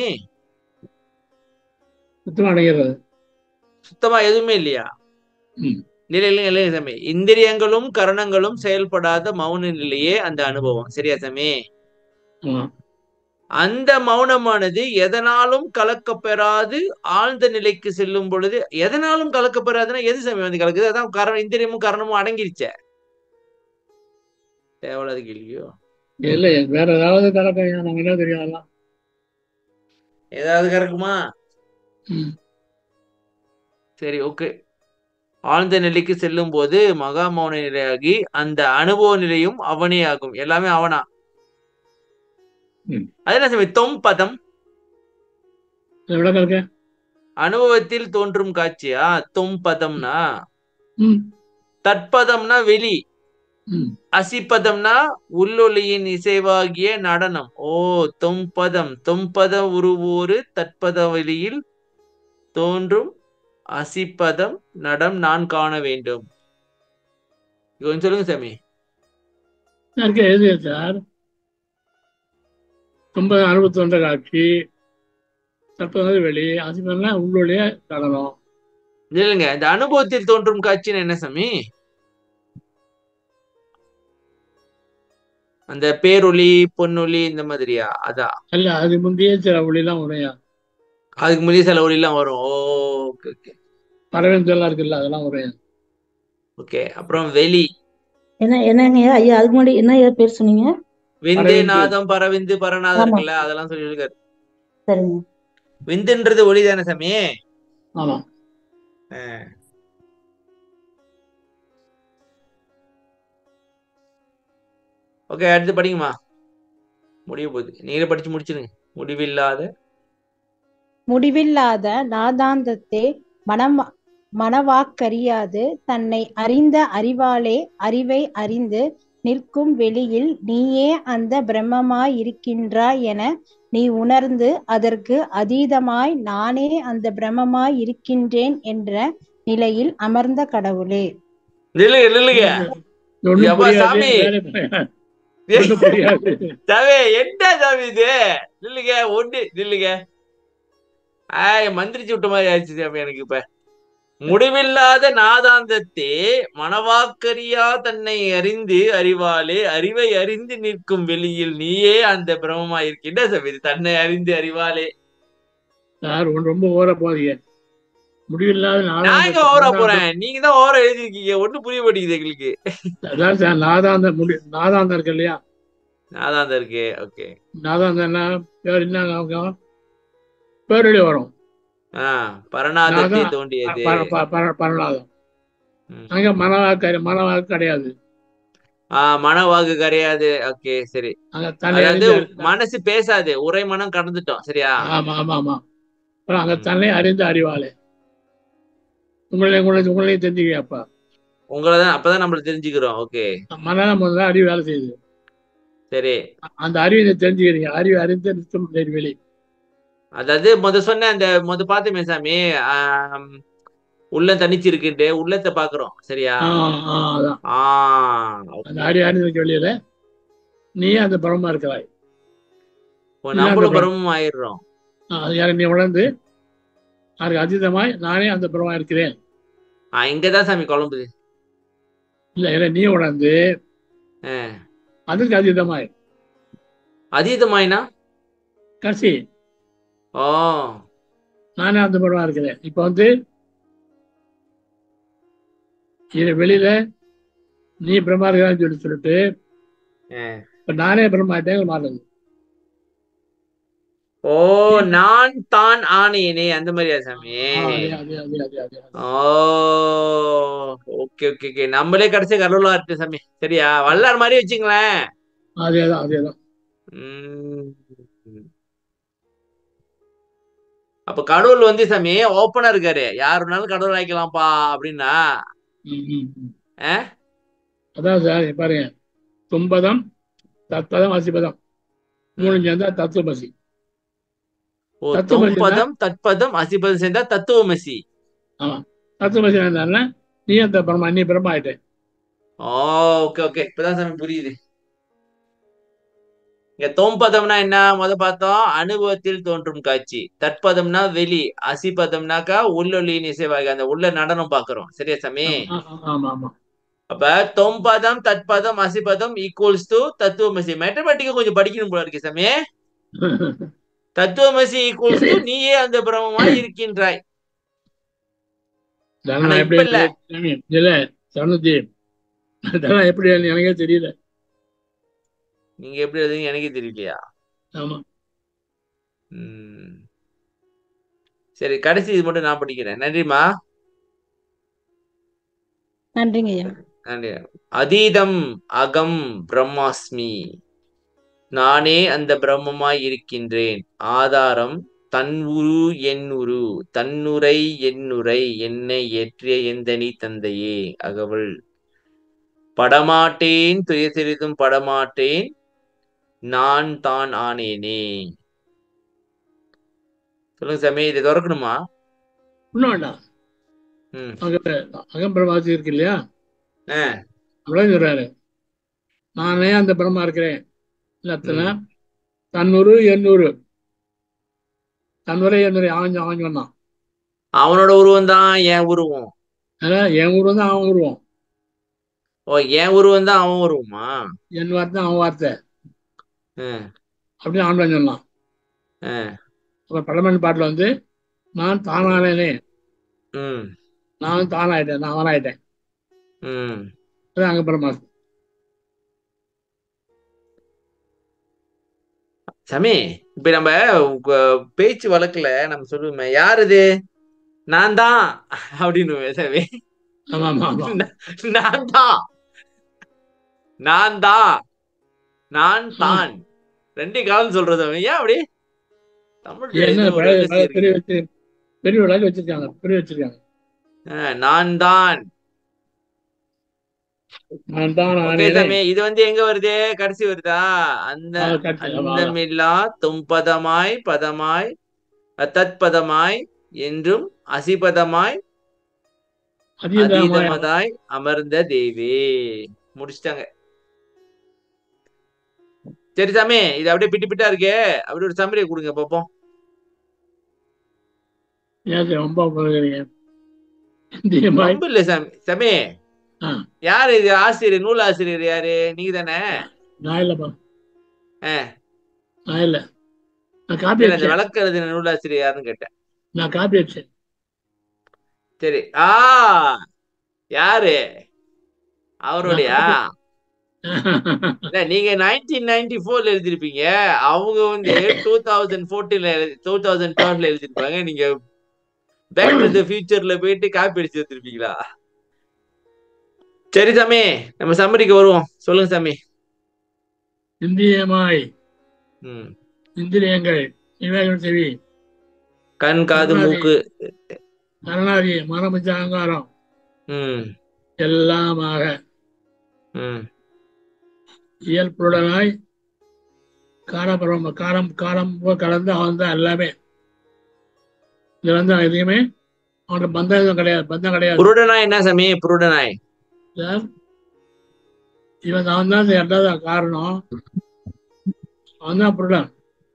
சுத்தமா அடைகிறது சுத்தமா எதுவுமே இல்லையா ம். நிலையில நிலைய சாமி இந்திரியங்களும் கரணங்களும் செயல்படாத மௌன நிலையே அந்த அனுபவம் சரியா சாமி ஆமா அந்த மௌனமானது எதனாலும் கலக்கப் பெறாது ஆழ்ந்த நிலைக்கு செல்லும் பொழுது எதனாலும் கலக்கப் பெறாதுன்னா எது சாமி வந்து கலக்குது அதான் கரணம் இந்திரியமும் கரணமும் அடங்கிருச்சே தேவையில்லாத கேள்வியோ இல்ல வேற ஏதாவது கலக்கம் நமக்கு என்ன தெரியும் அதெல்லாம் ஏதாவது கறக்குமா ம். சரி ஓகே ஆழ்ந்த நிலைக்கு செல்லும் போது மகா மௌன நிலையாகி அந்த அனுபவ நிலையும் அவனே ஆகும் எல்லாமே அவனா ம். அது என்ன சாமி தொம் பதம் இதை விளக்கம் இருக்கு அனுபவத்தில் தோன்றும் காட்சியா தொம் பதம்னா ம் தற்பதம்னா வெளி ம் அசிப்பதம்னா உள்ளொலியின் இசைவாகிய நடனம் ஓ தொம்பதம் தொம்பத உருவோரு தற்பத வெளியில் தோன்றும் அசிப்பதம் நடம் நான் காண வேண்டும் கொஞ்சம் சொல்லுங்க சாமி இருக்கு எழுதி சார் ரொம்ப அனுபவத்து வந்த காட்சி தற்போது வெளி அது மாதிரிலாம் உள்ளே நடனம் இல்லைங்க இந்த அனுபவத்தில் தோன்றும் காட்சின்னு என்ன சாமி அந்த பேரொளி பொன்னொளி இந்த மாதிரியா அதான் அல்ல அது முந்தைய சில ஒளிலாம் உடையா அதுக்கு முந்தைய சில ஒளிலாம் வரும் ஓகே ஓகே பறவைந்தெல்லாம் இருக்குல்ல அதெல்லாம் உடையா ஓகே அப்புறம் வெளி என்ன என்னங்க ஐயா அதுக்கு முன்னாடி என்ன ஐயா பேர் சொன்னீங்க விந்து பரவிந்து. நாதம் பரவிந்து பரநாதம் ஆமா. இருக்குல்ல அதெல்லாம் சொல்லியிருக்காரு சரிங்க விந்துன்றது ஒளி தானே சாமி ஆமா ஓகே அடுத்து படிங்கம்மா முடிய போகுது நீங்களே படிச்சு முடிச்சிருங்க முடிவில்லாத முடிவில்லாத நாதாந்தத்தே மனம் மனவாக்கறியாது தன்னை அறிந்த அறிவாலே அறிவை அறிந்து நிற்கும் வெளியில் நீயே அந்த பிரம்மமாய் இருக்கின்றாய் என நீ உணர்ந்து அதற்கு அதீதமாய் நானே அந்த பிரம்மமாய் இருக்கின்றேன் என்ற நிலையில் அமர்ந்த கடவுளே நில்லுங்க நில்லுங்க ஒண்ணும் எப்பா புரியாது சாமி வேலை புரியாது. ஒண்ணும் புரியாது சாமி என்ன சாமி இது நில்லுங்க ஒண்ணு நில்லுங்க ஆய் மந்திரிச்சு விட்ட மாதிரி ஆயிடுச்சு சாமி எனக்கு இப்ப முடிவில்லாத நாதாந்தத்தே மனவாக்கரியா தன்னை அறிந்து அறிவாலே அறிவை அறிந்து நிற்கும் வெளியில் நீயே அந்த பிரமமா இருக்கின்ற சாமி இது தன்னை அறிந்து அறிவாலே சார் ஒண்ணு ரொம்ப ஓர போறீங்க முடிவில்லாத நான் எங்க நாதாந்த ஓவரா நாதாந்த போறேன் நீங்க தான் ஓவரா எழுதிருக்கீங்க ஒண்ணும் புரிய மாட்டேங்குது எங்களுக்கு அதான் சார் நாதாந்த முடி நாதாந்தம் இருக்கு இல்லையா நாதாந்தம் இருக்கு ஓகே நாதாந்தம் என்ன பேர் என்ன அவங்க பேரொழி வரும் ஆஹ் பரணாதத்தை நாதம் தோண்டியது பர- பர- பர- பரநாதம் ம். அங்க மனவாக்கு மனவாக்கு கிடையாது ஆஹ் மனவாக்கு கிடையாது ஓகே சரி அங்க தன்னை அதாவது அறிந்து மனசு பேசாது உரை மனம் கடந்துட்டோம் சரியா ஆமா ஆமா ஆமா அப்புறம் அங்க ம். தன்னை அறிந்து அறிவாளே உங்களை உங்களை உங்களையும் தெரிஞ்சுக்கப்பா உங்களதான் அப்பதான் நம்மள தெரிஞ்சுக்கிறோம் ஓகே மனநலம் முதல்ல அறிவு வேலை செய்யுது சரி அந்த அறிவை தெரிஞ்சுக்கிறீங்க அறிவு அறிந்து நிற்கும் வெளி அதாவது முத சொன்ன அந்த முத பார்த்துமே சாமி ஆம், உள்ளம் தனிச்சு இருக்குன்ட்டு உள்ளத்தை பாக்குறோம் சரியா ஆஹ் ஆஹ் அதான் ஆஹ் அந்த ஓகே அறிவு அறிந்து வெளியில நீ அந்த பிரம்மமா இருக்கிறாய் இப்போ நீ அந்த நம்மளும் பிரம்ம பிரம்மம் ஆயிடுறோம் ஆஹ் அது யாரை நீ உணர்ந்து அதுக்கு அதீதமாய் நானே அந்த பிரம்மா இருக்கிறேன் ஆஹ் இங்கதான் சாமி குழம்புது இல்ல இல்லை நீ உணர்ந்து ஆஹ் அதுக்கு அதீதமாய் அதீதமாயினா கடைசி ஓ நானே அந்த பிரம்மா இருக்கிறேன் இப்ப வந்து இது வெளியில நீ பிரம்மா இருக்கிறான்னு சொல்லி சொல்லிட்டு ஆஹ் இப்ப நானே பிரம்மாட்டேன் மாறுது ஓ நான் தான் ஆனேனே அந்த மாதிரியா சாமி ஆஹ் அதே அதே அதே அதே அதே அதே ஓ ஓகே ஓகே ஓகே நம்மளே கடைசி கடவுளா இருக்கு சாமி சரியா வல்லார் மாதிரி வச்சுங்களேன் அதேதான் அதேதான் உம் அப்ப கடவுள் வந்து சாமி ஓப்பனா இருக்காரு யார் வேணாலும் கடவுள் ஆக்கலாம்ப்பா அப்படின்னா ம், ம், ம். ஆ? அதான் சார் இங்க பாருங்க தும்பதம் தத்பதம் அசிபதம் மூணு ம். சேர்ந்தா தத்துவமசி ஓ தத்துவமசினா தொம்பதம் தத்பதம் அசிபதம் சேர்ந்தா தத்துவமசி ஆமா தத்துவமசி என்னன்னா நீ அந்த பிரம்மா நீ பிரம்மா ஆயிட்டேன் ஓ ஓகே ஓகே இப்பதான் சாமி புரியுது இங்க தொம்பதம்னா என்ன முத பார்த்தோம் அனுபவத்தில் தோன்றும் காட்சி தற்பதம்னா வெளி அசிபதம்னாக்கா உள்ளொலியின் இசைவாகி அந்த உள்ள நடனம் பாக்குறோம் சரியா சாமி ஆமா ஆமா, ஆமா ஆமா அப்ப தொம்பதம் தற்பதம் அசிபதம் ஈக்குவல்ஸ் டு தத்துவமசி மேத்தமெட்டிக்கா கொஞ்சம் படிக்கணும் போல இருக்கு சாமி தத்துவமசி ஈக்குவல்ஸ் டு நீயே அந்த பிரமமாய் இருக்கின்றாய் இதெல்லாம் ஆனா நான் எப்படி இப்ப இல்ல சாமி, இல்ல சரணத்தி இதெல்லாம் எப்படி எனக்கே தெரியல நீங்க எப்படி எழுதுங்க எனக்கே தெரியலையா ஆமா உம் சரி கடைசி இது மட்டும் நான் படிக்கிறேன் நன்றிமா நன்றிங்க ஐயா நன்றி அதீதம் அகம் பிரம்மாஸ்மி நானே அந்த பிரம்மமாய் இருக்கின்றேன் ஆதாரம் தன் உரு என் உரு தன்னுரை என்னுரை என்னை ஏற்றிய எந்தனி தந்தையே அகவல் படமாட்டேன் துய சிறிதும் படமாட்டேன் நான் தான் ஆனேனே சொல்லுங்க சாமி இதை திறக்கணுமா இன்னும் வேண்டாம் ம் அங்க அகம்பிரமாசி இருக்கு இல்லையா ஆ அப்படியே சொல்றாரு நானே அந்த பிரம்மா இருக்கிறேன் இல்லத்துல ம் தன்னூறு எண்ணூறு தன்னுரை என்னுரை அவன் அவன் சொன்னான் அவனோட உருவம் தான் என் உருவம் அதனால என் ஊர் வந்து அவன் உருவம் ஓ என் உருவம் தான் அவன் உருவமா என் வார்த்தை அவன் வார்த்தை ஆ அப்படின்னு ஆண்டவன் சொன்னான் ஆ அப்ப பழமன் பாட்டுல வந்து நான் தானானேனே ம் நான் தானாயிட்டேன் நான் அவனாயிட்டேன் ம் அது அங்க பிரமாசம் சாமி இப்ப நம்ம உங்க பேச்சு வழக்குல நம்ம சொல்லுவோமே யார் இது நான் தான் அப்படின்னு சாமி ஆமா ஆமா ஆமா நான் தான் நான் தான் நான் தான் ரெண்டையும் கலந்து சொல்றது அவன் ஏன் அப்படி தமிழ்ல என்ன ஏதோ ஒரு பழைய ரகசியம் பழைய இருக்கு பெரிய வச்சு பெரிய விளையாட்டு வச்சிருக்காங்க பெரிய வச்சிருக்காங்க ஆஹ், நான் தான் நான் தான் ஓகே ஆனேனே சாமி இது வந்து எங்க வருது கடைசி வருதா அந்த ஆ, கடைசி, ஆமா, ஆமா. அந்தமில்லா தும்பதமாய் பதமாய் தத்பதமாய் என்றும் அசிபதமாய் அதீதமாய் அதீதமதாய் அமர்ந்த தேவி முடிச்சிட்டாங்க சரி சாமி இது அப்படியே பிட்டு பிட்டா இருக்கே அப்படி ஒரு சம்மரியை கொடுங்க பாப்போம் ஏன் சார் ரொம்ப பண்ணுறீங்க இந்தியமாய் ரொம்ப இல்ல சாமி சாமி ஆ. யாரு இது ஆசிரியர் நூல் ஆசிரியர் யாரு நீங்க தானே நான் இல்லைப்பா ஆ. நான் இல்லை நான் காப்பி இல்ல இந்த அடிச்சேன் விளக்கு எழுதின நூல் ஆசிரியர் யாருன்னு கேட்டேன் நான் காப்பி அடிச்சேன் சரி ஆ யாரு அவருடையா இல்ல நீங்க நைன்டீன் நைன்டி ஃபோர்ல எழுதிருப்பீங்க அவங்க வந்து டூ தௌசண்ட் ஃபோர்டீன்ல டூ தௌசண்ட் டுவெல்ல எழுதிருப்பாங்க நீங்க பேக் டு த ஃபியூச்சர்ல போயிட்டு காப்பி அடிச்சு வச்சிருப்பீங்களா சரி சாமி நம்ம சம்மரிக்கு வருவோம் சொல்லுங்க சாமி இந்தியமாய் ம் இந்திரியங்கள் விவேகம் செவி கண் காது கண்ணாடி. மூக்கு அரணாதி மனமிச்ச அகங்காரம் ம் எல்லாமாக ம் இயல்புடனாய் காரபரம் காரம் காரம் போல் கலந்து அவன் தான் எல்லாமே இது வந்து அவன் எதையுமே அவனுக்கு பந்தம் எதுவும் கிடையாது பந்தம் கிடையாது புருடனாய் என்ன சாமி புருடனாய் சார் இவன் அவன் தான் ரெண்டாவது காரணம் அவன் தான் புருடன்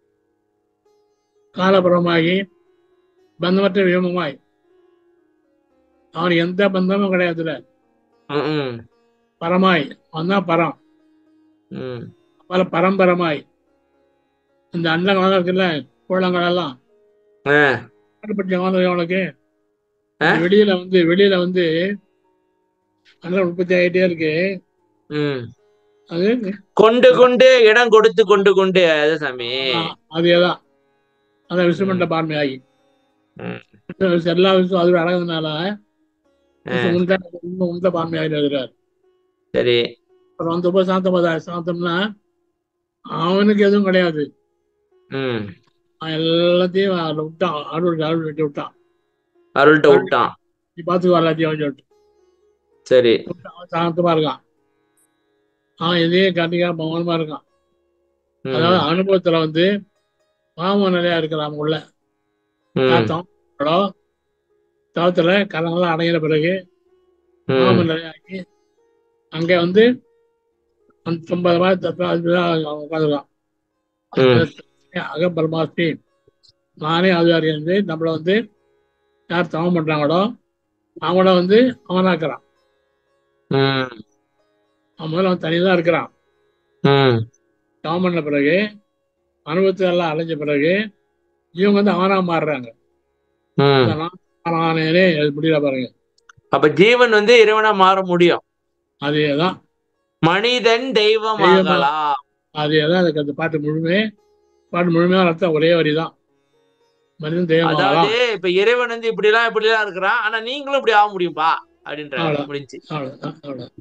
காலபுரமாகி பந்தமற்ற வியமமாய் அவனுக்கு எந்த பந்தமும் கிடையாதுல ம், ம் பரமாய் அவன் தான் பரம் ம் பல பரம்பரமாய் இந்த அண்டங்கள் இருக்குல்ல கோளங்கள் எல்லாம் ஆ, பற்றி அவனுக்கு ஆ? வெளியில வந்து வெளியில வந்து அண்டங்கள் உற்பத்தி ஆகிட்டே இருக்கு ம் அது கொண்டு கொண்டு இடம் கொடுத்து கொண்டு கொண்டு அது சாமி அதேதான் அந்த விசுமண்ட பார்மை ஆகி ம். எல்லா விஷயம் அது அடங்குறதுனால ஆ, உந்த உந்த பார்மை ஆகி இருக்கிறார் சரி அப்புறம் வந்து உப சாந்தமதா சாந்தம்னா அவனுக்கு எதுவும் கிடையாது ம் அவன் எல்லாத்தையும் அதுல விட்டான் அருள் அருள் விட்டு விட்டான் அருள்கிட்ட விட்டான் நீ பார்த்துக்கோ எல்லாத்தையும் அவன் சொல்லிட்டு சரி அவன் சாந்தமா இருக்கான் அவன் எதையும் கண்டிக்காம மௌனமா இருக்கான் ம், அதாவது அனுபவத்துல வந்து பாவ நிலையா இருக்கிறான் உள்ள ம், தாத்தம் தவத்துல கலங்கள்லாம் அடைகிற பிறகு பாவ ம், நிலையாக்கி அங்க வந்து அந்த ஒன்பது மாதிரி தப்பா அதுதான் அவன் உட்காந்துருக்கான் ம், அகபரமாஸ்மி நானே ஆதிவாரி வந்து நம்மளை வந்து யார் தவம் பண்றாங்களோ அவங்கள வந்து அவனாக்குறான் ம், அவன் முதல்ல அவன் தனியாக இருக்கிறான் ம், தவம் பண்ண பிறகு அனுபவத்தை எல்லாம் அடைஞ்ச பிறகு இவங்க வந்து அவனா மாறுறாங்க ம். நானே அது முடியல பாருங்க அப்ப ஜீவன் வந்து இறைவனா மாற முடியும் அதேதான் மனிதன் தெய்வம் தெய்வமா- ஆகலாம் அதேதான் அதுக்கு அந்த பாட்டு முழுமே பாட்டு முழுமையான அர்த்தம் ஒரே வரி தான் மனிதன் தெய்வம் அதாவது ஆகலாம் இப்ப இறைவன் வந்து இப்படி எல்லாம் இப்படி எல்லாம் இருக்கிறான் ஆனா நீங்களும் இப்படி ஆக முடியும்பா அப்படின்றாங்க அவ்வளவு. முடிஞ்சு அவ்வளவுதான் அவ்வளவு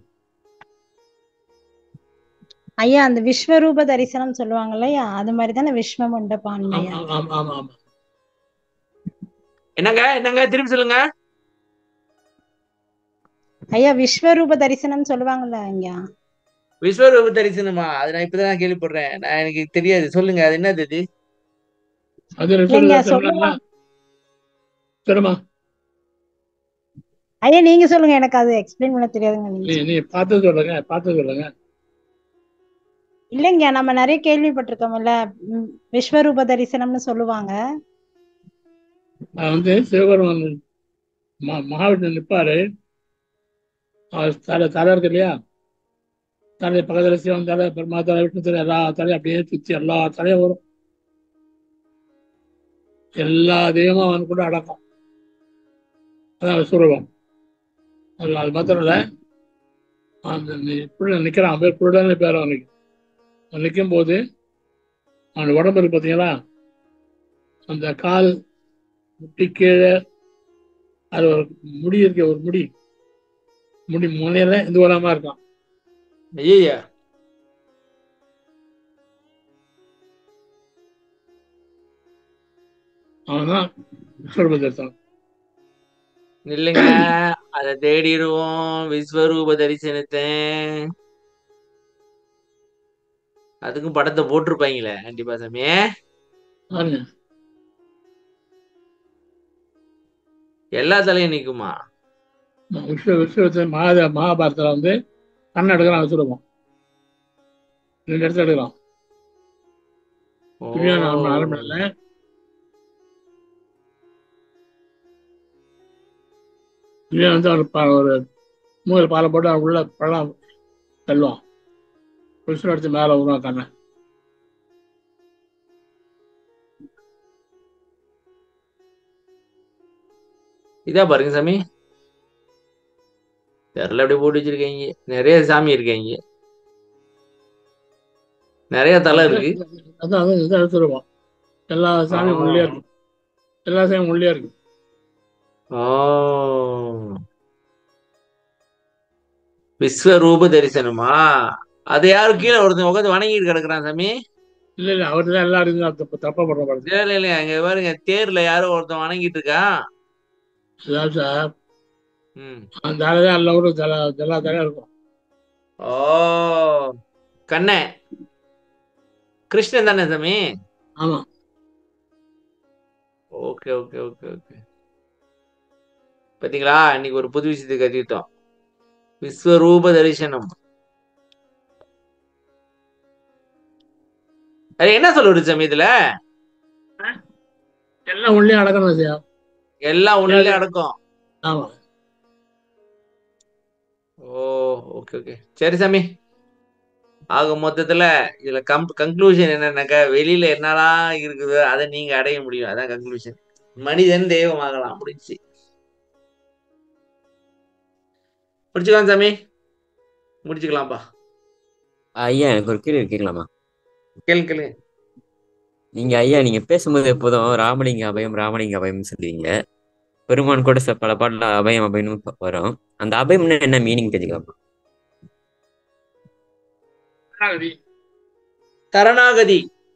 ஐயா அந்த விஸ்வரூப தரிசனம் சொல்லுவாங்க இல்லையா அது மாதிரி தானே விஸ்வம் உண்ட ஆமா பான்மையா ஆமா ஆமா ஆமா என்னங்க என்னங்க திரும்பி சொல்லுங்க ஐயா விஸ்வரூப தரிசனம் சொல்லுவாங்கல்ல ஐயா விஸ்வரூப தரிசனமா அது நான் இப்பதான் கேள்விப்படுறேன் நான் எனக்கு தெரியாது சொல்லுங்க அது என்னது இது அது இல்லைங்க ரிசல்ட் சொல்லுவாங்க சொல்லுமா ஐயா நீங்க சொல்லுங்க எனக்கு அது எக்ஸ்பிளைன் பண்ண தெரியாதுங்க நீங்க நீ நீ பார்த்து சொல்லுங்க பார்த்து சொல்லுங்க இல்லைங்க நம்ம நிறைய கேள்விப்பட்டிருக்கோம்ல ம், விஸ்வரூப தரிசனம்னு சொல்லுவாங்க அது வந்து சிவபெருமான் ம- மகாவிஷ்ணு நிற்பாரு அவர் தலை தலை இருக்கு இல்லையா தலை பக்கத்துல சிவன் தலை பெருமா தலை விஷ்ணு தலை எல்லா தலையும் அப்படியே சுத்தி எல்லா தலையும் வரும் எல்லா தெய்வமும் அவன் கூட அடக்கம் அதான் விஸ்வரூபம் அது அது மாத்திரம் இல்ல அந்த இப்படி நிக்கிறான் அவன் பேர் குருடன்னு பேர் அவனுக்கு அவன் நிற்கும் போது அவன் உடம்பு இருக்கு பார்த்தீங்களா அந்த கால் முட்டி கீழே அது ஒரு முடி இருக்கு ஒரு முடி முடி முனையில இந்த ஓரமா இருக்கான் ஐயா அவன் தான் விஸ்வரூப தரிசனம் இல்லைங்க அதை தேடிடுவோம் விஸ்வரூப தரிசனத்தை அதுக்கும் படத்தை போட்டிருப்பாங்களே கண்டிப்பா சாமி பாருங்க எல்லா தலையும் நிக்குமா விஸ்வ விஸ்வத்தை மகா மகாபாரதத்தில் வந்து கண்ணை எடுக்கிறான் விஸ்வரூபம் ரெண்டு இடத்துல எடுக்கிறான் துணியான அரண்மனையில் துணியா வந்து அவர் ப- ஒரு மூணு பாலை போட்டு அவர் உள்ள பழம் தள்ளுவான் விஸ்வம் எடுத்து மேலே விடுவான் கண்ணை இதா பாருங்க சாமி தெரியல அப்படியே போட்டு வச்சிருக்கீங்க நிறைய சாமி இருக்காங்க நிறைய தலை இருக்கு அதான் அதான் இதான் எடுத்துருவோம் எல்லா சாமியும் ஆ. உள்ளே இருக்கு எல்லா சாமியும் உள்ளே இருக்கு ஓ விஸ்வரூப தரிசனமா அது யாரு கீழே ஒருத்தன் உட்காந்து வணங்கிட்டு கிடக்குறான் சாமி இல்லை இல்லை அவர் தான் எல்லாரும் தான் தப்பு தப்பா பண்ற பாருங்க இல்ல இல்ல இல்ல அங்க பாருங்க தேர்ல யாரோ ஒருத்தன் வணங்கிட்டு இருக்கான் அதாவது சார் ம். அந்த ஆளு தான் எல்லா ஊரும் தலை எல்லா தலையும் இருக்கும் ஓ கண்ணே கிருஷ்ணன் தானே சாமி ஆமா ஓகே ஓகே ஓகே ஓகே பாத்தீங்களா இன்னைக்கு ஒரு புது விஷயத்தை கத்திட்டோம் விஸ்வரூப தரிசனம் அது என்ன சொல்ல வருது சாமி இதுல எல்லாம் உள்ளே அடக்கணும் சார் எல்லாம் உள்ள அடக்கம் ஆமா ஓ ஓகே ஓகே சரி சாமி ஆக மொத்தத்துல இதுல கம் கன்க்ளூஷன் என்னன்னாக்கா வெளியில என்னலாம் இருக்குதோ அதை நீங்க அடைய முடியும் அதான் கன்க்ளூஷன் மனிதன் தெய்வமாகலாம் முடிஞ்சு முடிச்சுக்கலாம் சாமி முடிச்சுக்கலாம்ப்பா ஐயா எனக்கு ஒரு கேள்வி கேட்கலாமா கேளு கேளு நீங்க ஐயா நீங்க பேசும்போது எப்போதும் ராமலிங்க அபயம் ராமலிங்க அபயம் சொல்லுவீங்க பெருமான் கூட சில பல பாடல அபயம் அபயம்னு ப- வரும் அந்த அபயம்னா என்ன மீனிங் தெரிஞ்சுக்கலாமா சரணாகதி. தரணாகதி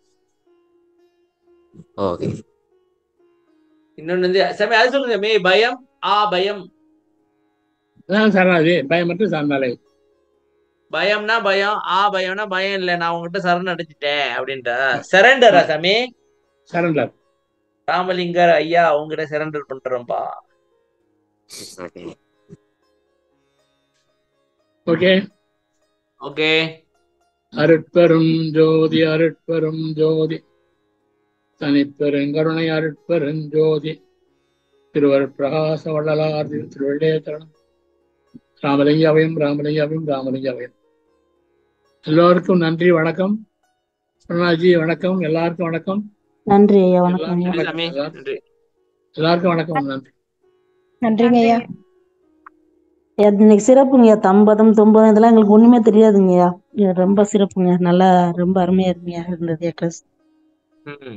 ஓகே இன்னொன்னு வந்து சாமி அது சொல்லுங்க சாமி பயம் ஆ பயம் அதான் சரணாகதி பயமற்ற சரணாலை பயம்னா பயம் ஆ பயம்னா பயம் இல்ல நான் உங்ககிட்ட சரண் அடைச்சிட்டேன் அப்படின்றா சரண்டரா சாமி சரண்டர் ராமலிங்கர் ஐயா உங்ககிட்ட சரண்டர் பண்றோம்ப்பா ஓகே ஓகே ஓகே அருட்பெரும் ஜோதி அருட்பெரும் ஜோதி தனிப்பெருங்கருணை அருட்பெரும் ஜோதி திருவர் பிரகாச வள்ளலார் திரு- திருவள்ளேத்தரணம் ராமலிங்க அவையும் ராமலிங்க அவையும் ராமலிங்க அவையும் எல்லோருக்கும் நன்றி வணக்கம் சொன்னாஜி வணக்கம் எல்லாருக்கும் வணக்கம் நன்றி ஐயா வணக்கம் ஐயா நன்றி சாமி நன்றி எல்லாருக்கும் வணக்கம் நன்றி நன்றிங்க ஐயா ஐயா, இன்னைக்கு சிறப்புங்கய்யா தம்பதம் தொம்பதம் இதெல்லாம் எங்களுக்கு ஒண்ணுமே தெரியாதுங்கய்யா இது ரொம்ப சிறப்புங்க நல்லா ரொம்ப அருமையா இருமையா இருந்தது ட்ரெஸ் ம்.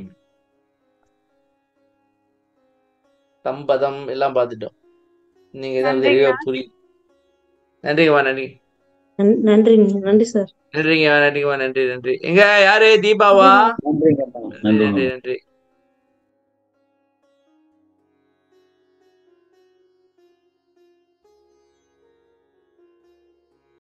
சம்பதம் எல்லாம் பார்த்துட்டோம் நீங்க தான் நன்றிங்க. தெளிவா புரியுது நன்றிங்கம்மா நன்றி நன்றி நன்றி சார் நன்றிங்கம்மா நன்றிங்கம்மா நன்றி நன்றி எங்க யாரு தீபாவா நன்றிங்கப்பா நன்றி நன்றிங்க நன்றி நன்றி